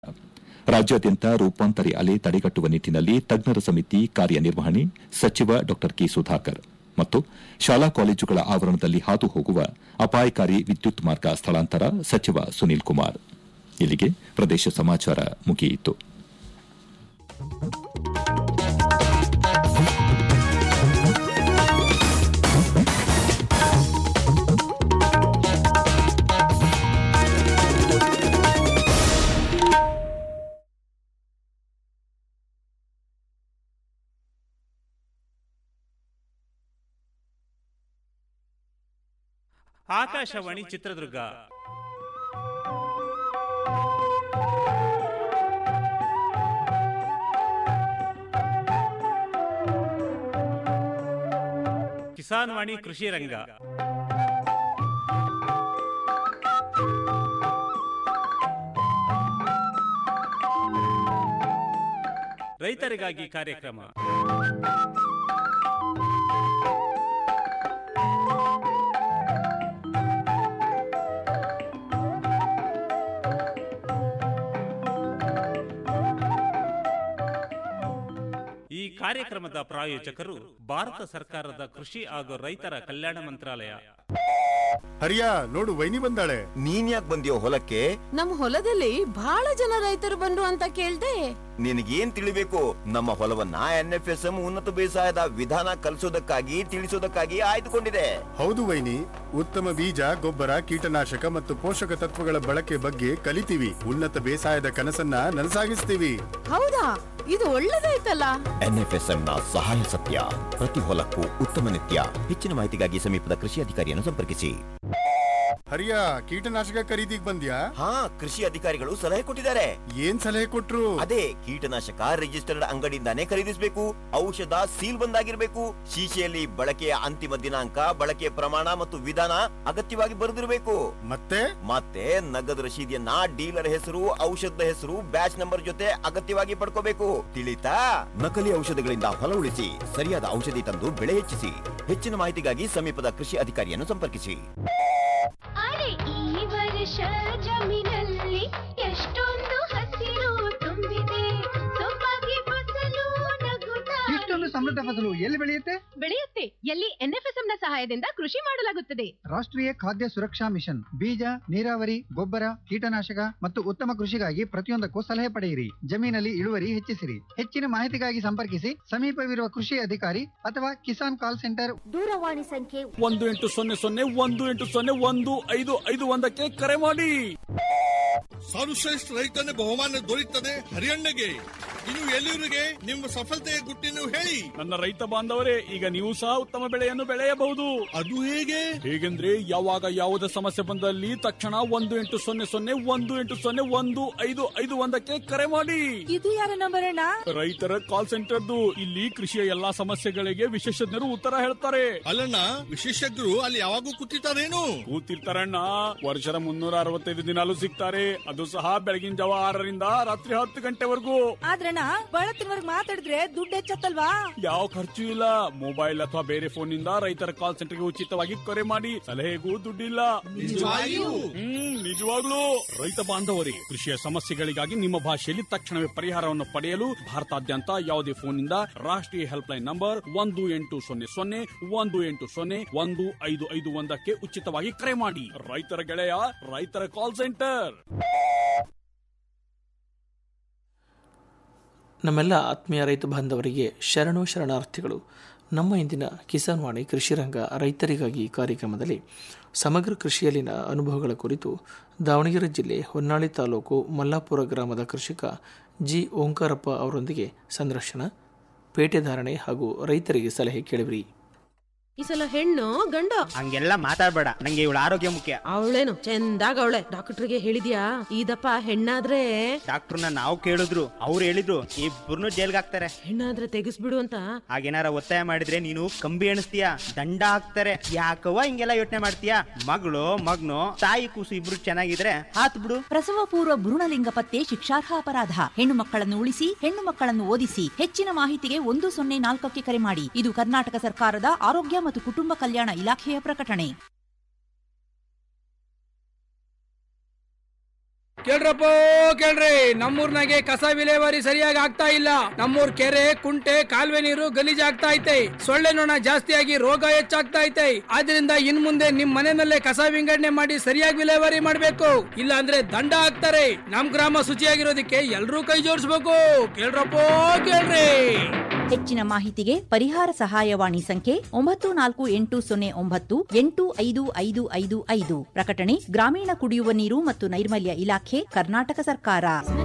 ರಾಜ್ಯಾದ್ಯಂತ ರೂಪಾಂತರಿ ಅಲೆ ತಡೆಗಟ್ಟುವ ನಿಟ್ಟಿನಲ್ಲಿ ತಜ್ಞರ ಸಮಿತಿ ಕಾರ್ಯನಿರ್ವಹಣೆ ಸಚಿವ ಡಾ ಕೆ ಸುಧಾಕರ್ ಮತ್ತು ಶಾಲಾ ಕಾಲೇಜುಗಳ ಆವರಣದಲ್ಲಿ ಹಾದು ಹೋಗುವ ಅಪಾಯಕಾರಿ ವಿದ್ಯುತ್ ಮಾರ್ಗ ಸ್ಥಳಾಂತರ ಸಚಿವ ಸುನೀಲ್ ಕುಮಾರ್ ಇಲ್ಲಿಗೆ ಪ್ರದೇಶ ಸಮಾಚಾರ ಮುಗಿಯಿತು ಆಕಾಶವಾಣಿ ಚಿತ್ರದುರ್ಗ ಕಿಸಾನ್ ವಾಣಿ ಕೃಷಿ ರಂಗ ರೈತರಿಗಾಗಿ ಕಾರ್ಯಕ್ರಮ ಈ ಕಾರ್ಯಕ್ರಮದ ಪ್ರಾಯೋಜಕರು ಭಾರತ ಸರ್ಕಾರದ ಕೃಷಿ ಹಾಗೂ ರೈತರ ಕಲ್ಯಾಣ ಮಂತ್ರಾಲಯ ಹರಿಯಾ ನೋಡು ವೈನಿ ಬಂದಾಳೆ ನೀನ್ ಯಾಕೆ ಬಂದಿಯೋ ಹೊಲಕ್ಕೆ ನಮ್ ಹೊಲದಲ್ಲಿ ಬಹಳ ಜನ ರೈತರು ಬಂದ್ರು ಅಂತ ಕೇಳ್ದೆ ನಿನಗೇನ್ ತಿಳಿಬೇಕು ನಮ್ಮ ಹೊಲವನ್ನ ಎನ್ ಎಫ್ ಎಸ್ ಎಂ ಉನ್ನತ ಬೇಸಾಯದ ವಿಧಾನ ಕಲಿಸೋದಕ್ಕಾಗಿ ತಿಳಿಸೋದಕ್ಕಾಗಿ ಆಯ್ದುಕೊಂಡಿದೆ ಹೌದು ವೈನಿ ಉತ್ತಮ ಬೀಜ ಗೊಬ್ಬರ ಕೀಟನಾಶಕ ಮತ್ತು ಪೋಷಕ ತತ್ವಗಳ ಬಳಕೆ ಬಗ್ಗೆ ಕಲಿತೀವಿ ಉನ್ನತ ಬೇಸಾಯದ ಕನಸನ್ನ ನನಸಾಗಿಸ್ತೀವಿ ಹೌದಾ ಇದು ಒಳ್ಳೇದಾಯ್ತಲ್ಲ ಎನ್ ಎಫ್ ಎಸ್ ಎಂ ನ ಸಹಾಯ ಸತ್ಯ ಪ್ರತಿ ಹೊಲಕ್ಕೂ ಉತ್ತಮ ನಿತ್ಯ ಹೆಚ್ಚಿನ ಮಾಹಿತಿಗಾಗಿ ಸಮೀಪದ ಕೃಷಿ ಅಧಿಕಾರಿಯನ್ನು ಸಂಪರ್ಕಿಸಿ ಹರಿಯಾ ಕೀಟನಾಶಕ ಖರೀದಿಗ್ ಬಂದ್ಯಾ ಹಾ ಕೃಷಿ ಅಧಿಕಾರಿಗಳು ಸಲಹೆ ಕೊಟ್ಟಿದ್ದಾರೆ ಏನ್ ಸಲಹೆ ಕೊಟ್ರು ಅದೇ ಕೀಟನಾಶಕ ರಿಜಿಸ್ಟರ್ಡ್ ಅಂಗಡಿಯಿಂದಾನೇ ಖರೀದಿಸಬೇಕು ಔಷಧ ಸೀಲ್ ಬಂದಾಗಿರ್ಬೇಕು ಶೀಶೆಯಲ್ಲಿ ಬಳಕೆಯ ಅಂತಿಮ ದಿನಾಂಕ ಬಳಕೆಯ ಪ್ರಮಾಣ ಮತ್ತು ವಿಧಾನ ಅಗತ್ಯವಾಗಿ ಬರೆದಿರಬೇಕು ಮತ್ತೆ ಮತ್ತೆ ನಗದು ರಶೀದಿಯನ್ನ ಡೀಲರ್ ಹೆಸರು ಔಷಧದ ಹೆಸರು ಬ್ಯಾಚ್ ನಂಬರ್ ಜೊತೆ ಅಗತ್ಯವಾಗಿ ಪಡ್ಕೋಬೇಕು ತಿಳಿತಾ ನಕಲಿ ಔಷಧಗಳಿಂದ ಹೊಲ ಉಳಿಸಿ ಸರಿಯಾದ ಔಷಧಿ ತಂದು ಬೆಳೆ ಹೆಚ್ಚಿಸಿ ಹೆಚ್ಚಿನ ಮಾಹಿತಿಗಾಗಿ ಸಮೀಪದ ಕೃಷಿ ಅಧಿಕಾರಿಯನ್ನು ಸಂಪರ್ಕಿಸಿ ಅರೆ ಈ ವರ್ಷ ಜಮೀನಲ್ಲಿ ಎಷ್ಟೊಂದು ಹಸಿರು ತುಂಬಿದೆ ಸೊಬಗೆ ಫಸಲು ನಗುತ್ತಾ ಇಷ್ಟೊಂದು ಸಮೃದ್ಧ ಫಸಲು ಎಲ್ಲಿ ಬೆಳೆಯುತ್ತೆ ಬೆಳೆಯುತ್ತೆ ಎಲ್ಲಿ ಎನ್ಎಫ್ಎಸ್ಎಂ ನ ಸಹಾಯದಿಂದ ಕೃಷಿ ಮಾಡಲಾಗುತ್ತದೆ ರಾಷ್ಟ್ರೀಯ ಖಾದ್ಯ ಸುರಕ್ಷಾ ಮಿಷನ್ ಬೀಜ ನೀರಾವರಿ ಗೊಬ್ಬರ ಕೀಟನಾಶಕ ಮತ್ತು ಉತ್ತಮ ಕೃಷಿಗಾಗಿ ಪ್ರತಿಯೊಂದಕ್ಕೂ ಸಲಹೆ ಪಡೆಯಿರಿ ಜಮೀನಲ್ಲಿ ಇಳುವರಿ ಹೆಚ್ಚಿಸಿರಿ ಹೆಚ್ಚಿನ ಮಾಹಿತಿಗಾಗಿ ಸಂಪರ್ಕಿಸಿ ಸಮೀಪವಿರುವ ಕೃಷಿ ಅಧಿಕಾರಿ ಅಥವಾ ಕಿಸಾನ್ ಕಾಲ್ ಸೆಂಟರ್ ದೂರವಾಣಿ ಸಂಖ್ಯೆ ಒಂದು ಎಂಟು ಸೊನ್ನೆ ಸೊನ್ನೆ ಒಂದು ಎಂಟು ಸೊನ್ನೆ ಒಂದು ಐದು ಐದು ಒಂದಕ್ಕೆ ಕರೆ ಮಾಡಿ ಸರ್ವಶ್ರೇಷ್ಠ ರೈತನ ಬಹುಮಾನ ದೊರೆಯುತ್ತದೆ ಹರಿಯಣ್ಣಗೆ ಇನ್ನು ಎಲ್ಲಿವರಿಗೆ ನಿಮ್ಮ ಸಫಲತೆಯ ಗುಟ್ಟಿನ ಹೇಳಿ ನನ್ನ ರೈತ ಬಾಂಧವರೇ ಈಗ ನೀವು ಸಹ ಉತ್ತಮ ಬೆಳೆಯನ್ನು ಬೆಳೆಯಬಹುದು ಅದು ಹೇಗೆ ಹೇಗೆಂದ್ರೆ ಯಾವಾಗ ಯಾವುದೇ ಸಮಸ್ಯೆ ಬಂದಲ್ಲಿ ತಕ್ಷಣ ಒಂದು ಎಂಟು ಸೊನ್ನೆ ಸೊನ್ನೆ ಒಂದು ಎಂಟು ಸೊನ್ನೆ ಒಂದು ಐದು ಐದು ಒಂದಕ್ಕೆ ಕರೆ ಮಾಡಿ ಇದು ಯಾರ ನಂಬರ್ ಅಣ್ಣ ರೈತರ ಕಾಲ್ ಸೆಂಟರ್ದು ಇಲ್ಲಿ ಕೃಷಿಯ ಎಲ್ಲಾ ಸಮಸ್ಯೆಗಳಿಗೆ ವಿಶೇಷಜ್ಞರು ಉತ್ತರ ಹೇಳ್ತಾರೆ ಅಲ್ಲಣ್ಣ ವಿಶೇಷಜ್ಞರು ಅಲ್ಲಿ ಯಾವಾಗೂ ಕೂತಿರ್ತಾರೇನು ಕೂತಿರ್ತಾರಣ್ಣ ವರ್ಷದ ಮುನ್ನೂರ ಅರವತ್ತೈದು ದಿನಾಲು ಸಿಗ್ತಾರೆ ಅದು ಸಹ ಬೆಳಗಿನ ಜಾವ ಆರರಿಂದ ರಾತ್ರಿ ಹತ್ತು ಗಂಟೆವರೆಗೂ ಆದ್ರಣ್ಣ ಬಳತ್ತಿನವರ್ಗ್ ಮಾತಾಡಿದ್ರೆ ದುಡ್ಡು ಹೆಚ್ಚತ್ತಲ್ವಾ ಯಾವ ಖರ್ಚು ಇಲ್ಲ ಮೊಬೈಲ್ ಅಥವಾ ಬೇರೆ ಫೋನ್ ನಿಂದ ರೈತರ ಕಾಲ್ ಸೆಂಟರ್ಗೆ ಉಚಿತವಾಗಿ ಕರೆ ಮಾಡಿ ಸಲಹೆಗೂ ದುಡ್ಡಿಲ್ಲ ಹ್ಮ್ ನಿಜವಾಗ್ಲೂ ರೈತ ಬಾಂಧವರೇ ಕೃಷಿಯ ಸಮಸ್ಯೆಗಳಿಗಾಗಿ ನಿಮ್ಮ ಭಾಷೆಯಲ್ಲಿ ತಕ್ಷಣವೇ ಪರಿಹಾರವನ್ನು ಪಡೆಯಲು ಭಾರತಾದ್ಯಂತ ಯಾವುದೇ ಫೋನ್ ನಿಂದ ರಾಷ್ಟ್ರೀಯ ಹೆಲ್ಪ್ ಲೈನ್ ನಂಬರ್ ಒಂದು ಎಂಟು ಸೊನ್ನೆ ಸೊನ್ನೆ ಒಂದು ಎಂಟು ಸೊನ್ನೆ ಒಂದು ಐದು ಐದು ಒಂದಕ್ಕೆ ಉಚಿತವಾಗಿ ಕರೆ ಮಾಡಿ ರೈತರ ಗೆಳೆಯ ರೈತರ ಕಾಲ್ ಸೆಂಟರ್ ನಮ್ಮೆಲ್ಲ ಆತ್ಮೀಯ ರೈತ ಬಾಂಧವರಿಗೆ ಶರಣು ಶರಣಾರ್ಥಿಗಳು ನಮ್ಮ ಇಂದಿನ ಕಿಸಾನ್ ವಾಣಿ ಕೃಷಿರಂಗ ರೈತರಿಗಾಗಿ ಕಾರ್ಯಕ್ರಮದಲ್ಲಿ ಸಮಗ್ರ ಕೃಷಿಯಲ್ಲಿನ ಅನುಭವಗಳ ಕುರಿತು ದಾವಣಗೆರೆ ಜಿಲ್ಲೆ ಹೊನ್ನಾಳಿ ತಾಲೂಕು ಮಲ್ಲಾಪುರ ಗ್ರಾಮದ ಕೃಷಿಕ ಜಿ ಓಂಕಾರಪ್ಪ ಅವರೊಂದಿಗೆ ಸಂದರ್ಶನ ಪೇಟೆ ಧಾರಣೆ ಹಾಗೂ ರೈತರಿಗೆ ಸಲಹೆ ಕೇಳಿವಿರಿ ಈ ಸಲ ಹೆಣ್ಣು ಗಂಡು ಹಂಗೆಲ್ಲ ಮಾತಾಡ್ಬೇಡ ನಂಗೆ ಇವಳ ಆರೋಗ್ಯ ಮುಖ್ಯ ಅವಳೇನು ಚಂದಾಗ ಅವಳೆ ಡಾಕ್ಟರ್ಗೆ ಹೇಳಿದ್ಯಾ ಇದಪ್ಪ ಹೆಣ್ಣಾದ್ರೆ ಡಾಕ್ಟರ್ನ ನಾವು ಕೇಳಿದ್ರು ಅವ್ರು ಹೇಳಿದ್ರು ಇಬ್ಬರನ್ನು ಜೈಲ್ಗೆ ಹಾಕ್ತಾರೆ ಹೆಣ್ಣಾದ್ರೆ ತೆಗಿಸ್ಬಿಡು ಅಂತ ಹಾಗೇನಾರ ಒತ್ತಾಯ ಮಾಡಿದ್ರೆ ನೀನು ಕಂಬಿ ಎಣಿಸ್ತೀಯ ದಂಡ ಹಾಕ್ತಾರೆ ಯಾಕವ್ವ ಹಿಂಗೆಲ್ಲ ಯೋಚನೆ ಮಾಡ್ತೀಯ ಮಗಳು ಮಗ್ನು ತಾಯಿ ಕೂಸು ಇಬ್ರು ಚೆನ್ನಾಗಿದ್ರೆ ಹಾತ್ ಬಿಡು ಪ್ರಸವ ಪೂರ್ವ ಭ್ರೂಣಲಿಂಗ ಪತ್ತೆ ಶಿಕ್ಷಾರ್ಹ ಅಪರಾಧ ಹೆಣ್ಣು ಮಕ್ಕಳನ್ನು ಉಳಿಸಿ ಹೆಣ್ಣು ಮಕ್ಕಳನ್ನು ಓದಿಸಿ ಹೆಚ್ಚಿನ ಮಾಹಿತಿಗೆ ಒಂದು ಸೊನ್ನೆ ನಾಲ್ಕಕ್ಕೆ ಕರೆ ಮಾಡಿ ಇದು ಕರ್ನಾಟಕ ಸರ್ಕಾರದ ಆರೋಗ್ಯ ಮತ್ತು ಕುಟುಂಬ ಕಲ್ಯಾಣ ಇಲಾಖೆಯ ಪ್ರಕಟಣೆ ಕೇಳ್ರಪ್ಪ ಕೇಳ್ರಿ ನಮ್ಮೂರ್ನಾಗೆ ಕಸ ವಿಲೇವಾರಿ ಸರಿಯಾಗಿ ಆಗ್ತಾ ಇಲ್ಲ ನಮ್ಮೂರ್ ಕೆರೆ ಕುಂಟೆ ಕಾಲುವೆ ನೀರು ಗಲೀಜಾಗ್ತಾ ಐತೆ ಸೊಳ್ಳೆ ನೊಣ ಜಾಸ್ತಿಯಾಗಿ ರೋಗ ಹೆಚ್ಚಾಗ್ತಾ ಐತೆ ಆದ್ರಿಂದ ಇನ್ ಮುಂದೆ ನಿಮ್ ಮನೆಯಲ್ಲೇ ಕಸ ವಿಂಗಡಣೆ ಮಾಡಿ ಸರಿಯಾಗಿ ವಿಲೇವಾರಿ ಮಾಡ್ಬೇಕು ಇಲ್ಲ ಅಂದ್ರೆ ದಂಡ ಹಾಕ್ತಾರೆ ನಮ್ ಗ್ರಾಮ ಶುಚಿಯಾಗಿರೋದಕ್ಕೆ ಎಲ್ರೂ ಕೈ ಜೋಡಿಸ್ಬೇಕು ಕೇಳ್ರಪ್ಪ ಕೇಳ್ರಿ ಹೆಚ್ಚಿನ ಮಾಹಿತಿಗೆ ಪರಿಹಾರ ಸಹಾಯವಾಣಿ ಸಂಖ್ಯೆ ಒಂಬತ್ತು ನಾಲ್ಕು ಎಂಟು ಸೊನ್ನೆ ಒಂಬತ್ತು ಎಂಟು ಐದು ಐದು ಐದು ಐದು ಪ್ರಕಟಣೆ ಗ್ರಾಮೀಣ ಕುಡಿಯುವ ನೀರು ಮತ್ತು ನೈರ್ಮಲ್ಯ ಇಲಾಖೆ ಕರ್ನಾಟಕ ಸರ್ಕಾರ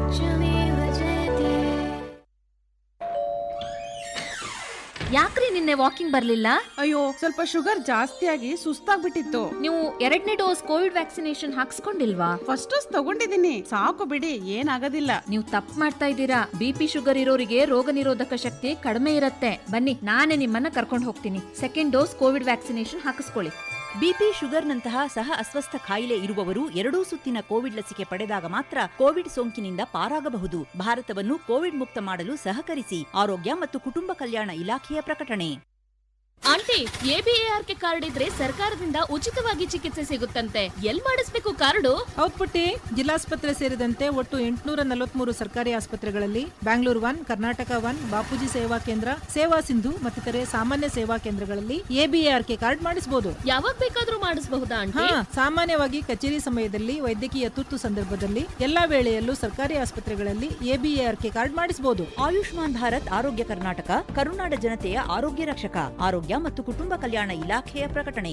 ಯಾಕ್ರಿ ನಿನ್ನೆ ವಾಕಿಂಗ್ ಬರ್ಲಿಲ್ಲ ಅಯ್ಯೋ ಸ್ವಲ್ಪ ಶುಗರ್ ಜಾಸ್ತಿ ಆಗಿ ಸುಸ್ತಾಗ್ಬಿಟ್ಟಿತ್ತು ನೀವು ಎರಡನೇ ಡೋಸ್ ಕೋವಿಡ್ ವ್ಯಾಕ್ಸಿನೇಷನ್ ಹಾಕ್ಸ್ಕೊಂಡಿಲ್ವಾ ಫಸ್ಟ್ ಡೋಸ್ ತಗೊಂಡಿದ್ದೀನಿ ಸಾಕು ಬಿಡಿ ಏನಾಗೋದಿಲ್ಲ ನೀವು ತಪ್ಪು ಮಾಡ್ತಾ ಇದ್ದೀರಾ ಬಿಪಿ ಶುಗರ್ ಇರೋರಿಗೆ ರೋಗ ನಿರೋಧಕ ಶಕ್ತಿ ಕಡಿಮೆ ಇರುತ್ತೆ ಬನ್ನಿ ನಾನೇ ನಿಮ್ಮನ್ನ ಕರ್ಕೊಂಡು ಹೋಗ್ತೀನಿ ಸೆಕೆಂಡ್ ಡೋಸ್ ಕೋವಿಡ್ ವ್ಯಾಕ್ಸಿನೇಷನ್ ಹಾಕಿಸ್ಕೊಳ್ಳಿ ಬಿಪಿ ಶುಗರ್ನಂತಹ ಸಹ ಅಸ್ವಸ್ಥ ಕಾಯಿಲೆ ಇರುವವರು ಎರಡೂ ಸುತ್ತಿನ ಕೋವಿಡ್ ಲಸಿಕೆ ಪಡೆದಾಗ ಮಾತ್ರ ಕೋವಿಡ್ ಸೋಂಕಿನಿಂದ ಪಾರಾಗಬಹುದು ಭಾರತವನ್ನು ಕೋವಿಡ್ ಮುಕ್ತ ಮಾಡಲು ಸಹಕರಿಸಿ ಆರೋಗ್ಯ ಮತ್ತು ಕುಟುಂಬ ಕಲ್ಯಾಣ ಇಲಾಖೆಯ ಪ್ರಕಟಣೆ ಆಂಟಿ ಎಬಿಎಆರ್ಕೆ ಕಾರ್ಡ್ ಇದ್ರೆ ಸರ್ಕಾರದಿಂದ ಉಚಿತವಾಗಿ ಚಿಕಿತ್ಸೆ ಸಿಗುತ್ತಂತೆ ಎಲ್ ಮಾಡಿಸ್ಬೇಕು ಕಾರ್ಡು ಹೌದ್ ಪುಟ್ಟಿ ಜಿಲ್ಲಾಸ್ಪತ್ರೆ ಸೇರಿದಂತೆ ಒಟ್ಟು ಎಂಟುನೂರ ನಲವತ್ಮೂರು ಸರ್ಕಾರಿ ಆಸ್ಪತ್ರೆಗಳಲ್ಲಿ ಬ್ಯಾಂಗ್ಳೂರ್ ಒನ್ ಕರ್ನಾಟಕ ಒನ್ ಬಾಪೂಜಿ ಸೇವಾ ಕೇಂದ್ರ ಸೇವಾ ಸಿಂಧು ಮತ್ತಿತರೆ ಸಾಮಾನ್ಯ ಸೇವಾ ಕೇಂದ್ರಗಳಲ್ಲಿ ಎಬಿಎಆರ್ಕೆ ಕಾರ್ಡ್ ಮಾಡಿಸಬಹುದು ಯಾವಾಗ ಬೇಕಾದ್ರೂ ಮಾಡಿಸಬಹುದಾ ಹಾ ಆಂಟಿ ಸಾಮಾನ್ಯವಾಗಿ ಕಚೇರಿ ಸಮಯದಲ್ಲಿ ವೈದ್ಯಕೀಯ ತುರ್ತು ಸಂದರ್ಭದಲ್ಲಿ ಎಲ್ಲಾ ವೇಳೆಯಲ್ಲೂ ಸರ್ಕಾರಿ ಆಸ್ಪತ್ರೆಗಳಲ್ಲಿ ಎಬಿಎಆರ್ಕೆ ಕಾರ್ಡ್ ಮಾಡಿಸಬಹುದು ಆಯುಷ್ಮಾನ್ ಭಾರತ್ ಆರೋಗ್ಯ ಕರ್ನಾಟಕ ಕರುನಾಡ ಜನತೆಯ ಆರೋಗ್ಯ ರಕ್ಷಕ ಆರೋಗ್ಯ ಮತ್ತು ಕುಟುಂಬ ಕಲ್ಯಾಣ ಇಲಾಖೆಯ ಪ್ರಕಟಣೆ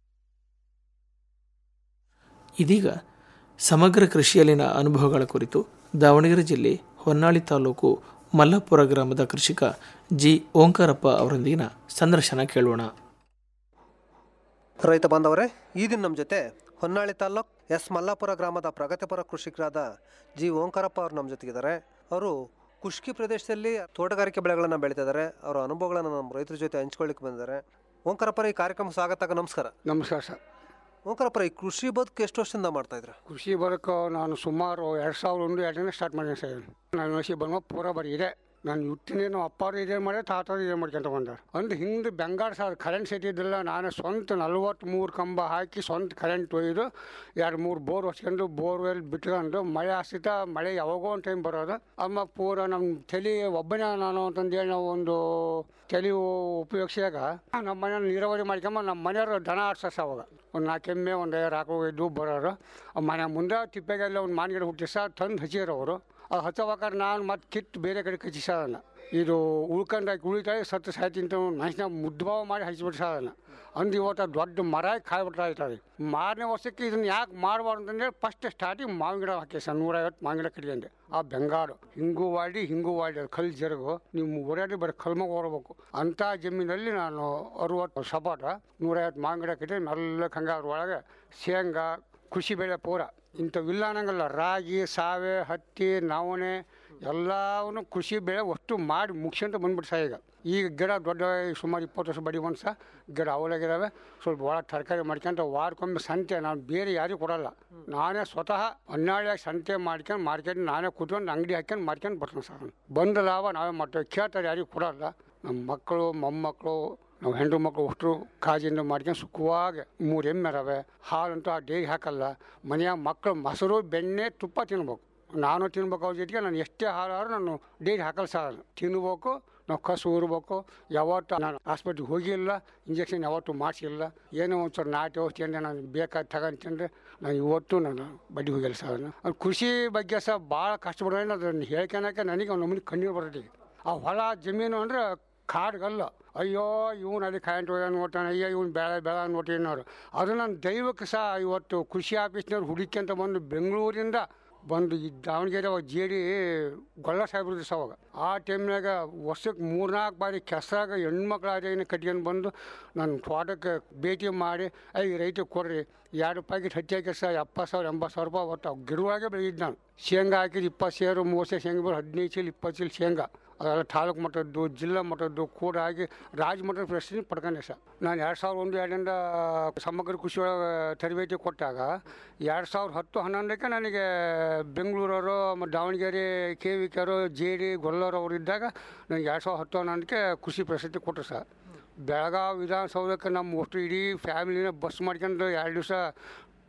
ಇದೀಗ ಸಮಗ್ರ ಕೃಷಿಯಲ್ಲಿನ ಅನುಭವಗಳ ಕುರಿತು ದಾವಣಗೆರೆ ಜಿಲ್ಲೆ ಹೊನ್ನಾಳಿ ತಾಲೂಕು ಮಲ್ಲಾಪುರ ಗ್ರಾಮದ ಕೃಷಿಕ ಜಿ ಓಂಕಾರಪ್ಪ ಅವರೊಂದಿಗಿನ ಸಂದರ್ಶನ ಕೇಳೋಣ ರೈತ ಬಾಂಧವರೇ ಈ ದಿನ ನಮ್ಮ ಜೊತೆ ಹೊನ್ನಾಳಿ ತಾಲ್ಲೂಕ್ ಎಸ್ ಮಲ್ಲಾಪುರ ಗ್ರಾಮದ ಪ್ರಗತಿಪರ ಕೃಷಿಕರಾದ ಜಿ ಓಂಕಾರಪ್ಪ ಅವರು ನಮ್ಮ ಜೊತೆಗಿದ್ದಾರೆ ಅವರು ಕುಷ್ಕಿ ಪ್ರದೇಶದಲ್ಲಿ ತೋಟಗಾರಿಕೆ ಬೆಳೆಗಳನ್ನು ಬೆಳೀತಿದ್ದಾರೆ ಅವರ ಅನುಭವಗಳನ್ನು ನಮ್ಮ ರೈತರ ಜೊತೆ ಹಂಚ್ಕೊಳ್ಳಿಕ್ಕೆ ಬಂದಿದ್ದಾರೆ ಓಂಕಾರಪ್ಪರ ಈ ಕಾರ್ಯಕ್ರಮ ಸ್ವಾಗತ ನಮಸ್ಕಾರ ನಮಸ್ಕಾರ ಸರ್ ಓಂಕಾರಪ್ಪರ ಈ ಕೃಷಿ ಬದುಕು ಎಷ್ಟು ವರ್ಷದಿಂದ ಮಾಡ್ತಾ ಇದ್ರ ಕೃಷಿ ಬದುಕು ನಾನು ಸುಮಾರು ಎರಡು ಸಾವಿರದ ಒಂದು ಎರಡನೇ ಸ್ಟಾರ್ಟ್ ಮಾಡಿದೆ ಸರ್ ನಾನು ಕೃಷಿ ಬಂದ ಪೂರ ಬರೀ ಇದೆ ನಾನು ಹುಟ್ಟಿನೇನು ಅಪ್ಪಾರು ಇದೇ ಮಾಡಿ ತಾತರು ಇದೇ ಮಾಡ್ಕೊಂತ ಬಂದಾರ ಅಂದ್ರೆ ಹಿಂದೆ ಬೆಂಗಾಡ್ ಸರ್ ಕರೆಂಟ್ ಸೆಟ್ ಇದ್ದಿಲ್ಲ ನಾನು ಸ್ವಂತ ನಲ್ವತ್ತ್ಮೂರು ಕಂಬ ಹಾಕಿ ಸ್ವಂತ ಕರೆಂಟ್ ಒಯ್ದು ಎರಡು ಮೂರು ಬೋರ್ ಹೊಚ್ಕೊಂಡು ಬೋರ್ವೆಲ್ ಬಿಟ್ಕೊಂಡು ಮಳೆ ಆಸ್ತಿತ ಮಳೆ ಯಾವಾಗೋ ಒಂದು ಟೈಮ್ ಬರೋದು ಅಮ್ಮ ಪೂರ ನಮ್ಮ ತಲೆ ಒಬ್ಬನೇ ನಾನು ಅಂತಂದೇಳಿ ನಾವು ಒಂದು ತಲೆ ಉಪಯೋಗಿಸಿದಾಗ ನಮ್ಮ ಮನೆ ನೀರಾವರಿ ಮಾಡ್ಕೊಂಬ ನಮ್ಮ ಮನೆಯವರು ದನ ಆಡ್ಸಸ್ ಅವಾಗ ಒಂದು ನಾಲ್ಕು ಎಮ್ಮೆ ಒಂದು ಐದು ಹಾಕೋ ಇದ್ದು ಬರೋರು ಆ ಮನೆ ಮುಂದೆ ತಿಪ್ಪೆಗೆಲ್ಲ ಒಂದು ಮಾನ್ಗಿಡ ಹುಟ್ಟಿಸ ತಂದು ಹಚ್ಚಿದ್ರು ಅವರು ಅದು ಹಚ್ಚಬೇಕಾದ್ರೆ ನಾನು ಮತ್ತೆ ಕಿತ್ತು ಬೇರೆ ಕಡೆ ಕಚ್ಚಿಸೋದನ್ನ ಇದು ಉಳ್ಕೊಂಡಾಗಿ ಉಳಿತಾಯಿ ಸತ್ತು ಸಾಯ್ತಿಂತ ಮನುಷ್ಯನ ಮುದ್ಭಾವ ಮಾಡಿ ಹಚ್ಚಿಬಿಟ್ಟು ಸಾಧನ ಅಂದು ಇವತ್ತು ದೊಡ್ಡ ಮರ ಕಾಯ್ಬಿಟ್ರೆ ಆಯ್ತದೆ ಮಾರನೇ ವರ್ಷಕ್ಕೆ ಇದನ್ನ ಯಾಕೆ ಮಾಡಬಾರ್ದು ಅಂತಂದೇಳಿ ಫಸ್ಟ್ ಸ್ಟಾರ್ಟಿಂಗ್ ಮಾವಿನ ಗಿಡ ಹಾಕಿ ಸರ್ ನೂರೈವತ್ತು ಮಾವಿನ ಗಿಡ ಕಟ್ಕೊಂಡೆ ಆ ಬೆಂಗಾಡು ಹಿಂಗೂ ವಾಡಿ ಹಿಂಗೂ ವಾಡಿ ಅದು ಕಲ್ಲು ಜರುಗು ನೀವು ಊರಾಡಿ ಬರೀ ಕಲ್ಮಾಗ ಹೊರಬೇಕು ಅಂಥ ಜಮೀನಲ್ಲಿ ನಾನು ಅರುವತ್ತು ಸಪಾಟ ನೂರೈವತ್ತು ಮಾವಿನ ಗಿಡ ಕಟ್ಟಿ ಮೆಲ್ಲಕ್ಕೆ ಹಂಗೆ ಅದ್ರೊಳಗೆ ಶೇಂಗಾ ಕೃಷಿ ಬೆಳೆ ಪೂರ ಇಂಥವಿಲ್ಲ ಅನ್ನಂಗಲ್ಲ ರಾಗಿ ಸಾವೆ ಹತ್ತಿ ನವಣೆ ಎಲ್ಲವನ್ನು ಕೃಷಿ ಬೆಳೆ ಒಟ್ಟು ಮಾಡಿ ಮುಗಿಸ್ಕೊಂತ ಬಂದ್ಬಿಟ್ಟು ಸಹ ಈಗ ಈಗ ಗಿಡ ದೊಡ್ಡ ಸುಮಾರು ಇಪ್ಪತ್ತು ವರ್ಷ ಬಡಿ ಒಂದು ಸಹ ಗಿಡ ಅವಲಾಗಿದ್ದಾವೆ ಸ್ವಲ್ಪ ಭಾಳ ತರಕಾರಿ ಮಾಡ್ಕೊಂತ ವಾರಕ್ಕೊಮ್ಮೆ ಸಂತೆ ನಾನು ಬೇರೆ ಯಾರಿಗೂ ಕೊಡಲ್ಲ ನಾನೇ ಸ್ವತಃ ಹನ್ನೆರಡು ಸಂತೆ ಮಾಡ್ಕೊಂಡು ಮಾರ್ಕೆಟ್ ನಾನೇ ಕೂತ್ಕೊಂಡು ಅಂಗಡಿ ಹಾಕ್ಕೊಂಡು ಮಾರ್ಕೊಂಡು ಬರ್ತೀನಿ ಸರ್ ಬಂದ ಲಾಭ ನಾವೇ ಮಾಡ್ತೇವೆ ಕೇಳ್ತಾರೆ ಯಾರಿಗೂ ಕೊಡಲ್ಲ ನಮ್ಮ ಮಕ್ಕಳು ಮೊಮ್ಮಕ್ಕಳು ನಾವು ಹೆಂಡ್ರು ಮಕ್ಕಳು ಅಷ್ಟು ಕಾಜಿಂದ ಮಾಡ್ಕೊಂಡು ಸುಖವಾಗಿ ಮೂರು ಎಮ್ಮೆ ಅದಾವೆ ಹಾಲಂತೂ ಆ ಡೈರಿ ಹಾಕಲ್ಲ ಮನೆಯಾಗ ಮಕ್ಕಳು ಮೊಸರು ಬೆಣ್ಣೆ ತುಪ್ಪ ತಿನ್ಬೇಕು ನಾನು ತಿನ್ಬೇಕು ಅವ್ರ ಜೊತೆಗೆ ನಾನು ಎಷ್ಟೇ ಹಾಲಾದ್ರೂ ನಾನು ಡೈರಿ ಹಾಕಲ್ಲ ಸರ್ ತಿನ್ಬೇಕು ನಾವು ಕಸು ಊರ್ಬೇಕು ಯಾವತ್ತು ನಾನು ಹಾಸ್ಪಿಟ್ಲಿಗೆ ಹೋಗಿಲ್ಲ ಇಂಜೆಕ್ಷನ್ ಯಾವತ್ತೂ ಮಾಡಿಸಿಲ್ಲ ಏನೋ ಒಂಚೂರು ನಾಟಿ ಔಷಧಿ ಅಂದರೆ ನಾನು ಬೇಕಾದ ತಗೊಂತಂದ್ರೆ ನಾನು ಇವತ್ತು ನಾನು ಬಡ್ಡಿ ಹೋಗಿಲ್ಲ ಸರ್ ಅದು ಕೃಷಿ ಬಗ್ಗೆ ಸಹ ಭಾಳ ಕಷ್ಟಪಡೋಣ ಅದನ್ನು ಹೇಳ್ಕೊಳಕ್ಕೆ ನನಗೆ ಒಂದು ನಮ್ಮನೆ ಕಣ್ಣೀರು ಬರ್ತದೆ ಆ ಹೊಲ ಜಮೀನು ಅಂದ್ರೆ ಕಾಡ್ಗಲ್ಲ ಅಯ್ಯೋ ಇವನು ಅಲ್ಲಿ ಕರೆಂಟ್ ಹೋದ ನೋಡ್ತಾನೆ ಅಯ್ಯೋ ಇವ್ನು ಬೆಳೆ ಬೆಳೆ ನೋಡ್ತೀನಿ ಅನ್ನೋರು ಅದು ನನ್ನ ದೈವಕ್ಕೆ ಸಹ ಇವತ್ತು ಕೃಷಿ ಆಫೀಸ್ನವ್ರು ಹುಡುಕ್ಯಂತ ಬಂದು ಬೆಂಗಳೂರಿಂದ ಬಂದು ಈ ದಾವಣಗೆರೆ ಅವಾಗ ಜೇಡಿ ಗೊಲ್ಲ ಸಾಹೇಬ್ರದ್ದು ಸಹ ಅವಾಗ ಆ ಟೈಮ್ನಾಗ ವರ್ಷಕ್ಕೆ ಮೂರ್ನಾಲ್ಕು ಬಾರಿ ಕೆಸರಾಗ ಹೆಣ್ಮಕ್ಳು ಅದೇನು ಕಟ್ಕೊಂಡು ಬಂದು ನನ್ನ ತೋಟಕ್ಕೆ ಭೇಟಿ ಮಾಡಿ ಐ ರೈತಗೆ ಕೊಡ್ರಿ ಎರಡು ಪ್ಯಾಕೆಟ್ ಹತ್ತಿ ಹಾಕಿ ಸಹ ಎಪ್ಪತ್ತು ಸಾವಿರ ಎಂಬತ್ತು ಸಾವಿರ ರೂಪಾಯಿ ಒಟ್ಟು ಗಿಡವಾಗೆ ಬೆಳೆದಿದ್ದು ನಾನು ಶೇಂಗಾ ಹಾಕಿದ್ದು ಇಪ್ಪತ್ತು ಸೇರು ಮೂವತ್ತು ಸೇರು ಶೇಂಗಾ ಬೆಳೆ ಹದಿನೈದು ಚೀಲ ಇಪ್ಪತ್ತು ಚೀಲ ಶೇಂಗಾ ಅದೆಲ್ಲ ತಾಲೂಕು ಮಟ್ಟದ್ದು ಜಿಲ್ಲಾ ಮಟ್ಟದ್ದು ಕೂಡ ಆಗಿ ರಾಜ್ಯ ಮಟ್ಟದ ಪ್ರಶಸ್ತಿ ಪಡ್ಕೊಂಡೆ ಸರ್ ನಾನು ಎರಡು ಸಾವಿರದ ಒಂದು ಎರಡರಿಂದ ಸಮಗ್ರ ಕೃಷಿ ಒಳಗೆ ತರಬೇತಿ ಕೊಟ್ಟಾಗ ಎರಡು ಸಾವಿರದ ಹತ್ತು ಹನ್ನೊಂದಕ್ಕೆ ನನಗೆ ಬೆಂಗಳೂರವರು ಮತ್ತು ದಾವಣಗೆರೆ ಕೆ ವಿ ಕೆರು ಜೆ ಡಿ ಗೊಲ್ಲೂರು ಅವರು ಇದ್ದಾಗ ನನಗೆ ಎರಡು ಸಾವಿರದ ಹತ್ತು ಹನ್ನೊಂದಕ್ಕೆ ಕೃಷಿ ಪ್ರಶಸ್ತಿ ಕೊಟ್ಟರು ಸರ್ ಬೆಳಗಾವಿ ವಿಧಾನಸೌಧಕ್ಕೆ ನಮ್ಮ ಒಟ್ಟು ಇಡೀ ಫ್ಯಾಮಿಲಿನ ಬಸ್ ಮಾಡ್ಕೊಂಡು ಎರಡು ದಿವಸ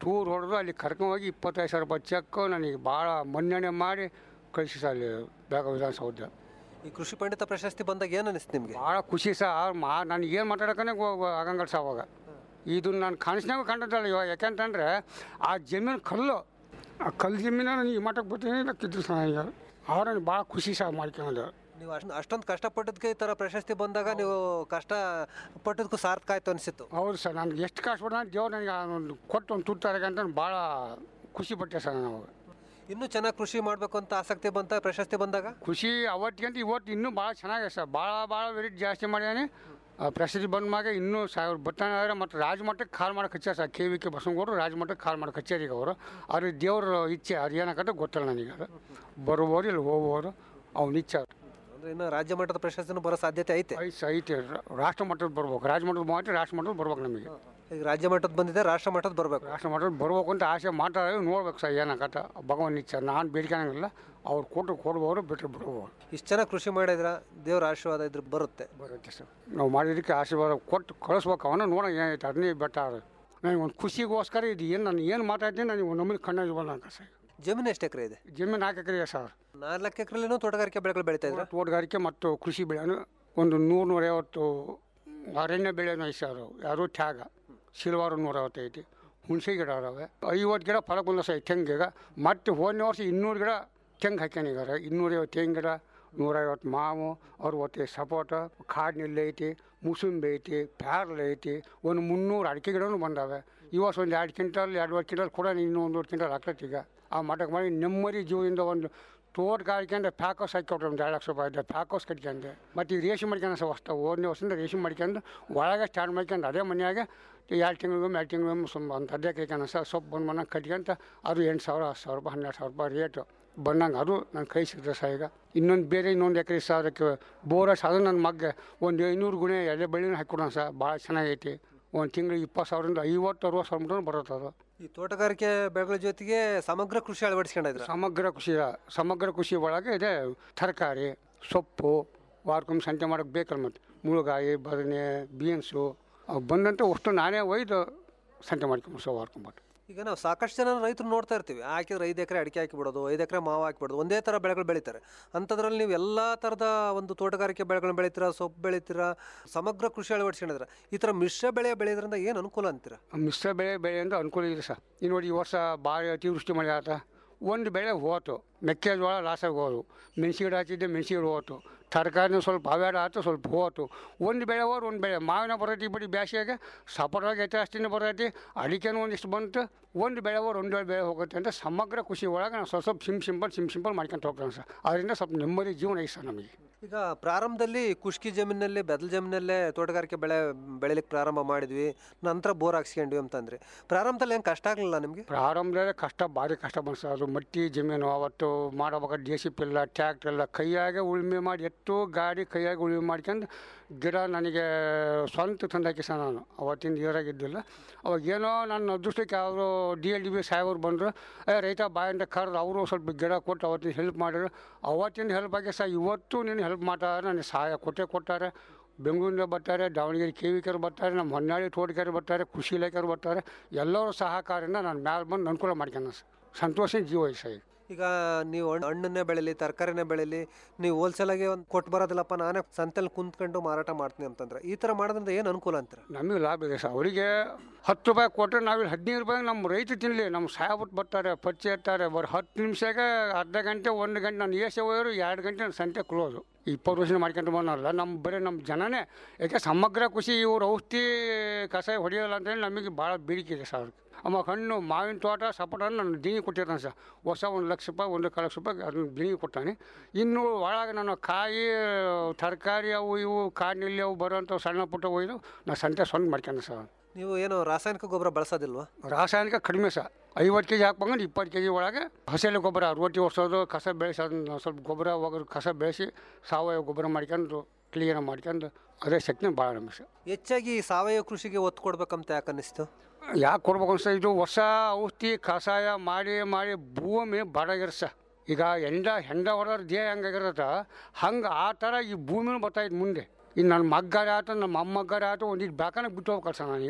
ಟೂರ್ ಹೊಡೆದು ಅಲ್ಲಿ ಕರ್ಕೊಂಡೋಗಿ ಇಪ್ಪತ್ತೈದು ಸಾವಿರ ರೂಪಾಯಿ ಚೆಕ್ ನನಗೆ ಭಾಳ ಮನ್ನಣೆ ಮಾಡಿ ಕಳಿಸಿ ಸರ್ ಅಲ್ಲಿ ಬೇಗ ವಿಧಾನಸೌಧ ಈ ಕೃಷಿ ಪಂಡಿತ ಪ್ರಶಸ್ತಿ ಬಂದಾಗ ಏನು ಅನಿಸ್ತು ನಿಮಗೆ ಭಾಳ ಖುಷಿ ಸರ್ ಮಾ ನನಗೆ ಏನು ಮಾತಾಡೋಕನೇ ಆಗಂಗಲ್ಲ ಸರ್ ಅವಾಗ ಇದು ನಾನು ಕನಸಿನಾಗ ಕಂಡದ್ದಲ್ಲ ಇವಾಗ ಯಾಕೆಂತಂದ್ರೆ ಆ ಜಮೀನು ಕಲ್ಲು ಆ ಕಲ್ಲು ಜಮೀನ ನನಗೆ ಈ ಮಟ್ಟಕ್ಕೆ ಬರ್ತೀನಿ ಕಿದ್ರು ಸರ್ ಈಗ ಆವಾಗ ನನಗೆ ಭಾಳ ಖುಷಿ ಸಹ ಮಾಡ್ಕೊಂಡು ನೀವು ಅಷ್ಟು ಅಷ್ಟೊಂದು ಕಷ್ಟಪಟ್ಟದಕ್ಕೆ ಈ ಥರ ಪ್ರಶಸ್ತಿ ಬಂದಾಗ ನೀವು ಕಷ್ಟ ಪಟ್ಟದಕ್ಕೂ ಸಾರ್ಥಕ ಆಯ್ತು ಅನಿಸಿತ್ತು ಹೌದು ಸರ್ ನನಗೆ ಎಷ್ಟು ಕಷ್ಟಪಟ್ಟು ನಾನು ದೇವ್ರು ನನಗೆ ಒಂದು ಕೊಟ್ಟು ಒಂದು ತುಟ್ಟಾರಿಗೆ ಅಂತ ಭಾಳ ಖುಷಿ ಪಟ್ಟೆ ಸರ್ ನಾನು ಅವಾಗ ಇನ್ನೂ ಚೆನ್ನಾಗಿ ಕೃಷಿ ಮಾಡಬೇಕು ಅಂತ ಆಸಕ್ತಿ ಬಂತ ಪ್ರಶಸ್ತಿ ಬಂದಾಗ ಖುಷಿ ಅವತ್ತಿಗಂತ ಇವತ್ತು ಇನ್ನೂ ಭಾಳ ಚೆನ್ನಾಗಿದೆ ಸರ್ ಭಾಳ ಭಾಳ ವೆರೈಟಿ ಜಾಸ್ತಿ ಮಾಡ್ಯಾನೆ ಆ ಪ್ರಸಿದ್ಧಿ ಬಂದ ಮ್ಯಾಗ ಇನ್ನೂ ಸಾವಿರ ಬರ್ತಾನೆ ಮತ್ತು ರಾಜಮಟ್ಟಕ್ಕೆ ಕಾಲ್ ಮಾಡಕ್ಕೆ ಹಚ್ಚಾರ ಸರ್ ಕೆ ವಿ ಕೆ ಬಸವಗೌಡರು ರಾಜಮಟ್ಟಕ್ಕೆ ಕಾಲ್ ಮಾಡಕ್ಕೆ ಹಚ್ಚಾರ ಈಗ ಅವರು ಅವ್ರ ದೇವ್ರ ಇಚ್ಛೆ ಅದು ಏನಾಗತ್ತೆ ಗೊತ್ತಿಲ್ಲ ನನಗೆ ಅದು ಬರ್ಬೋದು ಇಲ್ಲಿ ಹೋಗ್ಬೋದು ಅವ್ನ ಇಚ್ಛೆ ಅದು. ಅಂದ್ರೆ ಇನ್ನು ರಾಜ್ಯ ಮಟ್ಟದ ಪ್ರಶಸ್ತಿನೂ ಬರೋ ಸಾಧ್ಯತೆ ಐತೆ ಐತೆ ಸರ್, ಐತೆ ರಾ- ರಾಷ್ಟ್ರ ಮಟ್ಟದ ಬರ್ಬೇಕು ರಾಜ್ಯ ಮಟ್ಟದ ಮಾಡಿ ರಾಷ್ಟ್ರ ಮಟ್ಟದ ಬರ್ಬೇಕು ನಮಗೆ ಈಗ ರಾಜ್ಯ ಮಟ್ಟದ ಬಂದಿದೆ ರಾಷ್ಟ್ರ ಮಟ್ಟದ ಬರಬೇಕು ರಾಷ್ಟ್ರ ಮಟ್ಟದ ಬರ್ಬೇಕು ಅಂತ ಆಸೆ ಮಾಡ್ತಾರೆ ನೋಡ್ಬೇಕು ಸರ್ ಏನಾಗತ್ತೆ ಭಗವಾನ್ ಇಚ್ಛೆ ನಾನು ಬೇಡ್ಕೊಳಂಗಿಲ್ಲ ಅವ್ರು ಕೊಟ್ಟು ಕೊಡ್ಬೋದು ಬಿಟ್ಟರೆ ಬಿಡ್ಬೋದು ಇಷ್ಟು ಚೆನ್ನಾಗಿ ಕೃಷಿ ಮಾಡಿದ್ರ ದೇವ್ರ ಆಶೀರ್ವಾದ ಇದ್ರ ಬರುತ್ತೆ ಬರುತ್ತೆ ಸರ್ ನಾವು ಮಾಡಿದ್ದಕ್ಕೆ ಆಶೀರ್ವಾದ ಕೊಟ್ಟು ಕಳಿಸ್ಬೇಕು ಅವನ ನೋಡೋಣ ಏನೈತೆ ಅದನ್ನೇ ಬೆಟ್ಟ ನನಗೆ ಒಂದು ಖುಷಿಗೋಸ್ಕರ ಇದು ಏನು ನಾನು ಏನು ಮಾತಾಡ್ತೀನಿ ನನಗೆ ಒಂದು ನಮ್ಮಲ್ಲಿ ಕಣ್ಣಲ್ಲಿ ಬಂದಂತ ಸರ್ ಜಮೀನು ಎಷ್ಟು ಎಕರೆ ಇದೆ ಜಮೀನು ನಾಲ್ಕು ಎಕರೆ ಇದೆ ಸರ್ ನಾಲ್ಕು ಎಕರೆಲಿನೂ ತೋಟಗಾರಿಕೆ ಬೆಳೆಗಳು ಬೆಳೀತಾ ಇದ್ರ ತೋಟಗಾರಿಕೆ ಮತ್ತು ಕೃಷಿ ಬೆಳೆನು ಒಂದು ನೂರು ನೂರೈವತ್ತು ಅರಣ್ಯ ಬೆಳೆನೂ ಐತೆ ಸರ್ ಯಾರು ತ್ಯಾಗ ಸಿಲ್ವಾರು ನೂರೈವತ್ತು ಐತಿ ಹುಣಸೆ ಗಿಡ ಅದಾವೆ ಐವತ್ತು ಗಿಡ ಫಲ ಬಂದ ಸರ್ ತೆಂಗಿಗ ಮತ್ತು ಹೋದನೇ ವರ್ಷ ಇನ್ನೂರು ಗಿಡ ತೆಂಗು ಹಾಕ್ಯಾನಿದ್ದಾರೆ ಇನ್ನೂರೈವತ್ತು ತೆಂಗು ಗಿಡ ನೂರೈವತ್ತು ಮಾವು ಅರವತ್ತು ಸಪೋಟ ಕಾಡಿನಲ್ಲಿ ಐತಿ ಮುಸುಂಬಿ ಐತಿ ಪ್ಯಾರ್ಲ್ ಐತಿ ಒಂದು ಮುನ್ನೂರು ಅಡಿಕೆ ಗಿಡನೂ ಬಂದಾವೆ ಈ ವರ್ಷ ಒಂದು ಎರಡು ಕ್ವಿಂಟಲ್ ಎರಡುವರೆ ಕ್ವಿಂಟಲ್ ಕೂಡ ಇನ್ನೂ ಒಂದೂವರೆ ಕ್ವಿಂಟಲ್ ಆಗ್ತೈತಿ ಈಗ ಆ ಮಟ್ಟಕ್ಕೆ ಮಾಡಿ ನೆಮ್ಮದಿ ಜೀವದಿಂದ ಒಂದು ತೋಟಗಾರಿಕೆ ಅಂದ್ರೆ ಪ್ಯಾಕೋಸ್ ಹಾಕಿ ಒಂದು ಎರಡು ಲಕ್ಷ ರೂಪಾಯಿ ಇದ್ದ ಪ್ಯಾಕೋಸ್ ಕಟ್ಕೊಂಡು ಮತ್ತು ಈ ರೇಷನ್ ಮಾಡ್ಕೊಂಡು ಸಹ ಹೊಸ್ತ ಓದನೇ ವರ್ಷದಿಂದ ರೇಷನ್ ಮಾಡ್ಕೊಂಡು ಒಳಗೆ ಸ್ಟಾರ್ಟ್ ಮಾಡ್ಕೊಂಡು ಅದೇ ಮನೆಯಾಗ ಎರಡು ತಿಂಗಳಿಗೊಮ್ಮೆ ಎರಡು ತಿಂಗಳಿಗೊಮ್ಮೆ ಸುಮ್ಮ ಒಂದು ಅರ್ಧ ಕೈಕೊಂಡು ಸಹ ಸೊಪ್ಪು ಬಂದು ಮನೆ ಕಟ್ಕೊಂತ ಅದು ಎಂಟು ಸಾವಿರ ಹತ್ತು ಸಾವಿರ ರೂಪಾಯಿ ಹನ್ನೆರಡು ಸಾವಿರ ರೂಪಾಯಿ ರೇಟು ಬಂದಂಗೆ ಅದು ನನ್ನ ಕೈ ಸಿಗ್ತದೆ ಸಹ ಈಗ ಇನ್ನೊಂದು ಬೇರೆ ಇನ್ನೊಂದು ಎಕರೆ ಸಹ ಅದಕ್ಕೆ ಬೋರಸ್ ಅದು ನನ್ನ ಮಗ್ಗೆ ಒಂದು ಐನೂರು ಗುಣೆ ಎಲೆ ಬೆಳ್ಳಿನ ಹಾಕಿಕೊಡೋಣ ಸಹ ಭಾಳ ಚೆನ್ನಾಗೈತಿ ಒಂದು ತಿಂಗಳಿಗೆ ಇಪ್ಪತ್ತು ಸಾವಿರದಿಂದ ಐವತ್ತು ಅರವತ್ತು ಸಾವಿರ ಮಟ್ಟ ಬರುತ್ತೆ ಅದು ಈ ತೋಟಗಾರಿಕೆ ಬೆಳೆಗಳ ಜೊತೆಗೆ ಸಮಗ್ರ ಕೃಷಿ ಅಳವಡಿಸ್ಕೊಂಡಿದ್ರ ಸಮಗ್ರ ಕೃಷಿ ಸಮಗ್ರ ಕೃಷಿ ಒಳಗೆ ಇದೆ ತರಕಾರಿ ಸೊಪ್ಪು ವಾರಕ್ಕೊಮ್ಮೆ ಸಂತೆ ಮಾಡೋಕೆ ಬೇಕಲ್ಲ ಮತ್ತು ಮುಳುಗಾಯಿ ಬದನೆ ಬೀನ್ಸು ಅವು ಬಂದಂತ ಅಷ್ಟು ನಾನೇ ಒಯ್ದು ಸಂತೆ ಮಾಡ್ಕೊಂಬ ಸೊ ವಾರಕ್ಕೊಂಬಟ್ಟು ಈಗ ನಾವು ಸಾಕಷ್ಟು ಜನ ರೈತರು ನೋಡ್ತಾ ಇರ್ತೀವಿ ಹಾಕಿದ್ರೆ ಐದು ಎಕರೆ ಅಡಿಕೆ ಹಾಕಿಬಿಡೋದು ಐದು ಎಕರೆ ಮಾವು ಹಾಕಿಬಿಡೋದು ಒಂದೇ ಥರ ಬೆಳೆಗಳು ಬೆಳೀತಾರೆ ಅಂಥದ್ರಲ್ಲಿ ನೀವು ಎಲ್ಲ ಥರದ ಒಂದು ತೋಟಗಾರಿಕೆ ಬೆಳೆಗಳನ್ನ ಬೆಳಿತೀರಾ ಸೊಪ್ಪು ಬೆಳಿತೀರಾ ಸಮಗ್ರ ಕೃಷಿ ಅಳವಡಿಸ್ಕೊಂಡಿದ್ರ ಈ ಥರ ಮಿಶ್ರ ಬೆಳೆ ಬೆಳೆಯೋದ್ರಿಂದ ಏನು ಅನುಕೂಲ ಅಂತೀರಾ ಮಿಶ್ರ ಬೆಳೆ ಬೆಳೆ ಅಂದ್ರೆ ಅನುಕೂಲ ಇದೆ ಸರ್ ಈ ನೋಡಿ ಈ ವರ್ಷ ಭಾಳ ಅತಿವೃಷ್ಟಿ ಮಳೆ ಆತ ಒಂದು ಬೆಳೆ ಹೋತು ಮೆಕ್ಕೆಜೋಳ ಲಾಸಾಗಿ ಹೋದು ಮೆಣಸಿ ಗಿಡ ಹಾಕಿದ್ದೆ ಮೆಣಸಿ ಗಿಡ ಹೋತು ತರಕಾರಿನೂ ಸ್ವಲ್ಪ ಅವೇಡ ಆಯ್ತು ಸ್ವಲ್ಪ ಹೋತು ಒಂದು ಬೆಳೆ ಹೋದ್ರೆ ಒಂದು ಬೆಳೆ ಮಾವಿನ ಬರೈತಿ ಬರೀ ಬ್ಯಾಸಿಗೆ ಸಪೋಟಾಗಿ ಐತೆ ಅಷ್ಟಿನ ಬರೈತಿ ಅಡಿಕೆನೂ ಒಂದಿಷ್ಟು ಬಂತು ಒಂದು ಬೆಳೆ ಹೋದ್ರೆ ಒಂದು ಬೆಳೆ ಹೋಗುತ್ತೆ ಅಂತ ಸಮಗ್ರ ಖುಷಿ ಒಳಗೆ ನಾವು ಸ್ವಲ್ಪ ಸ್ವಲ್ಪ ಸಿಮ್ ಸಿಂಪಲ್ ಸಿಮ್ ಸಿಂಪಲ್ ಮಾಡ್ಕೊಂತ ಹೋಗ್ತಾನೆ ಸರ್ ಅದರಿಂದ ಸ್ವಲ್ಪ ನೆಮ್ಮದಿ ಜೀವನ ಐತೆ ಸರ್ ನಮಗೆ ಈಗ ಪ್ರಾರಂಭದಲ್ಲಿ ಕುಷ್ಕಿ ಜಮೀನಲ್ಲಿ ಬೆದಲ್ ಜಮೀನಲ್ಲೇ ತೋಟಗಾರಿಕೆ ಬೆಳೆ ಬೆಳಿಲಿಕ್ಕೆ ಪ್ರಾರಂಭ ಮಾಡಿದ್ವಿ ನಂತರ ಬೋರ್ ಹಾಕ್ಸ್ಕೊಂಡ್ವಿ ಅಂತಂದ್ರೆ ಪ್ರಾರಂಭದಲ್ಲಿ ಏನು ಕಷ್ಟ ಆಗಲಿಲ್ಲ ನಿಮಗೆ ಪ್ರಾರಂಭದಲ್ಲಿ ಕಷ್ಟ ಭಾರಿ ಕಷ್ಟ ಬಂತು ಸರ್ ಅದು ಮಟ್ಟಿ ಜಮೀನು ಅವತ್ತು ಮಾಡಬೇಕಾದ್ರೆ ಜೆ ಸಿ ಪಿ ಇಲ್ಲ ಟ್ಯಾಕ್ಟ್ರ್ ಇಲ್ಲ ಕೈಯಾಗೆ ಉಳುಮೆ ಮಾಡಿ ಎತ್ತು ಗಾಡಿ ಕೈಯಾಗೆ ಉಳುಮೆ ಮಾಡ್ಕೊಂಡು ಗಿಡ ನನಗೆ ಸ್ವಂತ ತಂದಾಕಿ ಸರ್ ನಾನು ಅವತ್ತಿಂದ ಇದ್ದಿಲ್ಲ ಅವಾಗ ಏನೋ ನನ್ನ ಅದೃಷ್ಟಕ್ಕೆ ಅವರು ಡಿ ಎಲ್ ಡಿ ಬಿ ಸಾಹೇಬರು ಬಂದರು ಏ ರೈತ ಬಾಯಿಂದ ಕರೆದು ಅವರು ಸ್ವಲ್ಪ ಗಿಡ ಕೊಟ್ಟು ಅವತ್ತಿನ ಹೆಲ್ಪ್ ಮಾಡಿದ್ರು ಅವತ್ತಿಂದ ಹೆಲ್ಪ್ ಆಗಿ ಸರ್ ಇವತ್ತು ನೀನು ಹೆಲ್ಪ್ ಮಾಡ್ತಾರೆ ನನಗೆ ಸಹಾಯ ಕೊಟ್ಟೇ ಕೊಟ್ಟಾರೆ ಬೆಂಗಳೂರಿಂದ ಬರ್ತಾರೆ ದಾವಣಗೆರೆ ಕೆ ವಿ ಕೆರು ಬರ್ತಾರೆ ನಮ್ಮ ಹೊನ್ನಾಳಿ ತೋಟಗಾರಿ ಬರ್ತಾರೆ ಕೃಷಿ ಇಲಾಖೆಯವರು ಬರ್ತಾರೆ ಎಲ್ಲರ ಸಹಕಾರದಿಂದ ನಾನು ಮ್ಯಾಲೆ ಬಂದು ಅನುಕೂಲ ಮಾಡ್ಕೊಂಡ ಸರ್ ಸಂತೋಷ ಜೀವ ಐತೆ ಸರ್ ಈಗ ಈಗ ನೀವು ಹಣ್ಣ್- ಹಣ್ಣನ್ನೇ ಬೆಳೀಲಿ ತರಕಾರಿನೇ ಬೆಳೀಲಿ ನೀವು ಹೋಲ್ಸೇಲಾಗಿ ಒಂದು ಕೊಟ್ಟು ಬರೋದಿಲ್ಲಪ್ಪ ನಾನೇ ಸಂತೆಲಿ ಕುಂತ್ಕೊಂಡು ಮಾರಾಟ ಮಾಡ್ತೀನಿ ಅಂತಂದ್ರೆ ಈ ಥರ ಮಾಡೋದ್ರಿಂದ ಏನು ಅನುಕೂಲ ಅಂತೀರ ನಮಗೆ ಲಾಭ ಇದೆ ಸರ್ ಅವರಿಗೆ ಹತ್ತು ರೂಪಾಯಿ ಕೊಟ್ಟರೆ ನಾವಿಲ್ಲಿ ಹದಿನೈದು ರೂಪಾಯಿ ನಮ್ಮ ರೈತ ತಿನ್ನಲಿ ನಮ್ಮ ಸಾಹೇಬ್ರು ಬರ್ತಾರೆ ಪರಿಚಯ ಇರ್ತಾರೆ ಬರೀ ಹತ್ತು ನಿಮಿಷಕ್ಕೆ ಅರ್ಧ ಗಂಟೆ ಒಂದು ಗಂಟೆ ನಾನು ಏಸೆ ಹೋಯೋರು ಎರಡು ಗಂಟೆ ನನ್ನ ಸಂತೆ ಕ್ಲೋಸು ಇಪ್ಪತ್ತು ವರ್ಷ ಮಾಡ್ಕೊಂತ ಬಂದಲ್ಲ ನಮ್ಮ ಬರೀ ನಮ್ಮ ಜನನೇ ಯಾಕೆ ಸಮಗ್ರ ಖುಷಿ ಇವ್ರು ಔಷಧಿ ಕಷಾಯ ಹೊಡೆಯೋಲ್ಲ ಅಂತೇಳಿ ನಮಗೆ ಭಾಳ ಬೇಡಿಕೆ ಇದೆ ಸರ್ ಅವ್ರಿಗೆ ಅಮ್ಮ ಹಣ್ಣು ಮಾವಿನ ತೋಟ ಸಪೋಟ ನಾನು ದಿನಿ ಕೊಟ್ಟಿರ್ತಾನೆ ಸರ್ ಹೊಸ ಒಂದು ಲಕ್ಷ ರೂಪಾಯಿ ಒಂದು ಕಾಲು ಲಕ್ಷ ರೂಪಾಯಿ ಅದನ್ನ ದಿನಿ ಕೊಟ್ಟಾನೆ ಇನ್ನು ಒಳಗೆ ನಾನು ಕಾಯಿ ತರಕಾರಿ ಅವು ಇವು ಕಾಡಿನಲ್ಲಿ ಅವು ಬರೋಂಥ ಸಣ್ಣ ಪುಟ್ಟ ಒಯ್ದು ನಾನು ಸಂತೆ ಸ್ವಂತ ಮಾಡ್ಕೊಂಡೆ ಸರ್ ನೀವು ಏನು ರಾಸಾಯನಿಕ ಗೊಬ್ಬರ ಬಳಸೋದಿಲ್ವಾ ರಾಸಾಯನಿಕ ಕಡಿಮೆ ಸರ್ ಐವತ್ತು ಕೆ ಜಿ ಹಾಕ್ಬೇಕಂದ್ರೆ ಇಪ್ಪತ್ತು ಕೆ ಜಿ ಒಳಗೆ ಹಸಿರು ಗೊಬ್ಬರ ರೊಟ್ಟಿ ಒರ್ಸೋದು ಕಸ ಬೆಳೆಸೋದು ನಾವು ಸ್ವಲ್ಪ ಗೊಬ್ಬರ ಹೋಗೋದು ಕಸ ಬೆಳೆಸಿ ಸಾವಯವ ಗೊಬ್ಬರ ಮಾಡ್ಕೊಂಡು ಕ್ಲೀನ್ ಮಾಡ್ಕೊಂಡು ಅದೇ ಶಕ್ತಿ ಭಾಳ ನಮಗೆ ಸರ್ ಹೆಚ್ಚಾಗಿ ಸಾವಯವ ಕೃಷಿಗೆ ಒತ್ತು ಕೊಡ್ಬೇಕಂತ ಯಾಕೆ ಅನ್ನಿಸ್ತು ಯಾಕೆ ಕೊಡ್ಬೇಕು ಅನ್ಸ ಇದು ಹೊಸ ಔಷಧಿ ಕಷಾಯ ಮಾಡಿ ಮಾಡಿ ಭೂಮಿ ಬಡಗಿರ ಸರ್ ಈಗ ಹೆಂಡ ಹೆಂಡ ಹೊಡೆದ್ರೆ ದೇಹ ಹೆಂಗಾಗಿರತ್ತ ಹಂಗೆ ಆ ಥರ ಈ ಭೂಮಿನೂ ಬರ್ತಾಯಿತ್ತು ಮುಂದೆ ಇನ್ನು ನನ್ನ ಮಗ್ಗಾರೆ ಆಯ್ತು ನಮ್ಮ ಮೊಮ್ಮಗ್ಗಾರೆ ಆಯ್ತು ಒಂದಿಟ್ಟು ಬ್ಯಾಕನ ಬಿಟ್ಟು ಹೋಗ್ಬೇಕಲ್ಲ ಸರ್ ನನಗೆ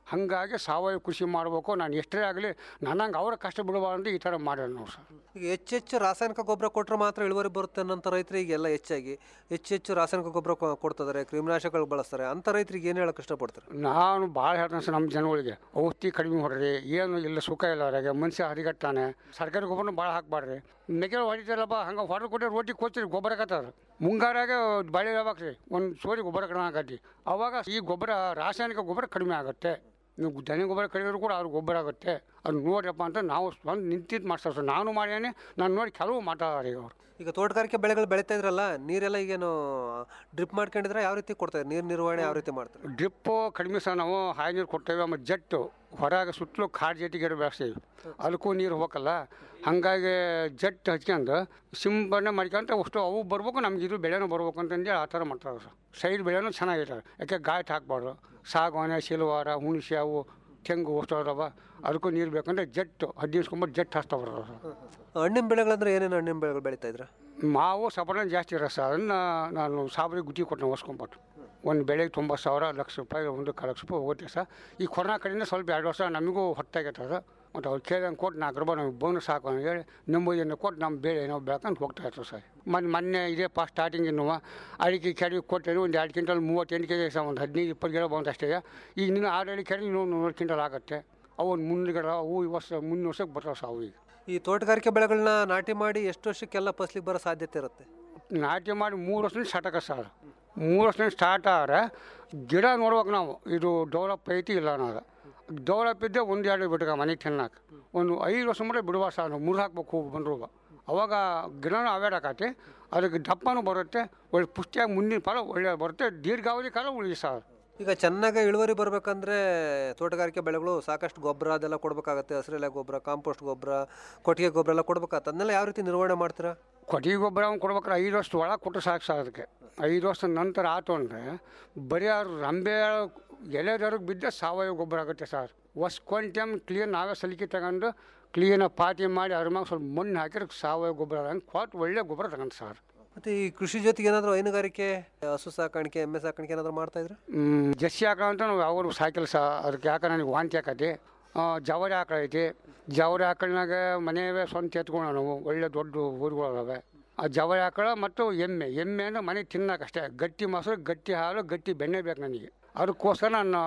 ಹಾಗಾಗಿ ಸಾವಯವ ಕೃಷಿ ಮಾಡಬೇಕು ನಾನು ಎಷ್ಟೇ ಆಗಲಿ ನನ್ನಂಗೆ ಅವರ ಕಷ್ಟ ಬಿಡಬಾರ್ದು ಈ ಥರ ಮಾಡ್ಯಾರ ನೋಡಿ ಸರ್ ಈಗ ಹೆಚ್ಚೆಚ್ಚು ರಾಸಾಯನಿಕ ಗೊಬ್ಬರ ಕೊಟ್ಟರೆ ಮಾತ್ರ ಇಳುವರಿ ಬರುತ್ತೆ ಅನ್ನೋಂಥ ರೈತರಿಗೆ ಎಲ್ಲ ಹೆಚ್ಚಾಗಿ ಹೆಚ್ಚೆಚ್ಚು ರಾಸಾಯನಿಕ ಗೊಬ್ಬರ ಕೊ- ಕೊಡ್ತಿದ್ದಾರೆ ಕ್ರಿಮಿನಾಶಕಗಳು ಬಳಸ್ತಾರೆ ಅಂಥ ರೈತರಿಗೆ ಏನು ಹೇಳಕ್ಕೆ ಇಷ್ಟಪಡ್ತಾರೆ ನಾನು ಭಾಳ ಹೇಳ್ತೇನೆ ಸರ್ ನಮ್ಮ ಜನಗಳಿಗೆ ಔಷಧಿ ಕಡಿಮೆ ಹೊಡ್ರಿ ಏನು ಇಲ್ಲ ಸುಖ ಇಲ್ಲ ಅವ್ರಿಗೆ ಮನುಷ್ಯ ಹರಿಗಟ್ಟಾನೆ ಸರ್ಕಾರಿ ಗೊಬ್ಬರನು ಭಾಳ ಹಾಕ್ಬಾರ್ರಿ ಮೆಕ್ಕೆಜೋಳ ಹೊಡಿತಾರಪ್ಪ ಹಂಗೆ ಹೊಡೆದು ಕೊಟ್ಟರೆ ರೋಟಿ ಕೊಚ್ಚಿರಿ ಗೊಬ್ಬರ ಕತ್ತಾರ ಮುಂಗಾರಾಗ ಬಳೆ ಯಾವಾಗ ಒಂದು ಸೋರಿ ಗೊಬ್ಬರ ಕಡಿಮೆ ಆಗತ್ತೆ ಅವಾಗ ಈ ಗೊಬ್ಬರ ರಾಸಾಯನಿಕ ಗೊಬ್ಬರ ಕಡಿಮೆ ಆಗುತ್ತೆ ನೀವು ದನಿ ಗೊಬ್ಬರ ಕಡಿದ್ರು ಕೂಡ ಅವ್ರ ಗೊಬ್ಬರ ಆಗುತ್ತೆ ಅದು ನೋಡ್ರಪ್ಪ ಅಂತ ನಾವು ಸ್ವಂತ ನಿಂತಿದ್ದು ಮಾಡ್ತಾರೆ ಸರ್ ನಾನು ಮಾಡ್ಯಾನೆ ನಾನು ನೋಡಿ ಕೆಲವು ಮಾತಾಡೋರು ಈಗ ಅವ್ರು ಈಗ ತೋಟಗಾರಿಕೆ ಬೆಳೆಗಳು ಬೆಳೀತಾ ಇದ್ರಲ್ಲ ನೀರೆಲ್ಲ ಈಗೇನು ಡ್ರಿಪ್ ಮಾಡ್ಕೊಂಡಿದ್ರೆ ಯಾವ ರೀತಿ ಕೊಡ್ತಾರೆ ನೀರು ನಿರ್ವಹಣೆ ಯಾವ ರೀತಿ ಮಾಡ್ತಾರೆ ಡ್ರಿಪ್ಪು ಕಡಿಮೆ ಸಹ ನಾವು ಹಾಯಿ ನೀರು ಕೊಡ್ತೇವೆ ಆಮೇಲೆ ಜಟ್ಟು ಹೊರಗೆ ಸುತ್ತಲೂ ಕಾಡು ಜಟ್ಟಿ ಗಿಡ ಬೆಳೆಸ್ತೀವಿ ಅದಕ್ಕೂ ನೀರು ಹೋಗಲ್ಲ ಹಾಗಾಗಿ ಜಟ್ಟು ಹಚ್ಕೊಂಡು ಸಿಂಪಡಣೆ ಮಾಡ್ಕೊಂತ ಅಷ್ಟು ಅವು ಬರ್ಬೇಕು ನಮ್ಗೆ ಇದು ಬೆಳೆನೂ ಬರ್ಬೇಕು ಅಂತಂದು ಆ ಥರ ಮಾಡ್ತಾರೆ ಸರ್ ಸೈಡ್ ಬೆಳೆನೂ ಚೆನ್ನಾಗಿರ್ತವೆ ಯಾಕೆ ಗಾಯಟ್ ಹಾಕ್ಬಾರ್ದು ಸಾಗವಾನೆ ಸಿಲ್ವಾರ ಹುಣಸೆ ಅವು ತೆಂಗು ಅಷ್ಟು ಅದಾವ ಅದಕ್ಕೂ ನೀರು ಬೇಕಂದ್ರೆ ಜಟ್ಟು ಹದಿನೈದು ಜಟ್ಟು ಹಚ್ತಾ ಬರೋದು ಸರ್ ಹಣ್ಣಿನ ಬೆಳೆಗಳಂದ್ರೆ ಏನೇನು ಹಣ್ಣಿನ ಬೆಳೆಗಳು ಬೆಳೀತಾ ಇದ್ರ ಮಾವು ಸಪೋಟ ಜಾಸ್ತಿ ಇರೋ ಸರ್ ಅದನ್ನು ನಾನು ಸಾಬ್ರಿಗೆ ಗುತ್ತಿ ಕೊಟ್ಟು ಹೊಸ್ಕೊಂಬಿಟ್ಟು ಒಂದು ಬೆಳೆಗೆ ತೊಂಬತ್ತು ಸಾವಿರ ಲಕ್ಷ ರೂಪಾಯಿ ಒಂದು ಕಾಲು ಲಕ್ಷ ರೂಪಾಯಿ ಹೋಗುತ್ತೆ ಸರ್ ಈ ಕೊರೋನಾ ಕಡೆಯಿಂದ ಸ್ವಲ್ಪ ಎರಡು ವರ್ಷ ನಮಗೂ ಹೊತ್ತಾಗೈತೆ ಅದು ಮತ್ತು ಅವ್ರು ಕೇಳಿದಂಗೆ ಕೊಟ್ಟು ನಾಲ್ಕು ರೂಪಾಯಿ ನಮಗೆ ಬೋನಸ್ ಸಾಕು ಅಂತ ಹೇಳಿ ನೆಮ್ಮದಿಯನ್ನು ಕೊಟ್ಟು ನಮ್ಮ ಬೆಳೆ ನಾವು ಬೆಳ್ಕೊಂಡು ಹೋಗ್ತಾ ಇರ್ತೀವಿ ಸರ್ ಮೊನ್ನೆ ಮೊನ್ನೆ ಇದೇ ಫಸ್ಟ್ ಸ್ಟಾರ್ಟಿಂಗ್ ಇನ್ನೂ ಅಡಿಕೆ ಕೆರೆ ಕೊಟ್ಟೇನು ಒಂದು ಎರಡು ಕ್ವಿಂಟಲ್ ಮೂವತ್ತೆಂಟು ಕೆ ಜಿ ಸರ್ ಒಂದು ಹದಿನೈದು ಇಪ್ಪತ್ತು ಗಿಡ ಬಂತು ಅಷ್ಟೇ ಈಗ ಇನ್ನೂ ಆರು ಅಡಿ ಕೆರೆ ಇನ್ನೂ ನೂರು ಕ್ವಿಂಟಲ್ ಆಗುತ್ತೆ ಅವು ಒಂದು ಮುನ್ನೂರು ಅವು ಈ ವರ್ಷ ಮುನ್ನೂರು ವರ್ಷಕ್ಕೆ ಬರ್ತಾವೆ ಸರ್ ಅವು ಈಗ ಈ ತೋಟಗಾರಿಕೆ ಬೆಳೆಗಳನ್ನ ನಾಟಿ ಮಾಡಿ ಎಷ್ಟು ವರ್ಷಕ್ಕೆಲ್ಲ ಫಸಲಿಗೆ ಬರೋ ಸಾಧ್ಯತೆ ಇರುತ್ತೆ ನಾಟಿ ಮಾಡಿ ಮೂರು ವರ್ಷದಿಂದ ಸ್ಟಾರ್ಟ್ ಆಗ ಸರ್ ಮೂರು ವರ್ಷದಿಂದ ಸ್ಟಾರ್ಟ್ ಆದರೆ ಗಿಡ ನೋಡ್ಬೇಕು ನಾವು ಇದು ಡೆವಲಪ್ ಐತಿ ಇಲ್ಲ ಅನ್ನೋದು ಡೆವಲಪ್ ಇದ್ದೆ ಒಂದು ಎರಡು ಬಿಟ್ಕ ಮನೆಗೆ ತಿನ್ನಕ್ಕೆ ಒಂದು ಐದು ವರ್ಷ ಮಟ್ಟ ಬಿಡುವ ಸರ್ ನಾವು ಮುರು ಹಾಕ್ಬೇಕು ಬಂದ್ರು ಅವಾಗ ಗಿಡನೂ ಅವೇಡ್ ಆಕತಿ ಅದಕ್ಕೆ ದಪ್ಪನೂ ಬರುತ್ತೆ ಒಳ್ಳೆ ಪುಷ್ಟಿಯಾಗಿ ಮುಂದಿನ ಫಲ ಒಳ್ಳೆ ಬರುತ್ತೆ ದೀರ್ಘಾವಧಿ ಕಾಲ ಉಳಿದಿ ಸರ್ ಈಗ ಚೆನ್ನಾಗಿ ಇಳುವರಿ ಬರಬೇಕಂದ್ರೆ ತೋಟಗಾರಿಕೆ ಬೆಳೆಗಳು ಸಾಕಷ್ಟು ಗೊಬ್ಬರ ಅದೆಲ್ಲ ಕೊಡಬೇಕಾಗತ್ತೆ ಹಸಿರೆಲೆ ಗೊಬ್ಬರ ಕಾಂಪೋಸ್ಟ್ ಗೊಬ್ಬರ ಕೊಟ್ಟಿಗೆ ಗೊಬ್ಬರ ಎಲ್ಲ ಕೊಡ್ಬೇಕಾಗತ್ತೆ ಅದನ್ನೆಲ್ಲ ಯಾವ ರೀತಿ ನಿರ್ವಹಣೆ ಮಾಡ್ತೀರಾ ಕೊಟ್ಟಿಗೆ ಗೊಬ್ಬರ ಅವ್ನು ಕೊಡ್ಬೇಕಾರೆ ಐದು ವರ್ಷದ ಒಳಗೆ ಕೊಟ್ಟು ಸಾಕು ಸರ್ ಅದಕ್ಕೆ ಐದು ವರ್ಷದ ನಂತರ ಆತು ಅಂದರೆ ಬರೀ ಅವ್ರು ರಂಬೆ ಎಲೆದವ್ರಿಗೆ ಬಿದ್ದ ಸಾವಯವ ಗೊಬ್ಬರ ಆಗುತ್ತೆ ಸರ್ ಒಂದು ಟೈಮ್ ಕ್ಲೀನ್ ನಾವೇ ಸಲಿಕೆ ತಗೊಂಡು ಕ್ಲೀನಾಗಿ ಪಾತಿ ಮಾಡಿ ಅದ್ರ ಮ್ಯಾಗ ಸ್ವಲ್ಪ ಮಣ್ಣು ಹಾಕಿದ್ರೆ ಸಾವಯವ ಗೊಬ್ಬರ ಹಂಗೆ ಕೊಟ್ಟು ಒಳ್ಳೆ ಗೊಬ್ಬರ ತಗೊಂಡು ಸರ್ ಮತ್ತೆ ಈ ಕೃಷಿ ಜೊತೆಗೆ ಏನಾದರೂ ಹೈನುಗಾರಿಕೆ ಹಸು ಸಾಕಾಣಿಕೆ ಎಮ್ಮೆ ಸಾಕಾಣಿಕೆ ಏನಾದರೂ ಮಾಡ್ತಾ ಇದ್ರೆ ಹ್ಮ್, ಜರ್ಸಿ ಆಕಳ ಅಂತ ನಾವು ಯಾವಾಗಲೂ ಸಾಕಿಲ್ಲ ಸಹ ಅದಕ್ಕೆ ಯಾಕೆ ನನಗೆ ವಾಂತಿ ಆಕತಿ ಆ, ಜವರಿ ಆಕಳ ಐತಿ ಜವರಿ ಆಕಳನಾಗ ಮನೆಯವೇ ಸ್ವಂತ ಎತ್ಕೊಂಡು ನಾವು ಒಳ್ಳೆ ದೊಡ್ಡ ಊರುಗಳು ಅದಾವೆ ಆ ಜವರಿ ಆಕಳ ಮತ್ತು ಎಮ್ಮೆ ಎಮ್ಮೆ ಅಂದ್ರೆ ಮನೆಗೆ ತಿನ್ನಕ್ಕಷ್ಟೇ ಗಟ್ಟಿ ಮೊಸರು ಗಟ್ಟಿ ಹಾಲು ಗಟ್ಟಿ ಬೆಣ್ಣೆ ಬೇಕು ನನಗೆ ಅದಕ್ಕೋಸ್ಕರ ನಾನು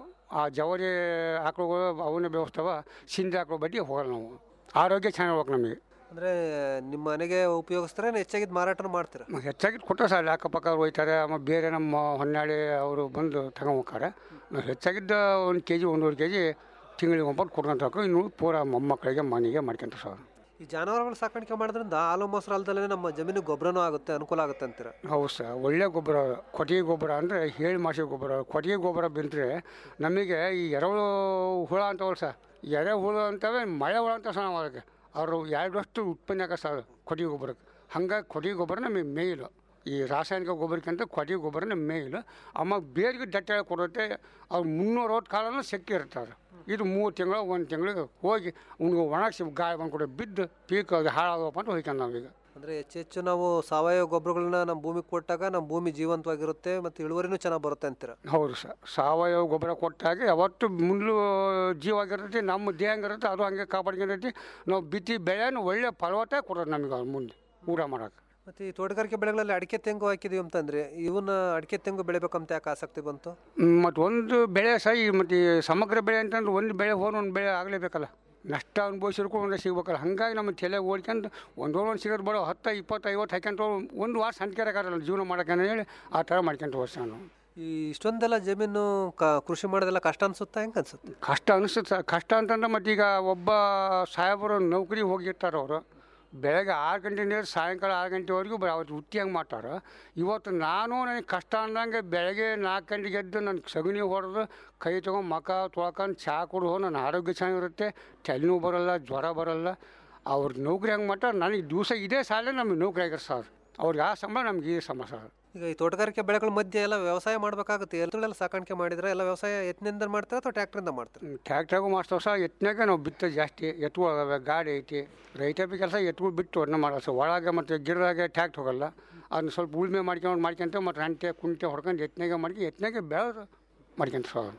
ಆ ಜವರಿ ಆಕಳುಗಳು ಅವನ್ನ ಬೆಳೆಸ್ತವ ಸಿಂಧಿ ಆಕಳು ಬಡ್ಡಿ ಹೋಗಲ್ಲ ನಾವು ಆರೋಗ್ಯ ಚೆನ್ನಾಗಿರ್ಬೇಕು ನಮಗೆ ಅಂದರೆ ನಿಮ್ಮ ಮನೆಗೆ ಉಪಯೋಗಿಸ್ತಾರೆ ಹೆಚ್ಚಾಗಿದ್ದು ಮಾರಾಟನ ಮಾಡ್ತೀರಾ ಹೆಚ್ಚಾಗಿ ಕೊಟ್ಟರೆ ಸರ್ ಅಕ್ಕಪಕ್ಕ ಹೋಯ್ತಾರೆ ಆಮೇಲೆ ಬೇರೆ ನಮ್ಮ ಹೊನ್ನಾಳಿ ಅವರು ಬಂದು ತಗೊಂಬೋಕ್ಕಾರೆ ನಾವು ಹೆಚ್ಚಾಗಿದ್ದ ಒಂದು ಕೆ ಜಿ ಒಂದೂವರೆ ಕೆ ಜಿ ತಿಂಗಳಿಗೆ ಒಂಬತ್ತು ಕೊಡ್ಕೊಂತ ಹೋಗ್ತೀವಿ. ಇನ್ನು ಪೂರ ಮೊಮ್ಮಕ್ಕಳಿಗೆ ಮನೆಗೆ ಮಾಡ್ಕೊಂತ ಸರ್ ಈ ಜಾನುವಾರುಗಳು ಸಾಕಾಣಿಕೆ ಮಾಡೋದ್ರಿಂದ ಹಾಲು ಮೊಸರು ಅಲ್ದಲ್ಲೇ ನಮ್ಮ ಜಮೀನಿಗೆ ಗೊಬ್ಬರನೂ ಆಗುತ್ತೆ ಅನುಕೂಲ ಆಗುತ್ತೆ ಅಂತೀರಾ ಹೌದು ಸರ್ ಒಳ್ಳೆ ಗೊಬ್ಬರ ಕೊಟ್ಟಿಗೆ ಗೊಬ್ಬರ ಅಂದರೆ ಹೇಳಿ ಮಾಡಿಸೋ ಗೊಬ್ಬರ ಕೊಟ್ಟಿಗೆ ಗೊಬ್ಬರ ಬಿದ್ದರೆ ನಮಗೆ ಈ ಎರೆಹುಳು ಹುಳ ಅಂತವಲ್ಲ ಸರ್ ಎರೆಹುಳು ಅಂತವೆ ಮಳೆ ಹುಳ ಅಂತ ಸರ್ ನಾವು ಅದಕ್ಕೆ ಅವರು ಎರಡಷ್ಟು ಉತ್ಪನ್ನ ಆಗ ಸರ್ ಕೊಟ್ಟಿಗೆ ಗೊಬ್ಬರಕ್ಕೆ ಹಂಗಾಗಿ ಕೊಟ್ಟಿಗೆ ಗೊಬ್ಬರ ನಮಗೆ ಮೇಯ್ಲು ಈ ರಾಸಾಯನಿಕ ಗೊಬ್ಬರಕ್ಕಿಂತ ಕೊಟ್ಟಿಗೆ ಗೊಬ್ಬರನೇ ಮೇಯ್ಲು ಆಮೇಲೆ ಬೇರಿಗೆ ದಟ್ಟ ಕೊಡುತ್ತೆ ಅವ್ರು ಮುನ್ನೂರು ಹೊತ್ತು ಕಾಲನೂ ಶಕ್ತಿ ಇರ್ತಾರೆ ಇದು ಮೂರು ತಿಂಗಳು ಒಂದು ತಿಂಗಳಿಗೆ ಹೋಗಿ ಅವ್ನಿಗೆ ಒಣಗಿಸಿ ಗಾಯ ಬಂದ್ಕೊಡು ಬಿದ್ದು ಪೀಕ್ ಅದು ಹಾಳಾಗಪ್ಪ ಅಂತ ಹೋಯ್ಕೊಂಡು ನಾವೀಗ ಅಂದರೆ ಹೆಚ್ಚು ಹೆಚ್ಚು ನಾವು ಸಾವಯವ ಗೊಬ್ಬರಗಳನ್ನ ನಮ್ಮ ಭೂಮಿಗೆ ಕೊಟ್ಟಾಗ ನಮ್ಮ ಭೂಮಿ ಜೀವಂತವಾಗಿರುತ್ತೆ ಮತ್ತು ಇಳುವರಿನೂ ಚೆನ್ನಾಗಿ ಬರುತ್ತೆ ಅಂತೀರಾ ಹೌದು ಸರ್ ಸಾವಯವ ಗೊಬ್ಬರ ಕೊಟ್ಟಾಗ ಯಾವತ್ತು ಮುಂದ್ಲು ಜೀವಾಗಿರ್ತೈತಿ ನಮ್ಮ ದೇಹ ಹಂಗಿರುತ್ತೆ ಅದು ಹಂಗೆ ಕಾಪಾಡ್ಕೊಂಡಿರ್ತೈತಿ ನಾವು ಬಿತ್ತಿ ಬೆಳೆನ ಒಳ್ಳೆ ಫಲವತ್ತ ಕೊಡೋದು ನಮಗೆ ಅವ್ರು ಮುಂದೆ ಊಟ ಮಾಡೋಕೆ ಮತ್ತು ಈ ತೋಟಗಾರಿಕೆ ಬೆಳೆಗಳಲ್ಲಿ ಅಡಿಕೆ ತೆಂಗು ಹಾಕಿದೀವಿ ಅಂತಂದರೆ ಇವನ್ನ ಅಡಿಕೆ ತೆಂಗು ಬೆಳಿಬೇಕಂತ ಯಾಕೆ ಆಸಕ್ತಿ ಬಂತು ಮತ್ತು ಒಂದು ಬೆಳೆ ಸಹ ಈ ಮತ್ತು ಈ ಸಮಗ್ರ ಬೆಳೆ ಅಂತಂದ್ರೆ ಒಂದು ಬೆಳೆ ಹೋದ್ರೆ ಒಂದು ಬೆಳೆ ಆಗಲೇಬೇಕಲ್ಲ ನಷ್ಟ ಅನುಭವಿಸಿರ್ಕೊ ಒಂದು ಸಿಗ್ಬೇಕಲ್ಲ ಹಾಗಾಗಿ ನಮ್ಮ ತಲೆ ಓಡ್ಕೊಂಡು ಒಂದು ಒಂದು ಸಿಗೋದು ಬರೋ ಹತ್ತು ಇಪ್ಪತ್ತು ಐವತ್ತು ಹಾಕ್ಯಂತ ಒಂದು ವಾರ ಸಂಖ್ಯಾರಕ್ಕಾಗಲ್ಲ ಜೀವನ ಮಾಡೋಕೆ ಹೇಳಿ ಆ ಥರ ಮಾಡ್ಕೊಂತ ಹೋಗ್ಸ ನಾನು ಈ ಇಷ್ಟೊಂದೆಲ್ಲ ಜಮೀನು ಕ ಕೃಷಿ ಮಾಡೋದೆಲ್ಲ ಕಷ್ಟ ಅನ್ಸುತ್ತಾ ಹೆಂಗೆ ಅನ್ಸುತ್ತೆ ಕಷ್ಟ ಅನಿಸುತ್ತೆ ಸರ್ ಕಷ್ಟ ಅಂತಂದ್ರೆ ಮತ್ತು ಈಗ ಒಬ್ಬ ಸಾಹೇಬರು ನೌಕರಿ ಹೋಗಿರ್ತಾರೆ ಅವರು ಬೆಳಗ್ಗೆ ಆರು ಗಂಟೆಯಿಂದ ಸಾಯಂಕಾಲ ಆರು ಗಂಟೆವರೆಗೂ ಬ ಅವತ್ತು ವೃತ್ತಿ ಹಂಗೆ ಮಾಡ್ತಾರೆ ಇವತ್ತು ನಾನು ನನಗೆ ಕಷ್ಟ ಅಂದಂಗೆ ಬೆಳಗ್ಗೆ ನಾಲ್ಕು ಗಂಟೆಗೆ ಎದ್ದು ನನಗೆ ಸಗಣಿ ಹೊಡೆದು ಕೈ ತೊಗೊಂಡು ಮಕ ತೊಳ್ಕೊಂಡು ಚಹಾ ಕುಡಿದು ನನ್ನ ಆರೋಗ್ಯ ಚೆನ್ನಾಗಿರುತ್ತೆ ತಲೆನೋವು ಬರೋಲ್ಲ ಜ್ವರ ಬರೋಲ್ಲ ಅವ್ರ ನೌಕರಿ ಹಂಗೆ ಮಾಡ್ತಾರೆ ನನಗೆ ದಿವಸ ಇದೇ ಸಾಲ ನಮಗೆ ನೌಕರಿ ಆಗಿರ್ ಸರ್ ಅವ್ರಿಗೆ ಆ ಸಂಬಳ ನಮ್ಗೆ ಈ ಸಂಬಳ ಸರ್ ಈಗ ಈ ತೋಟಗಾರಿಕೆ ಬೆಳೆಗಳ ಮಧ್ಯೆ ಎಲ್ಲ ವ್ಯವಸಾಯ ಮಾಡಬೇಕಾಗುತ್ತೆ ಎತ್ತುಗಳೆಲ್ಲ ಸಾಕಾಣಿಕೆ ಮಾಡಿದ್ರೆ ಎಲ್ಲ ವ್ಯವಸಾಯ ಎತ್ತಿನಿಂದ ಮಾಡ್ತಾರೆ ಅಥವಾ ಟ್ರ್ಯಾಕ್ಟ್ರಿಂದ ಮಾಡ್ತಾರೆ ಟ್ಯಾಕ್ಟ್ರಾಗೂ ಮಾಡ್ತಾವೆ ಸರ್ ಎತ್ತಿನಾಗ ನಾವು ಬಿತ್ತ ಜಾಸ್ತಿ ಎತ್ತುಗಳು ಅದಾವೆ ಗಾಡಿ ಐತಿ ರೈತಾಪಿ ಕೆಲಸ ಎತ್ತುಗಳು ಬಿಟ್ಟು ಅದನ್ನ ಮಾಡೋದು ಸರ್ ಒಳಗೆ ಮತ್ತು ಗಿಡದಾಗೆ ಟ್ಯಾಕ್ಟ್ ಹೋಗಲ್ಲ ಅದನ್ನ ಸ್ವಲ್ಪ ಉಳ್ಮೆ ಮಾಡ್ಕೊಂಡು ಮಾಡ್ಕೊಂತ ಮತ್ತು ರಂಟೆ ಕುಂಟೆ ಹೊಡ್ಕೊಂಡು ಎತ್ತಿನಾಗೆ ಮಾಡ್ಕೊಂಡು ಎತ್ತಿನಾಗೆ ಬೆಳೆದು ಮಾಡ್ಕೊಂತ ಸರ್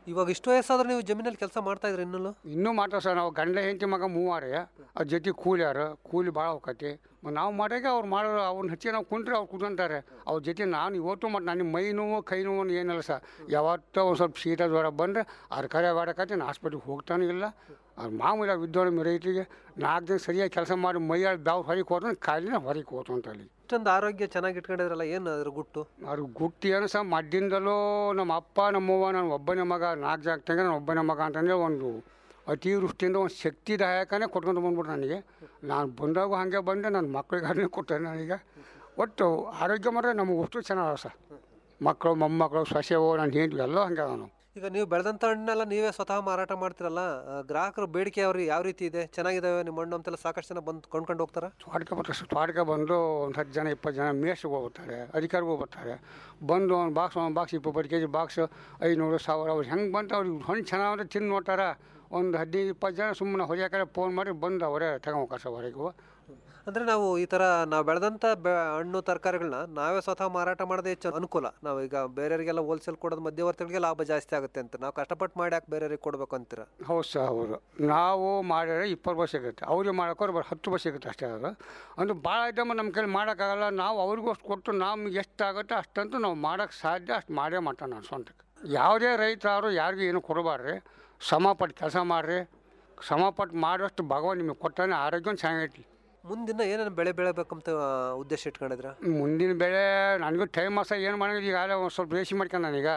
ಇವಾಗ ಇಷ್ಟು ವಯಸ್ಸಾದ್ರೆ ನೀವು ಜಮೀನಲ್ಲಿ ಕೆಲಸ ಮಾಡ್ತಾ ಇದ್ರಿ ಇನ್ನೂ ಇನ್ನೂ ಮಾಡ್ತಾವೆ ಸರ್ ನಾವು ಗಂಡ ಹೆಂಡತಿ ಮಗ ಮೂವಾರೆ ಅದ್ರ ಜೊತೆ ಕೂಲಿಯಾರ ಕೂಲಿ ಭಾಳ ಹೋಗತಿ ನಾವು ಮಾಡಾಗ ಅವ್ರು ಮಾಡೋರು ಅವ್ರನ್ನ ಹಚ್ಚಿ ನಾವು ಕುಂತ್ರೆ ಅವ್ರು ಕುತ್ಕೊಂತಾರೆ ಅವ್ರ ಜೊತೆ ನಾನು ಇವತ್ತು ಮತ್ತು ನನಗೆ ಮೈ ನೋವು ಕೈ ನೋವು ಅನ್ನೋ ಏನಿಲ್ಲ ಸರ್ ಯಾವತ್ತೋ ಒಂದು ಸ್ವಲ್ಪ ಶೀತ ಜ್ವರ ಬಂದರೆ ಅದ್ರ ಕರೆ ಬಾಡಕತ್ತಿ ನಾನು ಹಾಸ್ಪಿಟ್ಲಿಗೆ ಹೋಗ್ತಾನೆ ಇಲ್ಲ ಅವ್ರು ಮಾಮೂಲಿ ವಿದ್ವಾನ ರೈತರಿಗೆ ನಾಲ್ಕು ದಿನ ಸರಿಯಾಗಿ ಕೆಲಸ ಮಾಡಿ ಮೈಯಾಳಿ ಬ್ಯಾವ್ ಹೊರಗೆ ಹೋದ್ರೆ ಕಾಲಿನ ಹೊರಗೆ ಹೋತು ಅಂತ ಅಲ್ಲಿ ಇಷ್ಟೊಂದು ಆರೋಗ್ಯ ಚೆನ್ನಾಗಿ ಇಟ್ಕೊಂಡಿದ್ರಲ್ಲ ಏನು ಅದ್ರ ಗುಟ್ಟು ಅವ್ರು ಗುಟ್ಟಿ ಏನು ಸಹ ಮಡ್ಡಿಂದಲೂ ನಮ್ಮ ಅಪ್ಪ ನಮ್ಮವ್ವ ನಾನು ಒಬ್ಬನೇ ಮಗ ನಾಲ್ಕು ಜಾಗದಾಗ ನಾನು ಒಬ್ಬನೇ ಮಗ ಅಂತಂದರೆ ಒಂದು ಅತಿವೃಷ್ಟಿಯಿಂದ ಒಂದು ಶಕ್ತಿದಾಯಕನೇ ಕೊಟ್ಕೊಂಡು ಬಂದ್ಬಿಟ್ಟು ನನಗೆ ನಾನು ಬಂದಾಗ ಹಾಗೆ ಬಂದೆ ನನ್ನ ಮಕ್ಕಳಿಗಾರನೇ ಕೊಟ್ಟೆ ನನಗೆ ಒಟ್ಟು ಆರೋಗ್ಯ ಮಾತ್ರ ನಮಗೆ ಅಷ್ಟು ಚೆನ್ನಾಗ ಸರ್ ಮಕ್ಕಳು ಮೊಮ್ಮಕ್ಕಳು ಸೊಸೆವು ನನ್ನ ಹೆಂಡತಿ ಎಲ್ಲ ಹಂಗೆ ಅದಾವ ನಾವು ಈಗ ನೀವು ಬೆಳೆದಂಥ ಹಣ್ಣೆಲ್ಲ ನೀವೇ ಸ್ವತಃ ಮಾರಾಟ ಮಾಡ್ತಿರಲ್ಲ ಆ, ಗ್ರಾಹಕರ ಬೇಡಿಕೆ ಅವ್ರಿಗೆ ಯಾವ ರೀತಿ ಇದೆ ಚೆನ್ನಾಗಿದಾವೆ ನಿಮ್ಮ ಹಣ್ಣು ಅಂತೆಲ್ಲ ಸಾಕಷ್ಟು ಜನ ಬಂದು ಕೊಂಡ್ಕೊಂಡು ಹೋಗ್ತಾರ ತೋಟಕ್ಕೆ ಬರ್ತಾರೆ ಸರ್ ತೋಟಕ್ಕೆ ಬಂದು ಒಂದು ಹತ್ತು ಜನ ಇಪ್ಪತ್ತು ಜನ ಮೇಷ್ಗೆ ಹೋಗ್ತಾರೆ ಅಧಿಕಾರಿಗೂ ಬರ್ತಾರೆ ಬಂದು ಒಂದು ಬಾಕ್ಸ್ ಒಂದು ಬಾಕ್ಸ್ ಇಪ್ಪತ್ತು ಕೆ ಜಿ ಬಾಕ್ಸ್ ಐನೂರು ಸಾವಿರ ಅವ್ರು ಹೆಂಗೆ ಬಂತು ಅವ್ರಿಗೆ ಹಣ್ಣು ಚೆನ್ನಾಗಿ ತಿಂದು ನೋಡ್ತಾರ ಒಂದು ಹದಿನೈದು ಇಪ್ಪತ್ತು ಜನ ಸುಮ್ಮನೆ ಹೊಲಿಯಾಕಡೆ ಫೋನ್ ಮಾಡಿ ಬಂದು ಅವರೇ ತಗೊಂಡ್ಹೋಗ್ತಾರೆ ಸರ್ ಹೊರಗೆ ಅಂದರೆ ನಾವು ಈ ಥರ ನಾವು ಬೆಳೆದಂಥ ಬೆ ಹಣ್ಣು ತರಕಾರಿಗಳನ್ನ ನಾವೇ ಸ್ವತಃ ಮಾರಾಟ ಮಾಡೋದೇ ಹೆಚ್ಚು ಅನುಕೂಲ ನಾವು ಈಗ ಬೇರೆಯವರಿಗೆಲ್ಲ ಹೋಲ್ಸೇಲ್ ಕೊಡೋದು ಮಧ್ಯವರ್ತಿಗಳಿಗೆ ಲಾಭ ಜಾಸ್ತಿ ಆಗುತ್ತೆ ಅಂತ ನಾವು ಕಷ್ಟಪಟ್ಟು ಮಾಡಿ ಯಾಕೆ ಬೇರೆಯವ್ರಿಗೆ ಕೊಡಬೇಕು ಅಂತೀರ ಹೌದು ಸರ್ ಹೌದು ನಾವು ಮಾಡಿದ್ರೆ ಇಪ್ಪತ್ತು ವರ್ಷ ಸಿಗುತ್ತೆ ಅವ್ರಿಗೆ ಮಾಡೋಕ್ಕೋರು ಬರೀ ಹತ್ತು ವರ್ಷ ಸಿಗುತ್ತೆ ಅಷ್ಟೇ ಅದು ಅಂದ್ರೆ ಭಾಳ ಐಟಮ್ ನಮ್ಮ ಕೈಲಿ ಮಾಡೋಕ್ಕಾಗಲ್ಲ ನಾವು ಅವ್ರಿಗೂ ಅಷ್ಟು ಕೊಟ್ಟು ನಮ್ಗೆ ಎಷ್ಟು ಆಗುತ್ತೆ ಅಷ್ಟಂತೂ ನಾವು ಮಾಡೋಕ್ಕೆ ಸಾಧ್ಯ ಅಷ್ಟು ಮಾಡೇ ಮಾಡ್ತಾನೆ ನಾನು ಸ್ವಂತಕ್ಕೆ ಯಾವುದೇ ರೈತರು ಯಾರಿಗೂ ಏನು ಕೊಡಬಾರ್ರಿ ಸಮಪಟ್ಟು ಕೆಲಸ ಮಾಡಿರಿ ಸಮಪಟ್ಟು ಮಾಡೋಷ್ಟು ಭಗವಾನ್ ನಿಮಗೆ ಕೊಟ್ಟಾನೆ ಆರೋಗ್ಯ ಚೆನ್ನಾಗೈತಿ ಮುಂದಿನ ಏನೇನು ಬೆಳೆ ಬೆಳಿಬೇಕಂತ ಆ, ಉದ್ದೇಶ ಇಟ್ಕೊಂಡಿದ್ರ ಮುಂದಿನ ಬೆಳೆ ನನಗೂ ಟೈಮ್ ಮಾಸ ಏನು ಮಾಡೋದು ಈಗ ಒಂದು ಸ್ವಲ್ಪ ರೇಷ್ಮೆ ಮಾಡ್ಕೊಂಡು ನಾನೀಗ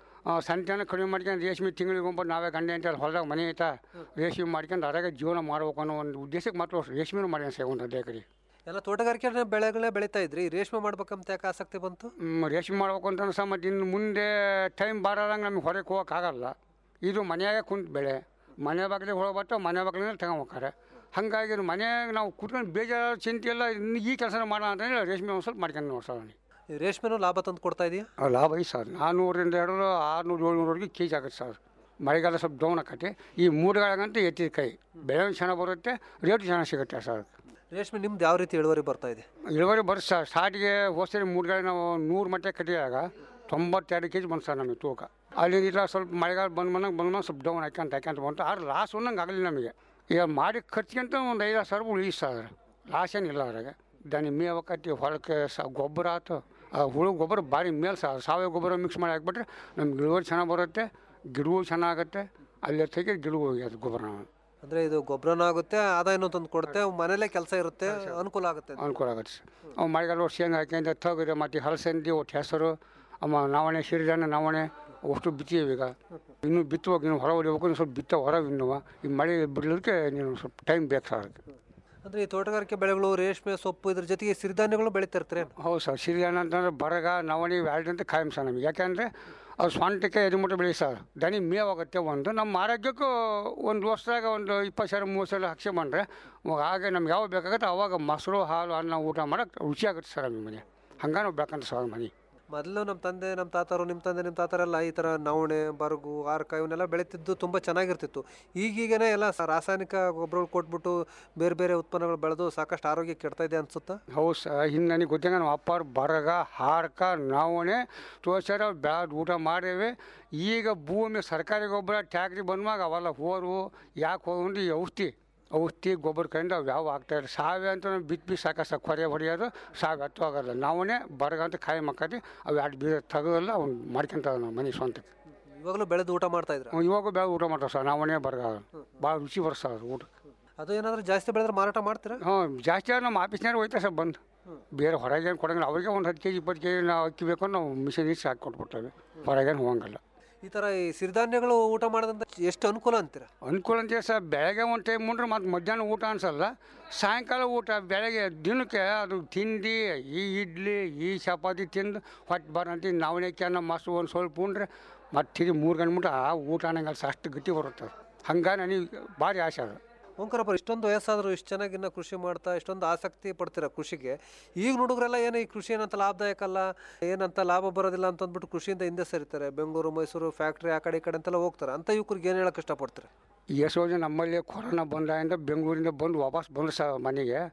ಸಂತೆನ ಕಡಿಮೆ ಮಾಡ್ಕೊಂಡು ರೇಷ್ಮೆ ತಿಂಗಳಿಗೆ ಒಬ್ಬ ನಾವೇ ಗಂಡೆ ಅಂತ ಹೊಲದಾಗ ಮನೆ ಐತಾ ರೇಷ್ಮೆ ಮಾಡ್ಕೊಂಡು ಅದ್ರಾಗ ಜೀವನ ಮಾಡ್ಬೇಕು ಅನ್ನೋ ಒಂದು ಉದ್ದೇಶಕ್ಕೆ ಮಾತ್ರ ರೇಷ್ಮೆನೂ ಮಾಡ್ಯಾನ ಸರ್ ಒಂದು ಹದಿನೈದು ಎಕರೆ ಎಲ್ಲ ತೋಟಗಾರಿಕೆ ಬೆಳೆಗಳನ್ನೇ ಬೆಳೀತಾ ಇದ್ರಿ ರೇಷ್ಮೆ ಮಾಡ್ಬೇಕಂತ ಯಾಕೆ ಆಸಕ್ತಿ ಬಂತು ಹ್ಮ್, ರೇಷ್ಮೆ ಮಾಡ್ಬೇಕು ಅಂತ ಸಹ ಮತ್ತು ಇನ್ನು ಮುಂದೆ ಟೈಮ್ ಬರೋದಂಗೆ ನಮಗೆ ಹೊರಗೆ ಹೋಗೋಕ್ಕಾಗಲ್ಲ ಇದು ಮನೆಯಾಗೆ ಕುಂತು ಬೆಳೆ ಮನೆ ಬಾಗಿಲಿಗೆ ಹೊರಗೆ ಬರ್ತಾವೆ ಮನೆ ಬಾಗಿಲಿಂದ ತಗೊಂಬೋಕ್ಕಾರೆ ಹಾಗಾಗಿ ಮನೆಯಾಗ ನಾವು ಕುತ್ಕೊಂಡು ಬೇಜಾರು ಚಿಂತೆ ಎಲ್ಲ ಇನ್ನು ಈ ಕೆಲಸ ಮಾಡೋಣ ಅಂತಂದ್ರೆ ರೇಷ್ಮೆ ಒಂದು ಸ್ವಲ್ಪ ಮಾಡ್ಕೊಂಡು ನೋಡಿ ಸರ್ ನನಗೆ ಈ ರೇಷ್ಮೆನೂ ಲಾಭ ತಂದು ಕೊಡ್ತಾ ಇದೆಯಾ ಆ, ಲಾಭ ಐತೆ ಸರ್ ನಾನ್ನೂರಿಂದ ಹಿಡಿದು ಆರುನೂರು ಏಳ್ನೂರವರೆಗೆ ಕೆ ಜಿ ಆಗುತ್ತೆ ಸರ್ ಮಳೆಗಾಲ ಸ್ವಲ್ಪ ಡೌನ್ ಆಕತಿ ಈ ಮೂರುಗಳಾಗಂತೂ ಎತ್ತಿದ ಕೈ ಬೆಳೆ ಚೆನ್ನಾಗಿ ಬರುತ್ತೆ ರೇಟ್ ಚೆನ್ನಾಗಿ ಸಿಗುತ್ತೆ ಸರ್ ರೇಷ್ಮೆ ನಿಮ್ದು ಯಾವ ರೀತಿ ಇಳುವರಿ ಬರ್ತಾ ಇದೆ ಇಳುವರಿ ಬರುತ್ತೆ ಸರ್ ಸ್ಟಾರ್ಟಿಗೆ ಹೋದ್ಸರಿ ಮೂರುಗಾಳಿ ನಾವು ನೂರು ಮಟ್ಟ ಕಟ್ಟಿದಾಗ ತೊಂಬತ್ತೆರಡು ಕೆ ಜಿ ಬಂತು ಸರ್ ನಮಗೆ ತೂಕ ಅಲ್ಲಿಂದ ಸ್ವಲ್ಪ ಮಳೆಗಾಲ ಬಂದು ಬಂದಾಗ ಬಂದ ಮೇಲೆ ಸ್ವಲ್ಪ ಡೌನ್ ಹಾಕ್ಯಂತ ಹಾಕ್ಯಂತ ಬಂತು ಆದ್ರೆ ಲಾಸ್ ಒಂದಂಗೆ ಆಗಲಿಲ್ಲ ನಮಗೆ ಈಗ ಮಾಡಿ ಖರ್ಚಿಗಿಂತ ಒಂದು ಐದಾರು ಸಾವಿರ ಉಳಿಸಿ ಸರ್ ಲಾಸ್ ಏನಿಲ್ಲ ಅದ್ರಾಗ ದನಿ ಮೇವು ಕಟ್ಟಿ ಹೊಲಕ್ಕೆ ಸ ಗೊಬ್ಬರ ಆಯ್ತು ಆ ಹುಳು ಗೊಬ್ಬರ ಭಾರಿ ಮೇಲ್ ಸರ್ ಸಾವಯವ ಗೊಬ್ಬರ ಮಿಕ್ಸ್ ಮಾಡಿ ಹಾಕ್ಬಿಟ್ರೆ ನಮ್ಗೆ ಇಳುವರಿ ಚೆನ್ನಾಗಿ ಬರುತ್ತೆ ಗಿಡವೂ ಚೆನ್ನಾಗುತ್ತೆ ಅಲ್ಲೇ ತೆಗೆ ಗಿಡವೂ ಅದು ಗೊಬ್ಬರ ಅಂದ್ರೆ ಇದು ಗೊಬ್ಬರನೂ ಆಗುತ್ತೆ ಆದಾಯನೂ ತಂದು ಕೊಡುತ್ತೆ ಮನೇಲೆ ಕೆಲಸ ಇರುತ್ತೆ ಅನುಕೂಲ ಆಗುತ್ತೆ ಅಂತ. ಅನುಕೂಲ ಆಗುತ್ತೆ ಸರ್ ಅವು ಮಳೆಗಾಲ ಶೇಂಗಾ ಹಾಕ್ಯಂತ ತಗರಿ ಮತ್ತು ಹಲಸಂದಿ ಒಟ್ಟು ಹೆಸರು ಅಮ್ಮ ನವಣೆ ಸಿರಿಧಾನ್ಯ ನವಣೆ ಅಷ್ಟು ಬಿತ್ತೀವಿ ಈಗ ಇನ್ನೂ ಬಿತ್ತುವಾಗ ಇನ್ನು ಹೊರ ಹೊಡಿಬೇಕು ಇನ್ನು ಸ್ವಲ್ಪ ಬಿತ್ತ ಹೊರ ಇನ್ನೂ ಈ ಮಳೆ ಬಿಡಲಿಕ್ಕೆ ನೀನು ಸ್ವಲ್ಪ ಟೈಮ್ ಬೇಕು ಸರ್ ಅದಕ್ಕೆ ಅಂದ್ರೆ ಈ ತೋಟಗಾರಿಕೆ ಬೆಳೆಗಳು ರೇಷ್ಮೆ ಸೊಪ್ಪು ಇದ್ರ ಜೊತೆಗೆ ಸಿರಿಧಾನ್ಯಗಳು ಬೆಳೀತಾ ಇರ್ತಾರೆ ಹೌದು ಸರ್ ಸಿರಿಧಾನ್ಯ ಅಂತಂದ್ರೆ ಬರಗ ನವಣೆ ಎರಡು ಅಂತ ಕಾಯಂ ಸರ್ ನಮಗೆ ಯಾಕೆಂದರೆ ಅದು ಸ್ವಂತಕ್ಕೆ ಎದುಮುಟ್ಟ ಬೆಳೆ ಸರ್ ದನಿ ಮೇವಾಗುತ್ತೆ ಒಂದು ನಮ್ಮ ಆರೋಗ್ಯಕ್ಕೂ ಒಂದು ವರ್ಷದಾಗ ಒಂದು ಇಪ್ಪತ್ತು ಸಾವಿರ ಮೂವತ್ತು ಸಾವಿರ ಹಾಕ್ಸ್ಕೊಂಬಂದ್ರೆ ಹಾಗೆ ನಮ್ಗೆ ಯಾವಾಗ ಬೇಕಾಗುತ್ತೆ ಅವಾಗ ಮೊಸರು ಹಾಲು ಅನ್ನ ಊಟ ಮಾಡೋಕೆ ರುಚಿ ಆಗುತ್ತೆ ಸರ್ ನಮಗೆ ಮನೆ ಹಂಗೆ ನಾವು ಬೇಕಂತ ಸರ್ ಮನೆ ಮೊದಲು ನಮ್ಮ ತಂದೆ ನಮ್ಮ ತಾತರು ನಿಮ್ಮ ತಂದೆ ನಿಮ್ಮ ತಾತರೆಲ್ಲ ಈ ಥರ ನವಣೆ ಬರಗು ಆರ್ಕ ಇವನ್ನೆಲ್ಲ ಬೆಳೀತಿದ್ದು ತುಂಬ ಚೆನ್ನಾಗಿರ್ತಿತ್ತು ಈಗೀಗನೇ ಎಲ್ಲ ಸ- ರಾಸಾಯನಿಕ ಗೊಬ್ಬರಗಳು ಕೊಟ್ಬಿಟ್ಟು ಬೇರೆ ಬೇರೆ ಉತ್ಪನ್ನಗಳು ಬೆಳೆದು ಸಾಕಷ್ಟು ಆರೋಗ್ಯ ಕೆಡ್ತಾ ಇದೆ ಅನ್ಸುತ್ತಾ ಹೌದು ಸರ್ ಹಿಂದೆ ನನಗೆ ಗೊತ್ತಿಲ್ಲ ನಮ್ಮ ಅಪ್ಪಾರು ಬರಗ ಹಾರ್ಕ ನವಣೆ ತೋರ್ಸ್ಯಾರ ಬ್ಯಾಡ್ ಊಟ ಮಾಡೇವೆ ಈಗ ಭೂಮಿ ಸರ್ಕಾರಿ ಗೊಬ್ಬರ ಟ್ಯಾಕ್ರಿ ಬಂದ್ಮಾಗ ಅವೆಲ್ಲ ಹೋರು ಯಾಕೆ ಹೋಗ್ರಿ ಔಷಧಿ ಔಷಧಿ ಗೊಬ್ಬರ ಕೈಯಿಂದ ಅವು ಯಾವ ಆಗ್ತಾಯಿಲ್ಲ ಸಾವೆ ಅಂತ ನಾವು ಬಿತ್ತು ಬಿತ್ತು ಸಾಕ ಸರ್ ಕೊರೆ ಹೊಡೆಯೋದು ಸಾವೆ ಹತ್ತು ಆಗಲ್ಲ ನಾವೇ ಬರಗ ಅಂತ ಕಾಯಿ ಮಕ್ಕದಿ ಅವು ಎರಡು ಬೀಜ ತೆಗೋಲ್ಲ ಅವ್ನು ಮಾಡ್ಕೊಂತ ನಾವು ಮನೆ ಸ್ವಂತಕ್ಕೆ ಇವಾಗಲೂ ಬೆಳೆದು ಊಟ ಮಾಡ್ತಾ ಇದ್ರ ಇವಾಗ ಬೇಗ ಊಟ ಮಾಡ್ತಾವೆ ಸರ್ ನಾವೇ ಬರಗ ಭಾಳ ರುಚಿ ಬರ್ತದೆ ಸರ್ ಊಟ ಅದು ಏನಾದರೂ ಜಾಸ್ತಿ ಬೆಳೆದ್ರೆ ಮಾರಾಟ ಮಾಡ್ತೀರಾ ಹ್ಞೂ ಜಾಸ್ತಿ ಆದ್ರೆ ನಮ್ಮ ಆಫೀಸ್ನಾರು ಹೋಯ್ತಾರೆ ಸರ್ ಬಂದು ಬೇರೆ ಹೊರಗೇನು ಕೊಡಂಗಿಲ್ಲ ಅವ್ರಿಗೆ ಒಂದು ಹತ್ತು ಕೆ ಜಿ ಇಪ್ಪತ್ತು ಕೆ ಜಿ ನಾವು ಅಕ್ಕಿ ಬೇಕು ಅಂದ್ರೆ ನಾವು ಮಿಷನ್ ಇಟ್ಟು ಹಾಕಿ ಕೊಟ್ಬಿಡ್ತೇವೆ ಹೊರಗೇನು ಹೋಗಂಗಿಲ್ಲ ಈ ಥರ ಈ ಸಿರಿಧಾನ್ಯಗಳು ಊಟ ಮಾಡೋದ್ರಿಂದ ಎಷ್ಟು ಅನುಕೂಲ ಅಂತೀರಾ ಅನುಕೂಲ ಅಂತೀವಿ ಸರ್ ಬೆಳಗ್ಗೆ ಒಂದು ಟೈಮ್ ಉಂಡ್ರೆ ಮತ್ತು ಮಧ್ಯಾಹ್ನ ಊಟ ಅನ್ಸಲ್ಲ ಸಾಯಂಕಾಲ ಊಟ ಬೆಳಗ್ಗೆ ದಿನಕ್ಕೆ ಅದು ತಿಂದು ಈ ಇಡ್ಲಿ ಈ ಚಪಾತಿ ತಿಂದು ಹೊಟ್ಟೆ ಬರಂತ ನವಣೆಕ್ಕೆ ಅನ್ನ ಮಸ್ತು ಒಂದು ಸ್ವಲ್ಪ ಉಂಡ್ರೆ ಮತ್ತೆ ತಿರುಗಿ ಮೂರು ಗಂಟೆ ಮುಟ್ಟ ಆ ಊಟ ಅನ್ನಂಗಲ್ಲ ಸರ್ ಅಷ್ಟು ಗಟ್ಟಿ ಬರುತ್ತೆ ಹಂಗೆ ನನಗೆ ಭಾರಿ ಆಸೆ ಅದು ಓಂಕಾರಪ್ಪ ಇಷ್ಟೊಂದು ವಯಸ್ಸಾದರೂ ಇಷ್ಟು ಚೆನ್ನಾಗಿ ಇನ್ನ ಕೃಷಿ ಮಾಡ್ತಾ ಇಷ್ಟೊಂದು ಆಸಕ್ತಿ ಪಡ್ತೀರಾ ಕೃಷಿಗೆ ಈಗ ಹುಡುಗರೆಲ್ಲ ಏನು ಈ ಕೃಷಿ ಏನಂತ ಲಾಭದಾಯಕ ಅಲ್ಲ ಏನಂತ ಲಾಭ ಬರೋದಿಲ್ಲ ಅಂತ ಅಂದ್ಬಿಟ್ಟು ಕೃಷಿಯಿಂದ ಹಿಂದೆ ಸರಿತಾರೆ ಬೆಂಗಳೂರು ಮೈಸೂರು ಫ್ಯಾಕ್ಟ್ರಿ ಆ ಕಡೆ ಈ ಕಡೆ ಅಂತೆಲ್ಲ ಹೋಗ್ತಾರೆ ಅಂತ ಯುವಕರಿಗೆ ಏನು ಹೇಳಕ್ಕೆ ಇಷ್ಟಪಡ್ತಾರೆ ಎಷ್ಟೋ ಜನ ನಮ್ಮಲ್ಲಿ ಕೊರೋನಾ ಬಂದಾಗಿಂದ ಬೆಂಗಳೂರಿಂದ ಬಂದು ವಾಪಸ್ ಬಂದು ಸ ಮನೆಗೆ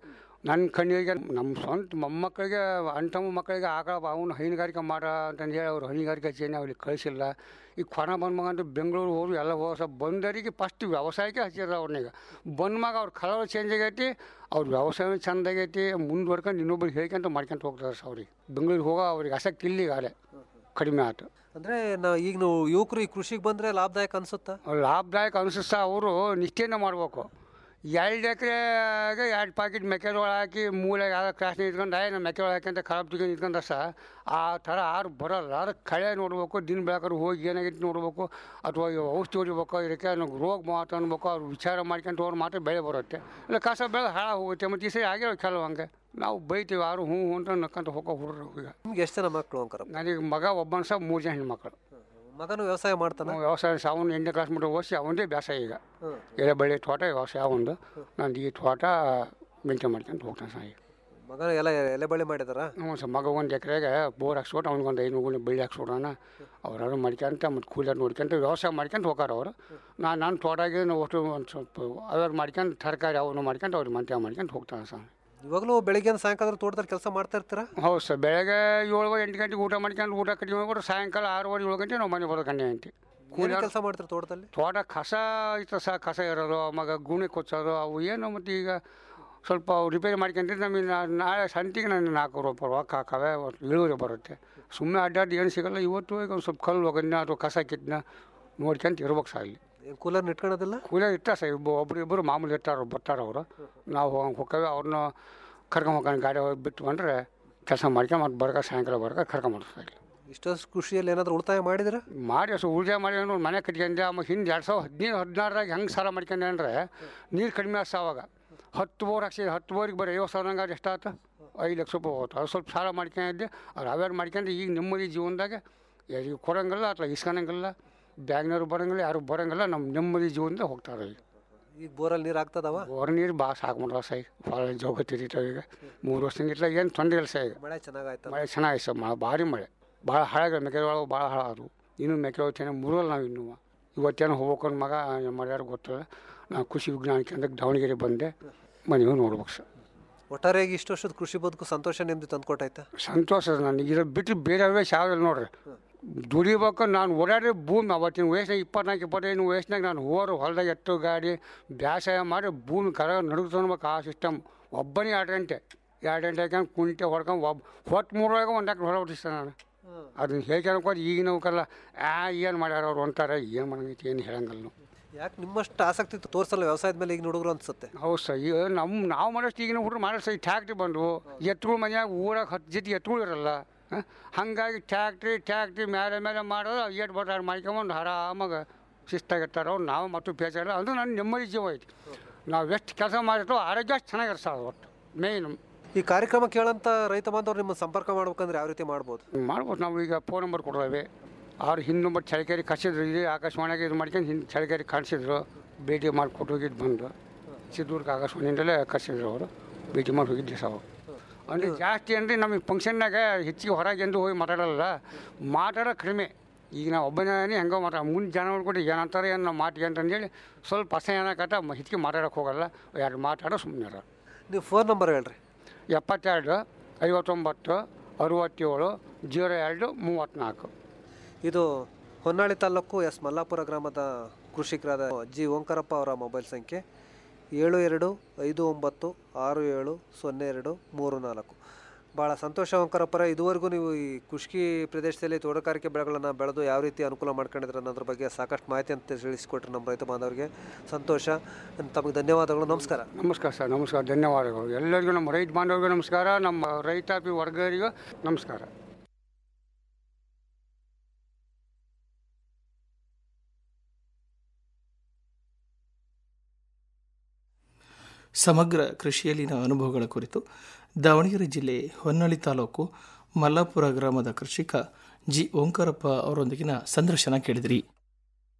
ನನ್ನ ಕಣ್ಣಿಗೆ ನಮ್ಮ ಸ್ವಂತ ಮೊಮ್ಮಕ್ಕಳಿಗೆ ಅಣ್ತಮ್ಮ ಮಕ್ಕಳಿಗೆ ಆಕಳ ಅವನು ಹೈನುಗಾರಿಕೆ ಮಾಡ ಅಂತಂದು ಹೇಳಿ ಅವ್ರು ಹೈನುಗಾರಿಕೆ ಹಚ್ಚೇನೆ ಅವ್ರಿಗೆ ಕಳಿಸಿಲ್ಲ ಈ ಕೊನ ಬಂದ ಮಗ ಅಂತ ಬೆಂಗಳೂರು ಹೋದ್ರು ಎಲ್ಲ ಹೋಸ ಬಂದರಿಗೆ ಫಸ್ಟ್ ವ್ಯವಸಾಯಕ್ಕೆ ಹಚ್ಚಿರ ಅವ್ರನ್ನೀಗ ಬಂದ ಮಗ ಅವ್ರ ಕಲರ್ ಚೇಂಜ್ ಆಗೈತಿ ಅವ್ರ ವ್ಯವಸಾಯ ಚಂದ ಆಗೈತಿ ಮುಂದುವರ್ಕೊಂಡು ಇನ್ನೊಬ್ರಿಗೆ ಹೇಳ್ಕೊಂತ ಮಾಡ್ಕೊಂತ ಹೋಗ್ತಾರೆ ಸರ್ ಅವ್ರಿಗೆ ಬೆಂಗಳೂರಿಗೆ ಹೋಗೋ ಅವ್ರಿಗೆ ಆಸಕ್ತಿ ಇಲ್ಲಿ ಈಗಾಗಲೇ ಕಡಿಮೆ ಆಯ್ತು ಅಂದ್ರೆ ನಾ ಈಗ ನೀವು ಯುವಕರು ಈ ಕೃಷಿಗೆ ಬಂದ್ರೆ ಲಾಭದಾಯಕ ಅನ್ಸುತ್ತಾ ಲಾಭದಾಯಕ ಅನಿಸ್ತಾ ಅವರು ನಿಷ್ಠೆಯಿಂದ ಮಾಡಬೇಕು ಎರಡು ಎಕರೆಗೆ ಎರಡು ಪ್ಯಾಕೆಟ್ ಮೆಕ್ಕೆಜೋಳ ಹಾಕಿ ಮೂಲೆ ಯಾವ್ದೋ ಕ್ರಾಸ್ನ ಇಟ್ಕೊಂಡು ಆಯ್ ನಮ್ಮ ಮೆಕ್ಕೆಜೋಳ ಹಾಕಂತ ಖರಾಬ್ ತಿಳ್ಕೊಂಡು ಇಟ್ಕೊಂಡ ಸಹ ಆ ಥರ ಆರು ಬರೋಲ್ಲ ಅದಕ್ಕೆ ಕಳೆ ನೋಡ್ಬೇಕು ದಿನ ಬೆಳಕರು ಹೋಗಿ ಏನಾಗೈತೆ ನೋಡ್ಬೇಕು ಅಥವಾ ಇವು ಔಷಧಿ ಹೊಡಿಬೇಕು ಇದಕ್ಕೆ ನಾವು ರೋಗ ಮಾತು ಅನ್ಬೇಕು ಅವ್ರು ವಿಚಾರ ಮಾಡ್ಕೊಂತ ಹೋದ್ರೆ ಮಾತ್ರ ಬೆಳೆ ಬರುತ್ತೆ ಇಲ್ಲ ಕಸ ಬೆಳೆ ಹಾಳ ಹೋಗುತ್ತೆ ಮತ್ತು ಈ ಸರಿ ಆಗಿರೋ ಕೆಲವು ಹಂಗೆ ನಾವು ಬೈತೀವಿ ಯಾರು ಹ್ಞೂ ಹ್ಞೂ ಅಂತ ನಕ್ಕಂತ ಹೋಗೋ ಹುಡುಗರು ಈಗ ನಿಮ್ಗೆ ಎಷ್ಟು ಜನ ಮಕ್ಕಳು ಅಂಕರ ನನಗೆ ಮಗ ಒಬ್ಬನ ಸಹ ಮೂರು ಜನ ಹೆಣ್ಮಕ್ಳು ಮಗನು ವ್ಯವಸಾಯ ಮಾಡ್ತಾನೆ ಅವ್ನು ವ್ಯವಸಾಯ ಅವನು ಎಂಟನೇ ಕ್ಲಾಸ್ ಮಟ್ಟ ಓದಿಸಿ ಅವನದೇ ಬ್ಯಾಸ ಈಗ ಎಲೆ ಬಳ್ಳಿ ತೋಟ ವ್ಯವಸಾಯ ಅವಂದು ನಂದು ಈ ತೋಟ ಮೆಂಟೇನ್ ಮಾಡ್ಕೊಂತ ಹೋಗ್ತಾನೆ ಸಹ ಈಗ ಮಗನ ಎಲ್ಲ ಎಲೆ ಬಳ್ಳಿ ಮಾಡಿದಾರ ಹ್ಞೂ ಸರ್ ಮಗ ಒಂದು ಎಕರೆಗೆ ಬೋರ್ ಹಾಕ್ಸ್ಬಿಟ್ಟು ಅವ್ನಿಗೊಂದು ಐನೂರು ಗುಣಿ ಬೆಳ್ಳಿ ಹಾಕ್ಸ್ಬಿಡೋಣ ಅವ್ರು ಮಾಡ್ಕೊಂತ ಮತ್ತು ಕೂಲರ್ ನೋಡ್ಕೊಂತ ವ್ಯವಸಾಯ ಮಾಡ್ಕೊಂತ ಹೋಗಾರ ಅವರು ನಾನು ನನ್ನ ತೋಟಾಗೆ ಒಟ್ಟು ಒಂದು ಸ್ವಲ್ಪ ಅವ್ರು ಮಾಡ್ಕೊಂಡು ತರಕಾರಿ ಅವನು ಮಾಡ್ಕೊಂತ ಅವ್ರಿಗೆ ಮಂತ್ಯ ಮಾಡ್ಕೊಂತ ಹೋಗ್ತಾನೆ ಸರ್ ಇವಾಗಲೂ ಬೆಳಿಗ್ಗೆ ಸಾಯಂಕಾಲ ತೋಟದಲ್ಲಿ ಕೆಲಸ ಮಾಡ್ತಾ ಇರ್ತೀರಾ ಹೌದು ಸರ್ ಬೆಳಗ್ಗೆ ಏಳು ಎಂಟು ಗಂಟೆಗೆ ಊಟ ಮಾಡ್ಕೊಂಡು ಊಟ ಕಡಿಮೆ ಮಾಡ್ಬಿಟ್ಟು ಸಾಯಂಕಾಲ ಆರೂವರೆ ಏಳು ಗಂಟೆ ನಾವು ಮನೆ ಬರೋದು ಗಂಟೆ ಗಂಟೆ ಏನ್ ಕೆಲಸ ಮಾಡ್ತೀರಾ ತೋಟದಲ್ಲಿ ತೋಟ ಕಸ ಇತ್ತು ಸಹ ಕಸ ಇರೋದು ಆವಾಗ ಗುಣಿ ಕೊಚ್ಚೋದು ಅವು ಏನು ಮತ್ತು ಈಗ ಸ್ವಲ್ಪ ಅವು ರಿಪೇರಿ ಮಾಡ್ಕೊಂಡ್ರೆ ನಮಗೆ ನಾ- ನಾಳೆ ಸಂತಿಗೆ ನಾನು ನಾಲ್ಕು ರೂಪಾಯಿ ರೊಕ್ಕ ಹಾಕವೆ ಒಟ್ಟು ಇಳುವರಿ ಬರುತ್ತೆ ಸುಮ್ಮನೆ ಅಡ್ಡಾಡಿ ಏನು ಸಿಗಲ್ಲ ಇವತ್ತು ಈಗ ಒಂದು ಸ್ವಲ್ಪ ಕಲ್ಲು ಹೋಗೋದನ್ನ ಅಥವಾ ಕಸ ಕಿತ್ತನ ನೋಡ್ಕೊಂತ ಇರ್ಬೇಕು ಸಹ ಇಲ್ಲಿ ಕೂಲರ್ ಇಟ್ಕೊಳ್ಳೋದಿಲ್ಲ ಕೂಲರ್ ಇಟ್ಟ ಸರ್ ಇಬ್ಬ ಒಬ್ರು ಇಬ್ಬರು ಮಾಮೂಲಿ ಇರ್ತಾರೆ ಬರ್ತಾರೆ ಅವರು ನಾವು ಹೋಗಂಗೆ ಹೋಗ್ತೇವೆ ಅವ್ರನ್ನ ಕರ್ಕೊಂಡ್ ಹೋಗೋಣ ಗಾಡಿ ಹೋಗಿ ಬಿಟ್ಟು ಬಂದರೆ ಕೆಲಸ ಮಾಡ್ಕೊಂಡು ಮತ್ತೆ ಬರ್ಕ ಸಾಯಂಕಾಲ ಬರ್ಕ ಕರ್ಕೊಂಬರ್ತಾರೆ ಇಲ್ಲಿ ಇಷ್ಟೊಂದು ಕೃಷಿಯಲ್ಲಿ ಏನಾದರೂ ಉಳಿತಾಯ ಮಾಡಿದ್ರೆ ಮಾಡಿ ಅಷ್ಟು ಉಳಿತಾಯ ಮಾಡಿ ಅಂದ್ರೆ ಮನೆ ಕಟ್ಕೊಂಡೆ ಆಮೇಲೆ ಹಿಂದೆ ಎರಡು ಸಾವಿರ ಹದಿನೈದು ಹದಿನಾರರಾಗ ಹೆಂಗೆ ಸಾಲ ಮಾಡ್ಕೊಂಡೆ ಅಂದರೆ ನೀರು ಕಡಿಮೆ ಆಗ್ಸ ಅವಾಗ ಹತ್ತು ಬೋರ್ ಹಾಕ್ಸಿದ್ರೆ ಹತ್ತು ಬೋರಿಗೆ ಬರೀ ಐವತ್ತು ಸಾವಿರ ಹಂಗಾದ್ರೆ ಎಷ್ಟಾಯ್ತು ಐದು ಲಕ್ಷ ರೂಪಾಯಿ ಹೋಗ್ತು ಅದು ಸ್ವಲ್ಪ ಸಾಲ ಮಾಡ್ಕೊಂಡಿದ್ದೆ ಅವ್ರು ಅವೇರ್ ಮಾಡ್ಕೊಂಡು ಈಗ ನೆಮ್ಮದಿ ಜೀವನದಾಗ ಯಾರಿಗೂ ಕೊಡಂಗಿಲ್ಲ ಅಥವಾ ಇಸ್ಕೊಳಂಗಿಲ್ಲ ಬ್ಯಾಂಗ್ನವ್ರು ಬರೋಂಗಿಲ್ಲ ಯಾರು ಬರೋಂಗಿಲ್ಲ ನಮ್ಮ ನೆಮ್ಮದಿ ಜೀವನದಾಗ ಹೋಗ್ತಾರೆ ಈಗ ಈಗ ಬೋರಲ್ಲಿ ನೀರು ಆಗ್ತದವ ಬೋರ್ ನೀರು ಭಾಳ ಸಾಕು ಸೈ ಭಾಳ ಜೋಗ ತಿರಿತಾವೆ ಈಗ ಮೂರು ವರ್ಷದಿಂದ ಇಟ್ಲ ಏನು ತೊಂದರೆ ಇಲ್ಲ ಸರ್ ಈಗ ಮಳೆ ಚೆನ್ನಾಗಾಯ್ತು ಮಳೆ ಚೆನ್ನಾಗಿ ಸರ್ ಮಳೆ ಭಾರಿ ಮಳೆ ಭಾಳ ಹಾಳಾಗ ಮೆಕ್ಕೆಜೋಳ ಭಾಳ ಹಾಳಾದವು ಇನ್ನೂ ಮೆಕ್ಕೆಜೋಳ ಚೆನ್ನಾಗಿ ಮುರುಗಲ್ಲ ನಾವು ಇನ್ನೂ ಇವತ್ತೇನೋ ಹೋಗ್ಕೊಂಡು ಮಗ ಮಾಡ್ಯಾರ ಗೊತ್ತಿಲ್ಲ ನಾನು ಕೃಷಿ ವಿಜ್ಞಾನ ಕೇಂದ್ರಕ್ಕೆ ದಾವಣಗೆರೆ ಬಂದೆ ಮನೆಗೆ ನೋಡ್ಬೇಕು ಸರ್ ಒಟ್ಟಾರೆಯಾಗಿ ಇಷ್ಟು ವರ್ಷದ ಕೃಷಿ ಬದುಕು ಸಂತೋಷ ನೆಮ್ಮದಿ ತಂದ್ಕೊಟ್ಟೈತೆ ಸಂತೋಷ ನನಗೆ ಇರೋ ಬಿಟ್ಟು ಬೇರೆ ವೇಷ ಯಾವ್ದು ನೋಡ್ರಿ ದುಡಿಬೇಕು ನಾನು ಓಡಾಡಿ ಭೂಮಿ ಅವತ್ತಿನ ವಯಸ್ಸಿನಾಗ ಇಪ್ಪತ್ನಾಲ್ಕು ಇಪ್ಪತ್ತೈದು ವಯಸ್ಸಿನಾಗ ನಾನು ಹೋರು ಹೊಲ್ದಾಗ ಎತ್ತು ಗಾಡಿ ಬೇಸಾಯ ಮಾಡಿ ಭೂಮಿ ಕರ ನಡುಗೆ ತೊಗೊಬೇಕು ಆ ಸಿಸ್ಟಮ್ ಒಬ್ಬನೇ ಎರಡು ಗಂಟೆ ಎರಡು ಗಂಟೆ ಹಾಕೊಂಡು ಕುಂಟೆ ಹೊಡ್ಕೊಂಡು ಒಬ್ಬ ಹೊತ್ತು ಮೂರೊಳಗೆ ಒಂದು ಹಾಕಿ ಹೊರ ಹೊಡಿಸ್ತಾನೆ ನಾನು ಅದನ್ನ ಹೇಳ್ಕೊಳಕ್ಕೆ ಹೋದ್ರೆ ಈಗಿನ ಅವಕ್ಕೆಲ್ಲ ಆ ಏನು ಮಾಡ್ಯಾರ ಅವ್ರು ಅಂತಾರೆ ಏನು ಮಾಡಂಗೈತಿ ಏನು ಹೇಳಂಗಲ್ಲ ನಾವು ಯಾಕೆ ನಿಮ್ಮಷ್ಟು ಆಸಕ್ತಿ ತೋರಿಸಲ್ಲ ವ್ಯವಸಾಯದ ಮೇಲೆ ಈಗ ಹುಡುಗರು ಅನ್ಸುತ್ತೆ ಹೌದು ಸರ್ ಈಗ ನಮ್ಮ ನಾವು ಮಾಡೋಷ್ಟು ಈಗಿನ ಹುಡುಗರು ಮಾಡೋ ಸರ್ ಟ್ಯಾಕ್ಟ್ರಿ ಬಂದವು ಎತ್ತುಗಳು ಮನ್ಯಾಗ ಊರಾಗ ಹತ್ತು ಜೊತೆ ಎತ್ತುಗಳು ಇರಲ್ಲ ಆ? ಹಾಗಾಗಿ ಟ್ಯಾಕ್ಟ್ರಿ ಟ್ಯಾಕ್ಟ್ರಿ ಮೇಲೆ ಮೇಲೆ ಮಾಡೋದು ಏಟ್ ಬಟಾರ್ ಮಾಡ್ಕೊಂಬಂದು ಆರಾಮಾಗ ಶಿಸ್ತಾಗಿರ್ತಾರೆ ಅವ್ರು ನಾವು ಮತ್ತು ಬೇಜಾರ ಅದು ನನ್ನ ನೆಮ್ಮದಿ ಜೀವ ಐತಿ ನಾವು ಎಷ್ಟು ಕೆಲಸ ಮಾಡಿರ್ತೀವೋ ಆರೋಗ್ಯ ಅಷ್ಟು ಚೆನ್ನಾಗಿರುತ್ತೆ ಸರ್ ಒಟ್ಟು ಮೇಯ್ನ್ ಈ ಕಾರ್ಯಕ್ರಮ ಕೇಳಂತ ರೈತ ಬಾಂಧವ್ರು ನಿಮ್ಮ ಸಂಪರ್ಕ ಮಾಡ್ಬೇಕಂದ್ರೆ ಯಾವ ರೀತಿ ಮಾಡ್ಬೋದು ಮಾಡ್ಬೋದು ನಾವು ಈಗ ಫೋನ್ ನಂಬರ್ ಕೊಡೋವೆ ಅವ್ರು ಹಿಂದೆ ನಂಬರ್ ಚಳಿಕೇರಿ ಕಸಿದ್ರು ಇಲ್ಲಿ ಆಕಾಶವಾಣಿಗೆ ಇದು ಮಾಡ್ಕೊಂಡು ಹಿಂದೆ ಚಳಿಕೇರಿ ಕಳಿಸಿದ್ರು ಭೇಟಿ ಮಾಡಿ ಕೊಟ್ಟು ಹೋಗಿದ್ದು ಬಂದು ಚಿತ್ರದುರ್ಗ ಆಕಾಶವಾಣಿಯಿಂದಲೇ ಕರ್ಸಿದ್ರು ಅವರು ಭೇಟಿ ಮಾಡಿ ಹೋಗಿದ್ದೆ ಸಾವು ಅಂದರೆ ಜಾಸ್ತಿ ಅಂದರೆ ನಮಗೆ ಫಂಕ್ಷನ್ನಾಗ ಹೆಚ್ಚಿಗೆ ಹೊರಗೆ ಎಂದು ಹೋಗಿ ಮಾತಾಡಲ್ಲ ಮಾತಾಡೋ ಕಡಿಮೆ ಈಗ ನಾವು ಒಬ್ಬನೇ ಹೆಂಗೋ ಮಾತಾಡ ಮುಂದೆ ಜನ ನೋಡ್ಕೊಂಡು ಏನಂತಾರೆ ಏನು ನಾವು ಮಾತಿಗೆ ಅಂತಂದೇಳಿ ಸ್ವಲ್ಪ ಅಸಹ್ಯ ಕಟ್ಟ ಹೆಚ್ಚಿಗೆ ಮಾತಾಡೋಕೆ ಹೋಗಲ್ಲ ಎರಡು ಮಾತಾಡೋ ಸುಮ್ಮನೆ ನೀವು ಫೋನ್ ನಂಬರ್ ಹೇಳ್ರಿ ಎಪ್ಪತ್ತೆರಡು ಐವತ್ತೊಂಬತ್ತು ಅರುವತ್ತೇಳು ಜೀರೋ ಎರಡು ಮೂವತ್ತ್ನಾಲ್ಕು ಇದು ಹೊನ್ನಾಳಿ ತಾಲೂಕು ಎಸ್ ಮಲ್ಲಾಪುರ ಗ್ರಾಮದ ಕೃಷಿಕರಾದ ಜಿ ಓಂಕಾರಪ್ಪ ಅವರ ಮೊಬೈಲ್ ಸಂಖ್ಯೆ ಏಳು ಎರಡು ಐದು ಒಂಬತ್ತು ಆರು ಏಳು ಸೊನ್ನೆ ಎರಡು ಮೂರು ನಾಲ್ಕು ಭಾಳ ಸಂತೋಷ ಓಂಕಾರಪ್ಪರ ಇದುವರೆಗೂ ನೀವು ಈ ಕೃಷಿ ಪ್ರದೇಶದಲ್ಲಿ ತೋಟಗಾರಿಕೆ ಬೆಳೆಗಳನ್ನು ಬೆಳೆದು ಯಾವ ರೀತಿ ಅನುಕೂಲ ಮಾಡ್ಕೊಂಡಿದ್ರೆ ಅನ್ನೋದ್ರ ಬಗ್ಗೆ ಸಾಕಷ್ಟು ಮಾಹಿತಿ ಅಂತ ತಿಳಿಸಿಕೊಟ್ರಿ ನಮ್ಮ ರೈತ ಬಾಂಧವರಿಗೆ ಸಂತೋಷ ತಮಗೆ ಧನ್ಯವಾದಗಳು ನಮಸ್ಕಾರ ನಮಸ್ಕಾರ ಸರ್ ನಮಸ್ಕಾರ ಧನ್ಯವಾದಗಳು ಎಲ್ಲರಿಗೂ ನಮ್ಮ ರೈತ ಬಾಂಧವರಿಗೂ ನಮಸ್ಕಾರ ನಮ್ಮ ರೈತಾಪಿ ವರ್ಗರಿಗೂ ನಮಸ್ಕಾರ ಸಮಗ್ರ ಕೃಷಿಯಲ್ಲಿನ ಅನುಭವಗಳ ಕುರಿತು ದಾವಣಗೆರೆ ಜಿಲ್ಲೆ ಹೊನ್ನಳ್ಳಿ ತಾಲೂಕು ಮಲ್ಲಾಪುರ ಗ್ರಾಮದ ಕೃಷಿಕ ಜಿ ಓಂಕಾರಪ್ಪ ಅವರೊಂದಿಗಿನ ಸಂದರ್ಶನ ಕೇಳಿದಿರಿ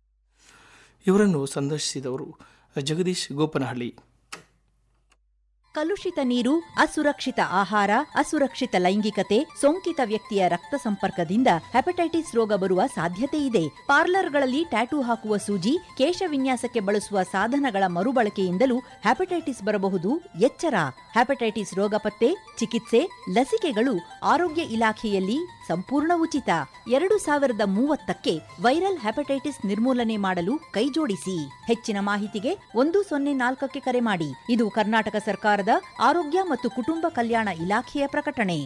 ಇವರನ್ನು ಸಂದರ್ಶಿಸಿದವರು ಜಗದೀಶ್ ಗೋಪನಹಳ್ಳಿ ಕಲುಷಿತ ನೀರು ಅಸುರಕ್ಷಿತ ಆಹಾರ ಅಸುರಕ್ಷಿತ ಲೈಂಗಿಕತೆ ಸೋಂಕಿತ ವ್ಯಕ್ತಿಯ ರಕ್ತ ಸಂಪರ್ಕದಿಂದ ಹೆಪಟೈಟಿಸ್ ರೋಗ ಬರುವ ಸಾಧ್ಯತೆ ಇದೆ ಪಾರ್ಲರ್ಗಳಲ್ಲಿ ಟ್ಯಾಟೂ ಹಾಕುವ ಸೂಜಿ ಕೇಶ ವಿನ್ಯಾಸಕ್ಕೆ ಬಳಸುವ ಸಾಧನಗಳ ಮರುಬಳಕೆಯಿಂದಲೂ ಹೆಪಟೈಟಿಸ್ ಬರಬಹುದು ಎಚ್ಚರ ಹೆಪಟೈಟಿಸ್ ರೋಗ ಪತ್ತೆ ಚಿಕಿತ್ಸೆ ಲಸಿಕೆಗಳು ಆರೋಗ್ಯ ಇಲಾಖೆಯಲ್ಲಿ ಸಂಪೂರ್ಣ ಉಚಿತ ಎರಡು ಸಾವಿರದ ಮೂವತ್ತಕ್ಕೆ ವೈರಲ್ ಹೆಪಟೈಟಿಸ್ ನಿರ್ಮೂಲನೆ ಮಾಡಲು ಕೈಜೋಡಿಸಿ ಹೆಚ್ಚಿನ ಮಾಹಿತಿಗೆ ಒಂದು ಸೊನ್ನೆ ನಾಲ್ಕಕ್ಕೆ ಕರೆ ಮಾಡಿ ಇದು ಕರ್ನಾಟಕ ಸರ್ಕಾರದ ಆರೋಗ್ಯ ಮತ್ತು ಕುಟುಂಬ ಕಲ್ಯಾಣ ಇಲಾಖೆಯ ಪ್ರಕಟಣೆ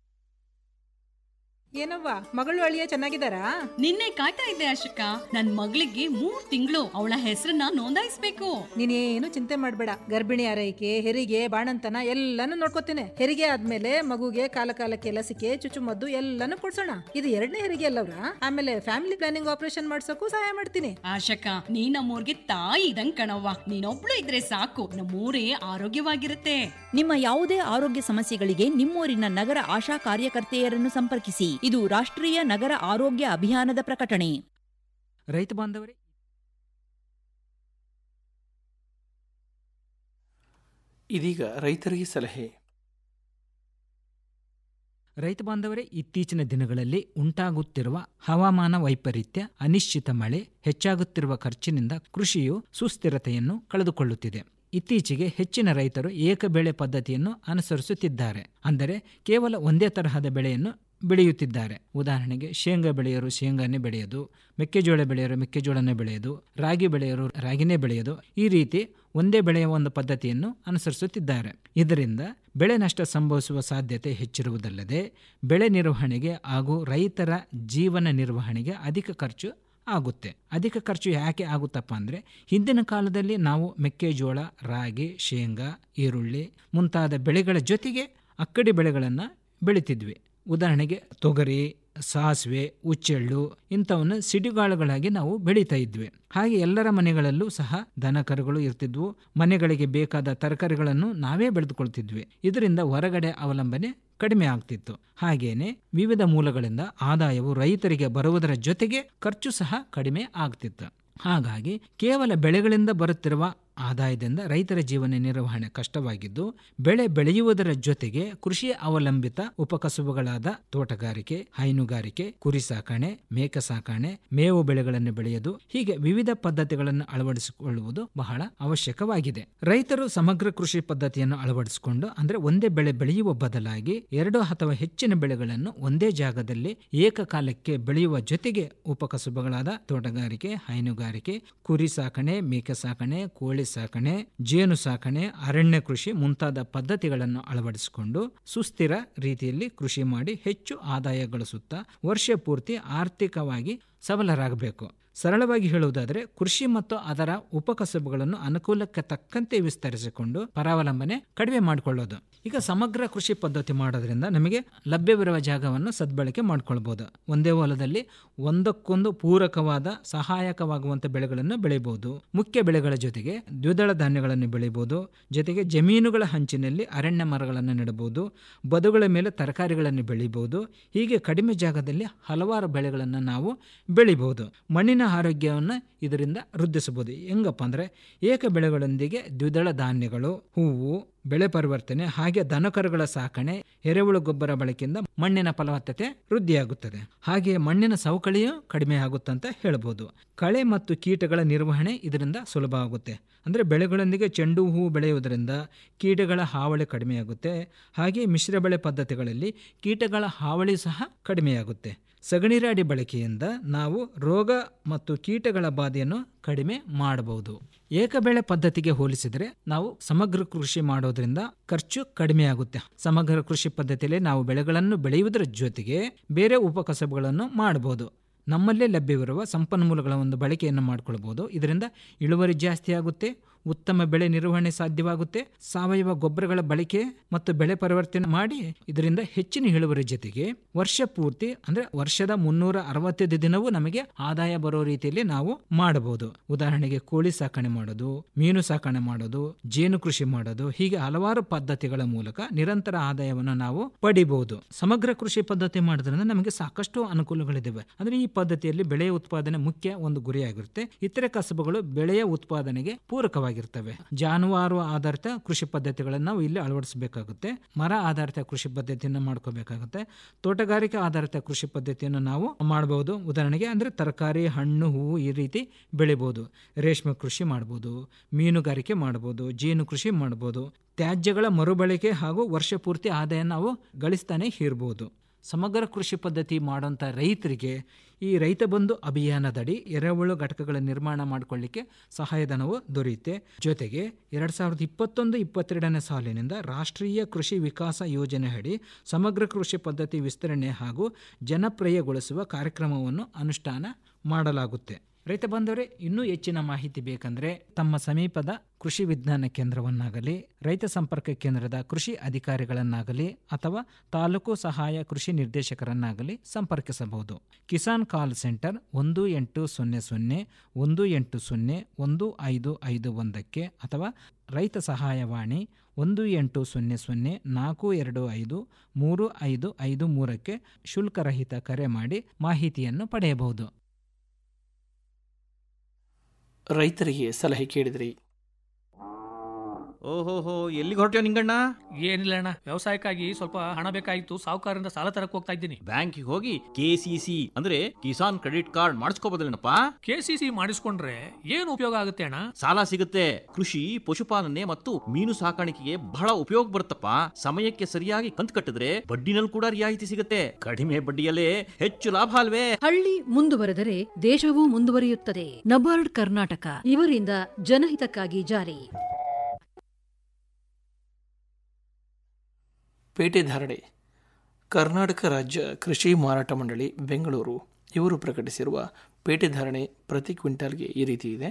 ಏನವ್ವ ಮಗಳು ಅಳಿಯ ಚೆನ್ನಾಗಿದ್ದಾರಾ ನಿನ್ನೆ ಕಾಯ್ತಾ ಇದ್ದೆ ಅಶೋಕ ನನ್ ಮಗಳಿಗೆ ಮೂರ್ ತಿಂಗಳು ಅವಳ ಹೆಸರನ್ನ ನೋಂದಾಯಿಸ್ಬೇಕು ನೀನೇನು ಚಿಂತೆ ಮಾಡಬೇಡ ಗರ್ಭಿಣಿ ಆರೈಕೆ ಹೆರಿಗೆ ಬಾಣಂತನ ಎಲ್ಲಾನು ನೋಡ್ಕೋತೇನೆ ಹೆರಿಗೆ ಆದ್ಮೇಲೆ ಮಗುಗೆ ಕಾಲ ಕಾಲಕ್ಕೆ ಲಸಿಕೆ ಚುಚ್ಚುಮದ್ದು ಎಲ್ಲಾನು ಕೊಡ್ಸೋಣ ಇದು ಎರಡನೇ ಹೆರಿಗೆ ಅಲ್ಲವ್ರ ಆಮೇಲೆ ಫ್ಯಾಮಿಲಿ ಪ್ಲಾನಿಂಗ್ ಆಪರೇಷನ್ ಮಾಡ್ಸೋಕು ಸಹಾಯ ಮಾಡ್ತೀನಿ ಆಶಕ ನೀ ನಮ್ಮೂರ್ಗೆ ತಾಯಿ ಇದಂಗ್ ಕಣವ್ವ ನೀನೊಬ್ಳು ಇದ್ರೆ ಸಾಕು ನಮ್ಮೂರೇ ಆರೋಗ್ಯವಾಗಿರುತ್ತೆ ನಿಮ್ಮ ಯಾವುದೇ ಆರೋಗ್ಯ ಸಮಸ್ಯೆಗಳಿಗೆ ನಿಮ್ಮೂರಿನ ನಗರ ಆಶಾ ಕಾರ್ಯಕರ್ತೆಯರನ್ನು ಸಂಪರ್ಕಿಸಿ ಇದು ರಾಷ್ಟ್ರೀಯ ನಗರ ಆರೋಗ್ಯ ಅಭಿಯಾನದ ಪ್ರಕಟಣೆ ರೈತ ಬಾಂಧವರೇ ಇದೀಗ ರೈತರಿಗೆ ಸಲಹೆ ರೈತ ಬಾಂಧವರೇ ಇತ್ತೀಚಿನ ದಿನಗಳಲ್ಲಿ ಉಂಟಾಗುತ್ತಿರುವ ಹವಾಮಾನ ವೈಪರೀತ್ಯ ಅನಿಶ್ಚಿತ ಮಳೆ ಹೆಚ್ಚಾಗುತ್ತಿರುವ ಖರ್ಚಿನಿಂದ ಕೃಷಿಯು ಸುಸ್ಥಿರತೆಯನ್ನು ಕಳೆದುಕೊಳ್ಳುತ್ತಿದೆ ಇತ್ತೀಚೆಗೆ ಹೆಚ್ಚಿನ ರೈತರು ಏಕ ಬೆಳೆ ಪದ್ಧತಿಯನ್ನು ಅನುಸರಿಸುತ್ತಿದ್ದಾರೆ ಅಂದರೆ ಕೇವಲ ಒಂದೇ ತರಹದ ಬೆಳೆಯನ್ನು ಬೆಳೆಯುತ್ತಿದ್ದಾರೆ ಉದಾಹರಣೆಗೆ ಶೇಂಗಾ ಬೆಳೆಯೋರು ಶೇಂಗಾನೇ ಬೆಳೆಯೋದು ಮೆಕ್ಕೆಜೋಳ ಬೆಳೆಯೋರು ಮೆಕ್ಕೆಜೋಳನೇ ಬೆಳೆಯೋದು ರಾಗಿ ಬೆಳೆಯೋರು ರಾಗಿನೇ ಬೆಳೆಯೋದು ಈ ರೀತಿ ಒಂದೇ ಬೆಳೆಯ ಒಂದು ಪದ್ಧತಿಯನ್ನು ಅನುಸರಿಸುತ್ತಿದ್ದಾರೆ ಇದರಿಂದ ಬೆಳೆ ನಷ್ಟ ಸಂಭವಿಸುವ ಸಾಧ್ಯತೆ ಹೆಚ್ಚಿರುವುದಲ್ಲದೆ ಬೆಳೆ ನಿರ್ವಹಣೆಗೆ ಹಾಗೂ ರೈತರ ಜೀವನ ನಿರ್ವಹಣೆಗೆ ಅಧಿಕ ಖರ್ಚು ಆಗುತ್ತೆ ಅಧಿಕ ಖರ್ಚು ಯಾಕೆ ಆಗುತ್ತಪ್ಪ ಅಂದರೆ ಹಿಂದಿನ ಕಾಲದಲ್ಲಿ ನಾವು ಮೆಕ್ಕೆಜೋಳ ರಾಗಿ ಶೇಂಗಾ ಈರುಳ್ಳಿ ಮುಂತಾದ ಬೆಳೆಗಳ ಜೊತೆಗೆ ಅಕ್ಕಡಿ ಬೆಳೆಗಳನ್ನು ಬೆಳಿತಿದ್ವಿ ಉದಾಹರಣೆಗೆ ತೊಗರಿ ಸಾಸಿವೆ ಉಚ್ಚೆಳ್ಳು ಇಂಥವನ್ನು ಸಿಡಿಗಾಳುಗಳಾಗಿ ನಾವು ಬೆಳೀತಾ ಇದ್ವಿ ಹಾಗೆ ಎಲ್ಲರ ಮನೆಗಳಲ್ಲೂ ಸಹ ದನ ಕರುಗಳು ಇರ್ತಿದ್ವು ಮನೆಗಳಿಗೆ ಬೇಕಾದ ತರಕಾರಿಗಳನ್ನು ನಾವೇ ಬೆಳೆದುಕೊಳ್ತಿದ್ವಿ ಇದರಿಂದ ಹೊರಗಡೆ ಅವಲಂಬನೆ ಕಡಿಮೆ ಆಗ್ತಿತ್ತು ಹಾಗೇನೆ ವಿವಿಧ ಮೂಲಗಳಿಂದ ಆದಾಯವು ರೈತರಿಗೆ ಬರುವುದರ ಜೊತೆಗೆ ಖರ್ಚು ಸಹ ಕಡಿಮೆ ಆಗ್ತಿತ್ತು ಹಾಗಾಗಿ ಕೇವಲ ಬೆಳೆಗಳಿಂದ ಬರುತ್ತಿರುವ ಆದಾಯದಿಂದ ರೈತರ ಜೀವನ ನಿರ್ವಹಣೆ ಕಷ್ಟವಾಗಿದ್ದು ಬೆಳೆ ಬೆಳೆಯುವುದರ ಜೊತೆಗೆ ಕೃಷಿ ಅವಲಂಬಿತ ಉಪಕಸುಬುಗಳಾದ ತೋಟಗಾರಿಕೆ ಹೈನುಗಾರಿಕೆ ಕುರಿ ಸಾಕಣೆ ಮೇಕ ಸಾಕಣೆ ಮೇವು ಬೆಳೆಗಳನ್ನು ಬೆಳೆಯುವುದು ಹೀಗೆ ವಿವಿಧ ಪದ್ಧತಿಗಳನ್ನು ಅಳವಡಿಸಿಕೊಳ್ಳುವುದು ಬಹಳ ಅವಶ್ಯಕವಾಗಿದೆ ರೈತರು ಸಮಗ್ರ ಕೃಷಿ ಪದ್ಧತಿಯನ್ನು ಅಳವಡಿಸಿಕೊಂಡು ಅಂದ್ರೆ ಒಂದೇ ಬೆಳೆ ಬೆಳೆಯುವ ಬದಲಾಗಿ ಎರಡು ಅಥವಾ ಹೆಚ್ಚಿನ ಬೆಳೆಗಳನ್ನು ಒಂದೇ ಜಾಗದಲ್ಲಿ ಏಕಕಾಲಕ್ಕೆ ಬೆಳೆಯುವ ಜೊತೆಗೆ ಉಪಕಸುಬುಗಳಾದ ತೋಟಗಾರಿಕೆ ಹೈನುಗಾರಿಕೆ ಕುರಿ ಸಾಕಣೆ ಮೇಕೆ ಸಾಕಣೆ ಕೋಳಿ ಸಾಕಣೆ ಜೇನು ಸಾಕಣೆ ಅರಣ್ಯ ಕೃಷಿ ಮುಂತಾದ ಪದ್ಧತಿಗಳನ್ನು ಅಳವಡಿಸಿಕೊಂಡು ಸುಸ್ಥಿರ ರೀತಿಯಲ್ಲಿ ಕೃಷಿ ಮಾಡಿ ಹೆಚ್ಚು ಆದಾಯ ಗಳಿಸುತ್ತಾ ವರ್ಷ ಪೂರ್ತಿ ಆರ್ಥಿಕವಾಗಿ ಸಬಲರಾಗಬೇಕು ಸರಳವಾಗಿ ಹೇಳುವುದಾದರೆ ಕೃಷಿ ಮತ್ತು ಅದರ ಉಪಕಸಬುಗಳನ್ನು ಅನುಕೂಲಕ್ಕೆ ತಕ್ಕಂತೆ ವಿಸ್ತರಿಸಿಕೊಂಡು ಪರಾವಲಂಬನೆ ಕಡಿಮೆ ಮಾಡಿಕೊಳ್ಳೋದು ಈಗ ಸಮಗ್ರ ಕೃಷಿ ಪದ್ಧತಿ ಮಾಡೋದ್ರಿಂದ ನಮಗೆ ಲಭ್ಯವಿರುವ ಜಾಗವನ್ನು ಸದ್ಬಳಕೆ ಮಾಡಿಕೊಳ್ಬೋದು ಒಂದೇ ಹೊಲದಲ್ಲಿ ಒಂದಕ್ಕೊಂದು ಪೂರಕವಾದ ಸಹಾಯಕವಾಗುವಂಥ ಬೆಳೆಗಳನ್ನು ಬೆಳೆಯಬಹುದು ಮುಖ್ಯ ಬೆಳೆಗಳ ಜೊತೆಗೆ ದ್ವಿದಳ ಧಾನ್ಯಗಳನ್ನು ಬೆಳೆಯಬಹುದು ಜೊತೆಗೆ ಜಮೀನುಗಳ ಹಂಚಿನಲ್ಲಿ ಅರಣ್ಯ ಮರಗಳನ್ನು ನೆಡಬಹುದು ಬದುಗಳ ಮೇಲೆ ತರಕಾರಿಗಳನ್ನು ಬೆಳೆಯಬಹುದು ಹೀಗೆ ಕಡಿಮೆ ಜಾಗದಲ್ಲಿ ಹಲವಾರು ಬೆಳೆಗಳನ್ನು ನಾವು ಬೆಳಿಬಹುದು ಮಣ್ಣಿನ ಆರೋಗ್ಯವನ್ನು ಇದರಿಂದ ವೃದ್ಧಿಸಬಹುದು ಹೆಂಗಪ್ಪ ಅಂದರೆ ಏಕ ಬೆಳೆಗಳೊಂದಿಗೆ ದ್ವಿದಳ ಧಾನ್ಯಗಳು ಹೂವು ಬೆಳೆ ಪರಿವರ್ತನೆ ಹಾಗೆ ದನಕರುಗಳ ಸಾಕಣೆ ಎರೆಹುಳು ಗೊಬ್ಬರ ಬಳಕೆಯಿಂದ ಮಣ್ಣಿನ ಫಲವತ್ತತೆ ವೃದ್ಧಿಯಾಗುತ್ತದೆ ಹಾಗೆ ಮಣ್ಣಿನ ಸವಕಳಿಯೂ ಕಡಿಮೆ ಆಗುತ್ತಂತ ಹೇಳ್ಬೋದು ಕಳೆ ಮತ್ತು ಕೀಟಗಳ ನಿರ್ವಹಣೆ ಇದರಿಂದ ಸುಲಭ ಆಗುತ್ತೆ ಅಂದರೆ ಬೆಳೆಗಳೊಂದಿಗೆ ಚೆಂಡು ಹೂವು ಬೆಳೆಯುವುದರಿಂದ ಕೀಟಗಳ ಹಾವಳಿ ಕಡಿಮೆಯಾಗುತ್ತೆ ಹಾಗೆ ಮಿಶ್ರ ಬೆಳೆ ಪದ್ಧತಿಗಳಲ್ಲಿ ಕೀಟಗಳ ಹಾವಳಿ ಸಹ ಕಡಿಮೆಯಾಗುತ್ತೆ ಸಗಣಿರಾಡಿ ಬಳಕೆಯಿಂದ ನಾವು ರೋಗ ಮತ್ತು ಕೀಟಗಳ ಬಾಧೆಯನ್ನು ಕಡಿಮೆ ಮಾಡಬಹುದು ಏಕಬೆಳೆ ಪದ್ಧತಿಗೆ ಹೋಲಿಸಿದರೆ ನಾವು ಸಮಗ್ರ ಕೃಷಿ ಮಾಡೋದ್ರಿಂದ ಖರ್ಚು ಕಡಿಮೆ ಆಗುತ್ತೆ ಸಮಗ್ರ ಕೃಷಿ ಪದ್ಧತಿಯಲ್ಲಿ ನಾವು ಬೆಳೆಗಳನ್ನು ಬೆಳೆಯುವುದರ ಜೊತೆಗೆ ಬೇರೆ ಉಪಕಸಬುಗಳನ್ನು ಮಾಡಬಹುದು ನಮ್ಮಲ್ಲೇ ಲಭ್ಯವಿರುವ ಸಂಪನ್ಮೂಲಗಳ ಒಂದು ಬಳಕೆಯನ್ನು ಮಾಡಿಕೊಳ್ಬಹುದು ಇದರಿಂದ ಇಳುವರಿ ಜಾಸ್ತಿ ಆಗುತ್ತೆ ಉತ್ತಮ ಬೆಳೆ ನಿರ್ವಹಣೆ ಸಾಧ್ಯವಾಗುತ್ತೆ ಸಾವಯವ ಗೊಬ್ಬರಗಳ ಬಳಕೆ ಮತ್ತು ಬೆಳೆ ಪರಿವರ್ತನೆ ಮಾಡಿ ಇದರಿಂದ ಹೆಚ್ಚಿನ ಇಳುವರಿ ಜೊತೆಗೆ ವರ್ಷ ಪೂರ್ತಿ ಅಂದ್ರೆ ವರ್ಷದ ಮುನ್ನೂರ ಅರವತ್ತೈದು ದಿನವೂ ನಮಗೆ ಆದಾಯ ಬರೋ ರೀತಿಯಲ್ಲಿ ನಾವು ಮಾಡಬಹುದು ಉದಾಹರಣೆಗೆ ಕೋಳಿ ಸಾಕಣೆ ಮಾಡೋದು ಮೀನು ಸಾಕಣೆ ಮಾಡೋದು ಜೇನು ಕೃಷಿ ಮಾಡೋದು ಹೀಗೆ ಹಲವಾರು ಪದ್ಧತಿಗಳ ಮೂಲಕ ನಿರಂತರ ಆದಾಯವನ್ನು ನಾವು ಪಡಿಬಹುದು ಸಮಗ್ರ ಕೃಷಿ ಪದ್ಧತಿ ಮಾಡೋದ್ರಿಂದ ನಮಗೆ ಸಾಕಷ್ಟು ಅನುಕೂಲಗಳಿದ್ದಾವೆ ಅಂದ್ರೆ ಈ ಪದ್ಧತಿಯಲ್ಲಿ ಬೆಳೆಯ ಉತ್ಪಾದನೆ ಮುಖ್ಯ ಒಂದು ಗುರಿಯಾಗಿರುತ್ತೆ ಇತರೆ ಕಸಬುಗಳು ಬೆಳೆಯ ಉತ್ಪಾದನೆಗೆ ಪೂರಕವಾಗಿ ಅವಲಂಬಿತವಾಗಿರ್ತವೆ ಜಾನುವಾರು ಆಧಾರಿತ ಕೃಷಿ ಪದ್ಧತಿಗಳನ್ನು ನಾವು ಇಲ್ಲಿ ಅಳವಡಿಸಬೇಕಾಗುತ್ತೆ ಮರ ಆಧಾರಿತ ಕೃಷಿ ಪದ್ಧತಿಯನ್ನು ಮಾಡ್ಕೋಬೇಕಾಗುತ್ತೆ ತೋಟಗಾರಿಕೆ ಆಧಾರಿತ ಕೃಷಿ ಪದ್ಧತಿಯನ್ನು ನಾವು ಮಾಡಬಹುದು ಉದಾಹರಣೆಗೆ ಅಂದರೆ ತರಕಾರಿ ಹಣ್ಣು ಹೂವು ಈ ರೀತಿ ಬೆಳಿಬೋದು ರೇಷ್ಮೆ ಕೃಷಿ ಮಾಡ್ಬೋದು ಮೀನುಗಾರಿಕೆ ಮಾಡ್ಬೋದು ಜೇನು ಕೃಷಿ ಮಾಡ್ಬೋದು ತ್ಯಾಜ್ಯಗಳ ಮರುಬಳಕೆ ಹಾಗೂ ವರ್ಷ ಪೂರ್ತಿ ಆದಾಯ ನಾವು ಗಳಿಸ್ತಾನೆ ಇರ್ಬೋದು ಸಮಗ್ರ ಕೃಷಿ ಪದ್ಧತಿ ಮಾಡೋಂಥ ರೈತರಿಗೆ ಈ ರೈತ ಬಂಧು ಅಭಿಯಾನದಡಿ ಎರೆಹುಳು ಘಟಕಗಳ ನಿರ್ಮಾಣ ಮಾಡಿಕೊಳ್ಳಿಕ್ಕೆ ಸಹಾಯಧನವು ದೊರೆಯುತ್ತೆ ಜೊತೆಗೆ ಎರಡು ಸಾವಿರದ ಇಪ್ಪತ್ತೊಂದು ಇಪ್ಪತ್ತೆರಡನೇ ಸಾಲಿನಿಂದ ರಾಷ್ಟ್ರೀಯ ಕೃಷಿ ವಿಕಾಸ ಯೋಜನೆ ಅಡಿ ಸಮಗ್ರ ಕೃಷಿ ಪದ್ಧತಿ ವಿಸ್ತರಣೆ ಹಾಗೂ ಜನಪ್ರಿಯಗೊಳಿಸುವ ಕಾರ್ಯಕ್ರಮವನ್ನು ಅನುಷ್ಠಾನ ಮಾಡಲಾಗುತ್ತೆ ರೈತ ಬಂದವರೇ ಇನ್ನೂ ಹೆಚ್ಚಿನ ಮಾಹಿತಿ ಬೇಕಂದ್ರೆ ತಮ್ಮ ಸಮೀಪದ ಕೃಷಿ ವಿಜ್ಞಾನ ಕೇಂದ್ರವನ್ನಾಗಲಿ ರೈತ ಸಂಪರ್ಕ ಕೇಂದ್ರದ ಕೃಷಿ ಅಧಿಕಾರಿಗಳನ್ನಾಗಲಿ ಅಥವಾ ತಾಲೂಕು ಸಹಾಯ ಕೃಷಿ ನಿರ್ದೇಶಕರನ್ನಾಗಲಿ ಸಂಪರ್ಕಿಸಬಹುದು ಕಿಸಾನ್ ಕಾಲ್ ಸೆಂಟರ್ ಒಂದು ಎಂಟು ಸೊನ್ನೆ ಸೊನ್ನೆ ಒಂದು ಎಂಟು ಸೊನ್ನೆ ಒಂದು ಐದು ಐದು ಒಂದಕ್ಕೆ ಅಥವಾ ರೈತ ಸಹಾಯವಾಣಿ ಒಂದು ಎಂಟು ಸೊನ್ನೆ ಸೊನ್ನೆ ನಾಲ್ಕು ಎರಡು ಐದು ಮೂರು ಐದು ಐದು ಮೂರಕ್ಕೆ ಶುಲ್ಕರಹಿತ ಕರೆ ಮಾಡಿ ಮಾಹಿತಿಯನ್ನು ಪಡೆಯಬಹುದು ರೈತರಿಗೆ ಸಲಹೆ ಕೇಳಿದ್ರಿ ಓಹೋಹೋ ಎಲ್ಲಿಗೆ ಹೊರಟ್ಯೋ ನಿಂಗಣ್ಣ ಏನಿಲ್ಲ ಅಣ್ಣ ವ್ಯವಸಾಯಕ್ಕಾಗಿ ಸ್ವಲ್ಪ ಹಣ ಬೇಕಾಗಿತ್ತು ಸಾಹುಕಾರರಿಂದ ಸಾಲ ತರಕ್ ಹೋಗ್ತಾ ಇದ್ದೀನಿ ಬ್ಯಾಂಕಿಗೆ ಹೋಗಿ ಕೆ ಸಿ ಸಿ ಅಂದ್ರೆ ಕಿಸಾನ್ ಕ್ರೆಡಿಟ್ ಕಾರ್ಡ್ ಮಾಡಿಸ್ಕೋಬೋದಲ್ಲೇನಪ್ಪ ಕೆ ಸಿ ಸಿ ಮಾಡಿಸ್ಕೊಂಡ್ರೆ ಏನು ಉಪಯೋಗ ಆಗುತ್ತೆ ಅಣ್ಣ ಸಾಲ ಸಿಗುತ್ತೆ ಕೃಷಿ ಪಶುಪಾಲನೆ ಮತ್ತು ಮೀನು ಸಾಕಾಣಿಕೆಗೆ ಬಹಳ ಉಪಯೋಗ ಬರುತ್ತಪ್ಪ ಸಮಯಕ್ಕೆ ಸರಿಯಾಗಿ ಕಂತು ಕಟ್ಟಿದ್ರೆ ಬಡ್ಡಿನಲ್ಲಿ ಕೂಡ ರಿಯಾಯಿತಿ ಸಿಗುತ್ತೆ ಕಡಿಮೆ ಬಡ್ಡಿಯಲ್ಲೇ ಹೆಚ್ಚು ಲಾಭ ಅಲ್ವೇ ಹಳ್ಳಿ ಮುಂದುವರೆದರೆ ದೇಶವೂ ಮುಂದುವರಿಯುತ್ತದೆ ನಬಾರ್ಡ್ ಕರ್ನಾಟಕ ಇವರಿಂದ ಜನಹಿತಕ್ಕಾಗಿ ಜಾರಿ ಪೇಟೆ ಧಾರಣೆ ಕರ್ನಾಟಕ ರಾಜ್ಯ ಕೃಷಿ ಮಾರಾಟ ಮಂಡಳಿ ಬೆಂಗಳೂರು ಇವರು ಪ್ರಕಟಿಸಿರುವ ಪೇಟೆ ಧಾರಣೆ ಪ್ರತಿ ಕ್ವಿಂಟಾಲ್ಗೆ ಈ ರೀತಿ ಇದೆ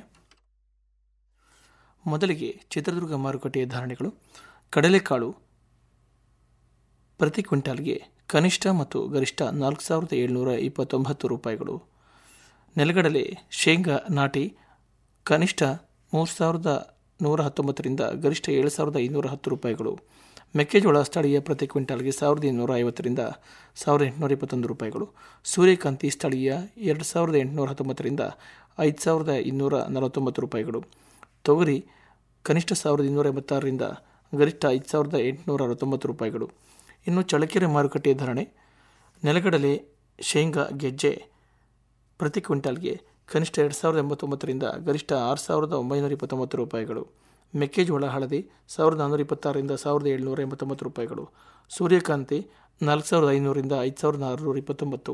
ಮೊದಲಿಗೆ ಚಿತ್ರದುರ್ಗ ಮಾರುಕಟ್ಟೆಯ ಧಾರಣೆಗಳು ಕಡಲೆಕಾಳು ಪ್ರತಿ ಕ್ವಿಂಟಾಲ್ಗೆ ಕನಿಷ್ಠ ಮತ್ತು ಗರಿಷ್ಠ ನಾಲ್ಕು ಸಾವಿರದ ಏಳ್ನೂರ ಇಪ್ಪತ್ತೊಂಬತ್ತು ರೂಪಾಯಿಗಳು ನೆಲಗಡಲೆ ಶೇಂಗಾ ನಾಟಿ ಕನಿಷ್ಠ ಮೂರು ಸಾವಿರದ ನೂರ ಹತ್ತೊಂಬತ್ತರಿಂದ ಗರಿಷ್ಠ ಏಳು ಸಾವಿರದ ಐನೂರ ಹತ್ತು ರೂಪಾಯಿಗಳು ಮೆಕ್ಕೆಜೋಳ ಸ್ಥಳೀಯ ಪ್ರತಿ ಕ್ವಿಂಟಾಲ್ಗೆ ಸಾವಿರದ ಇನ್ನೂರ ಐವತ್ತರಿಂದ ಸಾವಿರದ ಎಂಟುನೂರ ಇಪ್ಪತ್ತೊಂದು ರೂಪಾಯಿಗಳು ಸೂರ್ಯಕಾಂತಿ ಸ್ಥಳೀಯ ಎರಡು ಸಾವಿರದ ಎಂಟುನೂರ ಹತ್ತೊಂಬತ್ತರಿಂದ ಐದು ಸಾವಿರದ ಇನ್ನೂರ ನಲವತ್ತೊಂಬತ್ತು ರೂಪಾಯಿಗಳು ತೊಗರಿ ಕನಿಷ್ಠ ಸಾವಿರದ ಇನ್ನೂರ ಎಂಬತ್ತಾರರಿಂದ ಗರಿಷ್ಠ ಐದು ಸಾವಿರದ ಎಂಟುನೂರ ಅರವತ್ತೊಂಬತ್ತು ರೂಪಾಯಿಗಳು ಇನ್ನು ಚಳ್ಳಕೆರೆ ಮಾರುಕಟ್ಟೆಯ ಧಾರಣೆ ನೆಲಗಡಲೆ ಶೇಂಗಾ ಗೆಜ್ಜೆ ಪ್ರತಿ ಕ್ವಿಂಟಾಲ್ಗೆ ಕನಿಷ್ಠ ಎರಡು ಸಾವಿರದ ಎಂಬತ್ತೊಂಬತ್ತರಿಂದ ಗರಿಷ್ಠ ಆರು ಸಾವಿರದ ಒಂಬೈನೂರ ಇಪ್ಪತ್ತೊಂಬತ್ತು ರೂಪಾಯಿಗಳು ಮೆಕ್ಕೆಜೋಳ ಹಳದಿ ಸಾವಿರದ ನಾನ್ನೂರ ಇಪ್ಪತ್ತಾರರಿಂದ ಸಾವಿರದ ಏಳುನೂರ ಎಂಬತ್ತೊಂಬತ್ತು ರೂಪಾಯಿಗಳು ಸೂರ್ಯಕಾಂತಿ ನಾಲ್ಕು ಸಾವಿರದ ಐನೂರಿಂದ ಐದು ಸಾವಿರದ ಆರುನೂರ ಇಪ್ಪತ್ತೊಂಬತ್ತು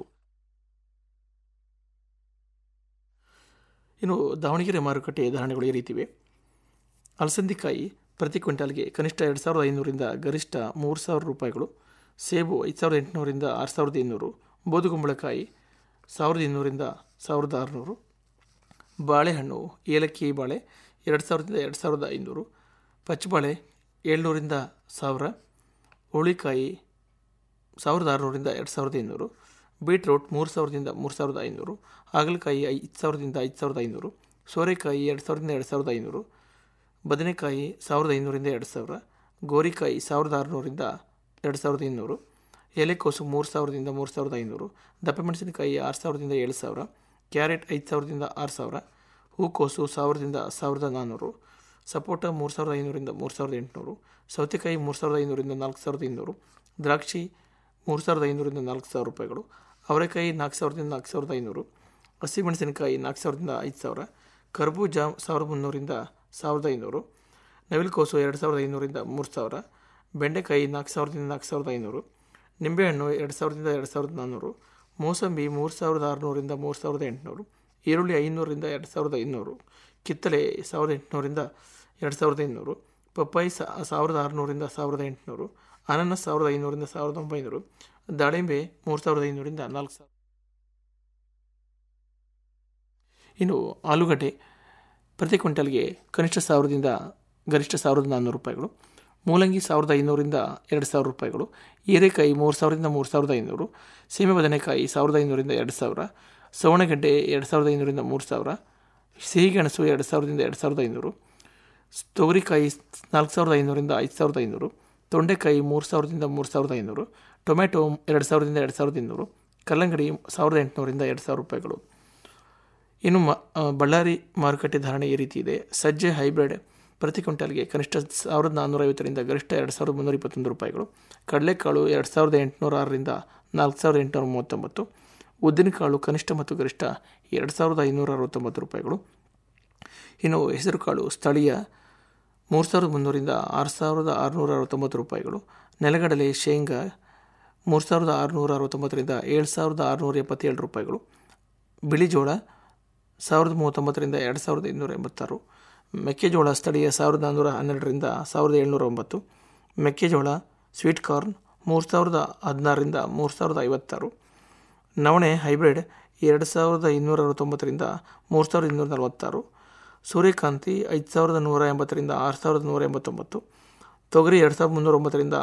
ಇನ್ನು ದಾವಣಗೆರೆ ಮಾರುಕಟ್ಟೆಯ ಧಾರಣೆಗಳು ಈ ರೀತಿವೆ ಅಲಸಂದಿಕಾಯಿ ಪ್ರತಿ ಕ್ವಿಂಟಾಲ್ಗೆ ಕನಿಷ್ಠ ಎರಡು ಸಾವಿರದ ಐನೂರಿಂದ ಗರಿಷ್ಠ ಮೂರು ಸಾವಿರ ರೂಪಾಯಿಗಳು ಸೇಬು ಐದು ಸಾವಿರದ ಎಂಟುನೂರಿಂದ ಆರು ಸಾವಿರದ ಇನ್ನೂರು ಬೋದುಗುಂಬಳಕಾಯಿ ಸಾವಿರದ ಇನ್ನೂರಿಂದ ಸಾವಿರದ ಆರುನೂರು ಬಾಳೆಹಣ್ಣು ಏಲಕ್ಕಿ ಬಾಳೆ ಎರಡು ಸಾವಿರದಿಂದ ಎರಡು ಸಾವಿರದ ಐನೂರು ಪಚ್ಚಬಾಳೆ ಏಳ್ನೂರಿಂದ ಸಾವಿರ ಹುಳಿಕಾಯಿ ಸಾವಿರದ ಆರುನೂರಿಂದ ಎರಡು ಸಾವಿರದ ಐನೂರು ಬೀಟ್ರೂಟ್ ಮೂರು ಸಾವಿರದಿಂದ ಮೂರು ಸಾವಿರದ ಐನೂರು ಹಾಗಲಕಾಯಿ ಐದು ಸಾವಿರದಿಂದ ಐದು ಸಾವಿರದ ಐನೂರು ಸೋರೆಕಾಯಿ ಎರಡು ಸಾವಿರದಿಂದ ಎರಡು ಸಾವಿರದ ಐನೂರು ಬದನೆಕಾಯಿ ಸಾವಿರದ ಐನೂರಿಂದ ಎರಡು ಸಾವಿರ ಗೋರಿಕಾಯಿ ಸಾವಿರದ ಆರುನೂರಿಂದ ಎರಡು ಸಾವಿರದ ಇನ್ನೂರು ಎಲೆಕೋಸು ಮೂರು ಸಾವಿರದಿಂದ ಮೂರು ಸಾವಿರದ ಐನೂರು ದಪ್ಪ ಮೆಣಸಿನಕಾಯಿ ಆರು ಸಾವಿರದಿಂದ ಏಳು ಸಾವಿರ ಕ್ಯಾರೆಟ್ ಐದು ಸಾವಿರದಿಂದ ಆರು ಸಾವಿರ ಹೂಕೋಸು ಸಾವಿರದಿಂದ ಸಾವಿರದ ನಾನ್ನೂರು ಸಪೋಟ ಮೂರು ಸಾವಿರದ ಐನೂರಿಂದ ಮೂರು ಸಾವಿರದ ಎಂಟುನೂರು ಸೌತೆಕಾಯಿ ಮೂರು ಸಾವಿರದ ಐನೂರಿಂದ ನಾಲ್ಕು ಸಾವಿರದ ಇನ್ನೂರು ದ್ರಾಕ್ಷಿ ಮೂರು ಸಾವಿರದ ಐನೂರಿಂದ ನಾಲ್ಕು ಸಾವಿರ ರೂಪಾಯಿಗಳು ಅವರೆಕಾಯಿ ನಾಲ್ಕು ಸಾವಿರದಿಂದ ನಾಲ್ಕು ಸಾವಿರದ ಐನೂರು ಹಸಿಮೆಣಸಿನಕಾಯಿ ನಾಲ್ಕು ಸಾವಿರದಿಂದ ಐದು ಸಾವಿರ ಕರ್ಬೂಜ ಸಾವಿರದ ಮುನ್ನೂರಿಂದ ಸಾವಿರದ ಐನೂರು ನವಿಲುಕೋಸು ಎರಡು ಸಾವಿರದ ಐನೂರಿಂದ ಮೂರು ಸಾವಿರ ಬೆಂಡೆಕಾಯಿ ನಾಲ್ಕು ಸಾವಿರದಿಂದ ನಾಲ್ಕು ಸಾವಿರದ ಐನೂರು ನಿಂಬೆಹಣ್ಣು ಎರಡು ಸಾವಿರದಿಂದ ಎರಡು ಸಾವಿರದ ನಾನ್ನೂರು ಮೋಸಂಬಿ ಮೂರು ಸಾವಿರದ ಆರುನೂರಿಂದ ಮೂರು ಸಾವಿರದ ಎಂಟುನೂರು ಈರುಳ್ಳಿ ಐನೂರರಿಂದ ಎರಡು ಸಾವಿರದ ಇನ್ನೂರು ಕಿತ್ತಳೆ ಸಾವಿರದ ಎಂಟುನೂರಿಂದ ಎರಡು ಸಾವಿರದ ಇನ್ನೂರು ಪಪ್ಪಾಯಿ ಸಾವಿರದ ಆರುನೂರಿಂದ ಸಾವಿರದ ಎಂಟುನೂರು ಅನಾನಸ್ ಸಾವಿರದ ಐನೂರಿಂದ ಸಾವಿರದ ಒಂಬೈನೂರು ದಾಳಿಂಬೆ ಮೂರು ಸಾವಿರದ ಐನೂರಿಂದ ನಾಲ್ಕು ಸಾವಿರ ಇನ್ನು ಆಲೂಗಡ್ಡೆ ಪ್ರತಿ ಕ್ವಿಂಟಲ್ಗೆ ಕನಿಷ್ಠ ಸಾವಿರದಿಂದ ಗರಿಷ್ಠ ಸಾವಿರದ ನಾನ್ನೂರು ರೂಪಾಯಿಗಳು ಮೂಲಂಗಿ ಸಾವಿರದ ಐನೂರಿಂದ ಎರಡು ಸಾವಿರ ರೂಪಾಯಿಗಳು ಹೀರೆಕಾಯಿ ಮೂರು ಸಾವಿರದಿಂದ ಮೂರು ಸಾವಿರದ ಐನೂರು ಸೀಮೆ ಬದನೆಕಾಯಿ ಸಾವಿರದ ಐನೂರಿಂದ ಎರಡು ಸಾವಿರ ಸವಣಗೆಡ್ಡೆ ಎರಡು ಸಾವಿರದ ಐನೂರಿಂದ ಮೂರು ಸಾವಿರ ಸಿಹಿಗೆಣಸು ಎರಡು ಸಾವಿರದಿಂದ ಎರಡು ಸಾವಿರದ ಐನೂರು ತೊಗರಿಕಾಯಿ ನಾಲ್ಕು ಸಾವಿರದ ಐನೂರಿಂದ ಐದು ಸಾವಿರದ ಐನೂರು ತೊಂಡೆಕಾಯಿ ಮೂರು ಸಾವಿರದಿಂದ ಮೂರು ಸಾವಿರದ ಐನೂರು ಟೊಮೆಟೊ ಎರಡು ಸಾವಿರದಿಂದ ಎರಡು ಸಾವಿರದ ಇನ್ನೂರು ಕಲ್ಲಂಗಡಿ ಸಾವಿರದ ಎಂಟುನೂರಿಂದ ಎರಡು ಸಾವಿರ ರೂಪಾಯಿಗಳು ಇನ್ನು ಮ ಬಳ್ಳಾರಿ ಮಾರುಕಟ್ಟೆ ಧಾರಣೆ ಈ ರೀತಿ ಇದೆ ಸಜ್ಜೆ ಹೈಬ್ರಿಡ್ ಪ್ರತಿ ಕ್ವಿಂಟಾಲ್ಗೆ ಕನಿಷ್ಠ ಸಾವಿರದ ನಾನ್ನೂರ ಐವತ್ತರಿಂದ ಗರಿಷ್ಠ ಎರಡು ಸಾವಿರದ ಮುನ್ನೂರ ಇಪ್ಪತ್ತೊಂದು ರೂಪಾಯಿಗಳು ಕಡಲೆಕಾಳು ಎರಡು ಸಾವಿರದ ಎಂಟುನೂರ ಆರರಿಂದ ನಾಲ್ಕು ಸಾವಿರದ ಎಂಟುನೂರ ಮೂವತ್ತೊಂಬತ್ತು ಉದ್ದಿನಕಾಳು ಕನಿಷ್ಠ ಮತ್ತು ಗರಿಷ್ಠ ಎರಡು ಸಾವಿರದ ಐನೂರ ಅರವತ್ತೊಂಬತ್ತು ರೂಪಾಯಿಗಳು ಇನ್ನು ಹೆಸರುಕಾಳು ಸ್ಥಳೀಯ ಮೂರು ಸಾವಿರದ ಮುನ್ನೂರಿಂದ ಆರು ಸಾವಿರದ ಆರುನೂರ ಅರವತ್ತೊಂಬತ್ತು ರೂಪಾಯಿಗಳು ನೆಲಗಡಲೆ ಶೇಂಗಾ ಮೂರು ಸಾವಿರದ ಆರುನೂರ ಅರವತ್ತೊಂಬತ್ತರಿಂದ ಏಳು ಸಾವಿರದ ಆರುನೂರ ಎಪ್ಪತ್ತೇಳು ರೂಪಾಯಿಗಳು ಬಿಳಿ ಜೋಳ ಸಾವಿರದ ಮೂವತ್ತೊಂಬತ್ತರಿಂದ ಎರಡು ಸಾವಿರದ ಇನ್ನೂರ ಎಂಬತ್ತಾರು ಮೆಕ್ಕೆಜೋಳ ಸ್ಥಳೀಯ ಸಾವಿರದ ನಾನ್ನೂರ ಹನ್ನೆರಡರಿಂದ ಸಾವಿರದ ಏಳ್ನೂರ ಒಂಬತ್ತು ಮೆಕ್ಕೆಜೋಳ ಸ್ವೀಟ್ ಕಾರ್ನ್ ಮೂರು ಸಾವಿರದ ಹದಿನಾರರಿಂದ ಮೂರು ಸಾವಿರದ ಐವತ್ತಾರು ನವಣೆ ಹೈಬ್ರಿಡ್ ಎರಡು ಸಾವಿರದ ಇನ್ನೂರ ಅರವತ್ತೊಂಬತ್ತರಿಂದ ಮೂರು ಸಾವಿರದ ಇನ್ನೂರ ನಲವತ್ತಾರು ಸೂರ್ಯಕಾಂತಿ ಐದು ಸಾವಿರದ ನೂರ ಎಂಬತ್ತರಿಂದ ಆರು ಸಾವಿರದ ನೂರ ಎಂಬತ್ತೊಂಬತ್ತು ತೊಗರಿ ಎರಡು ಸಾವಿರದ ಮುನ್ನೂರ ಒಂಬತ್ತರಿಂದ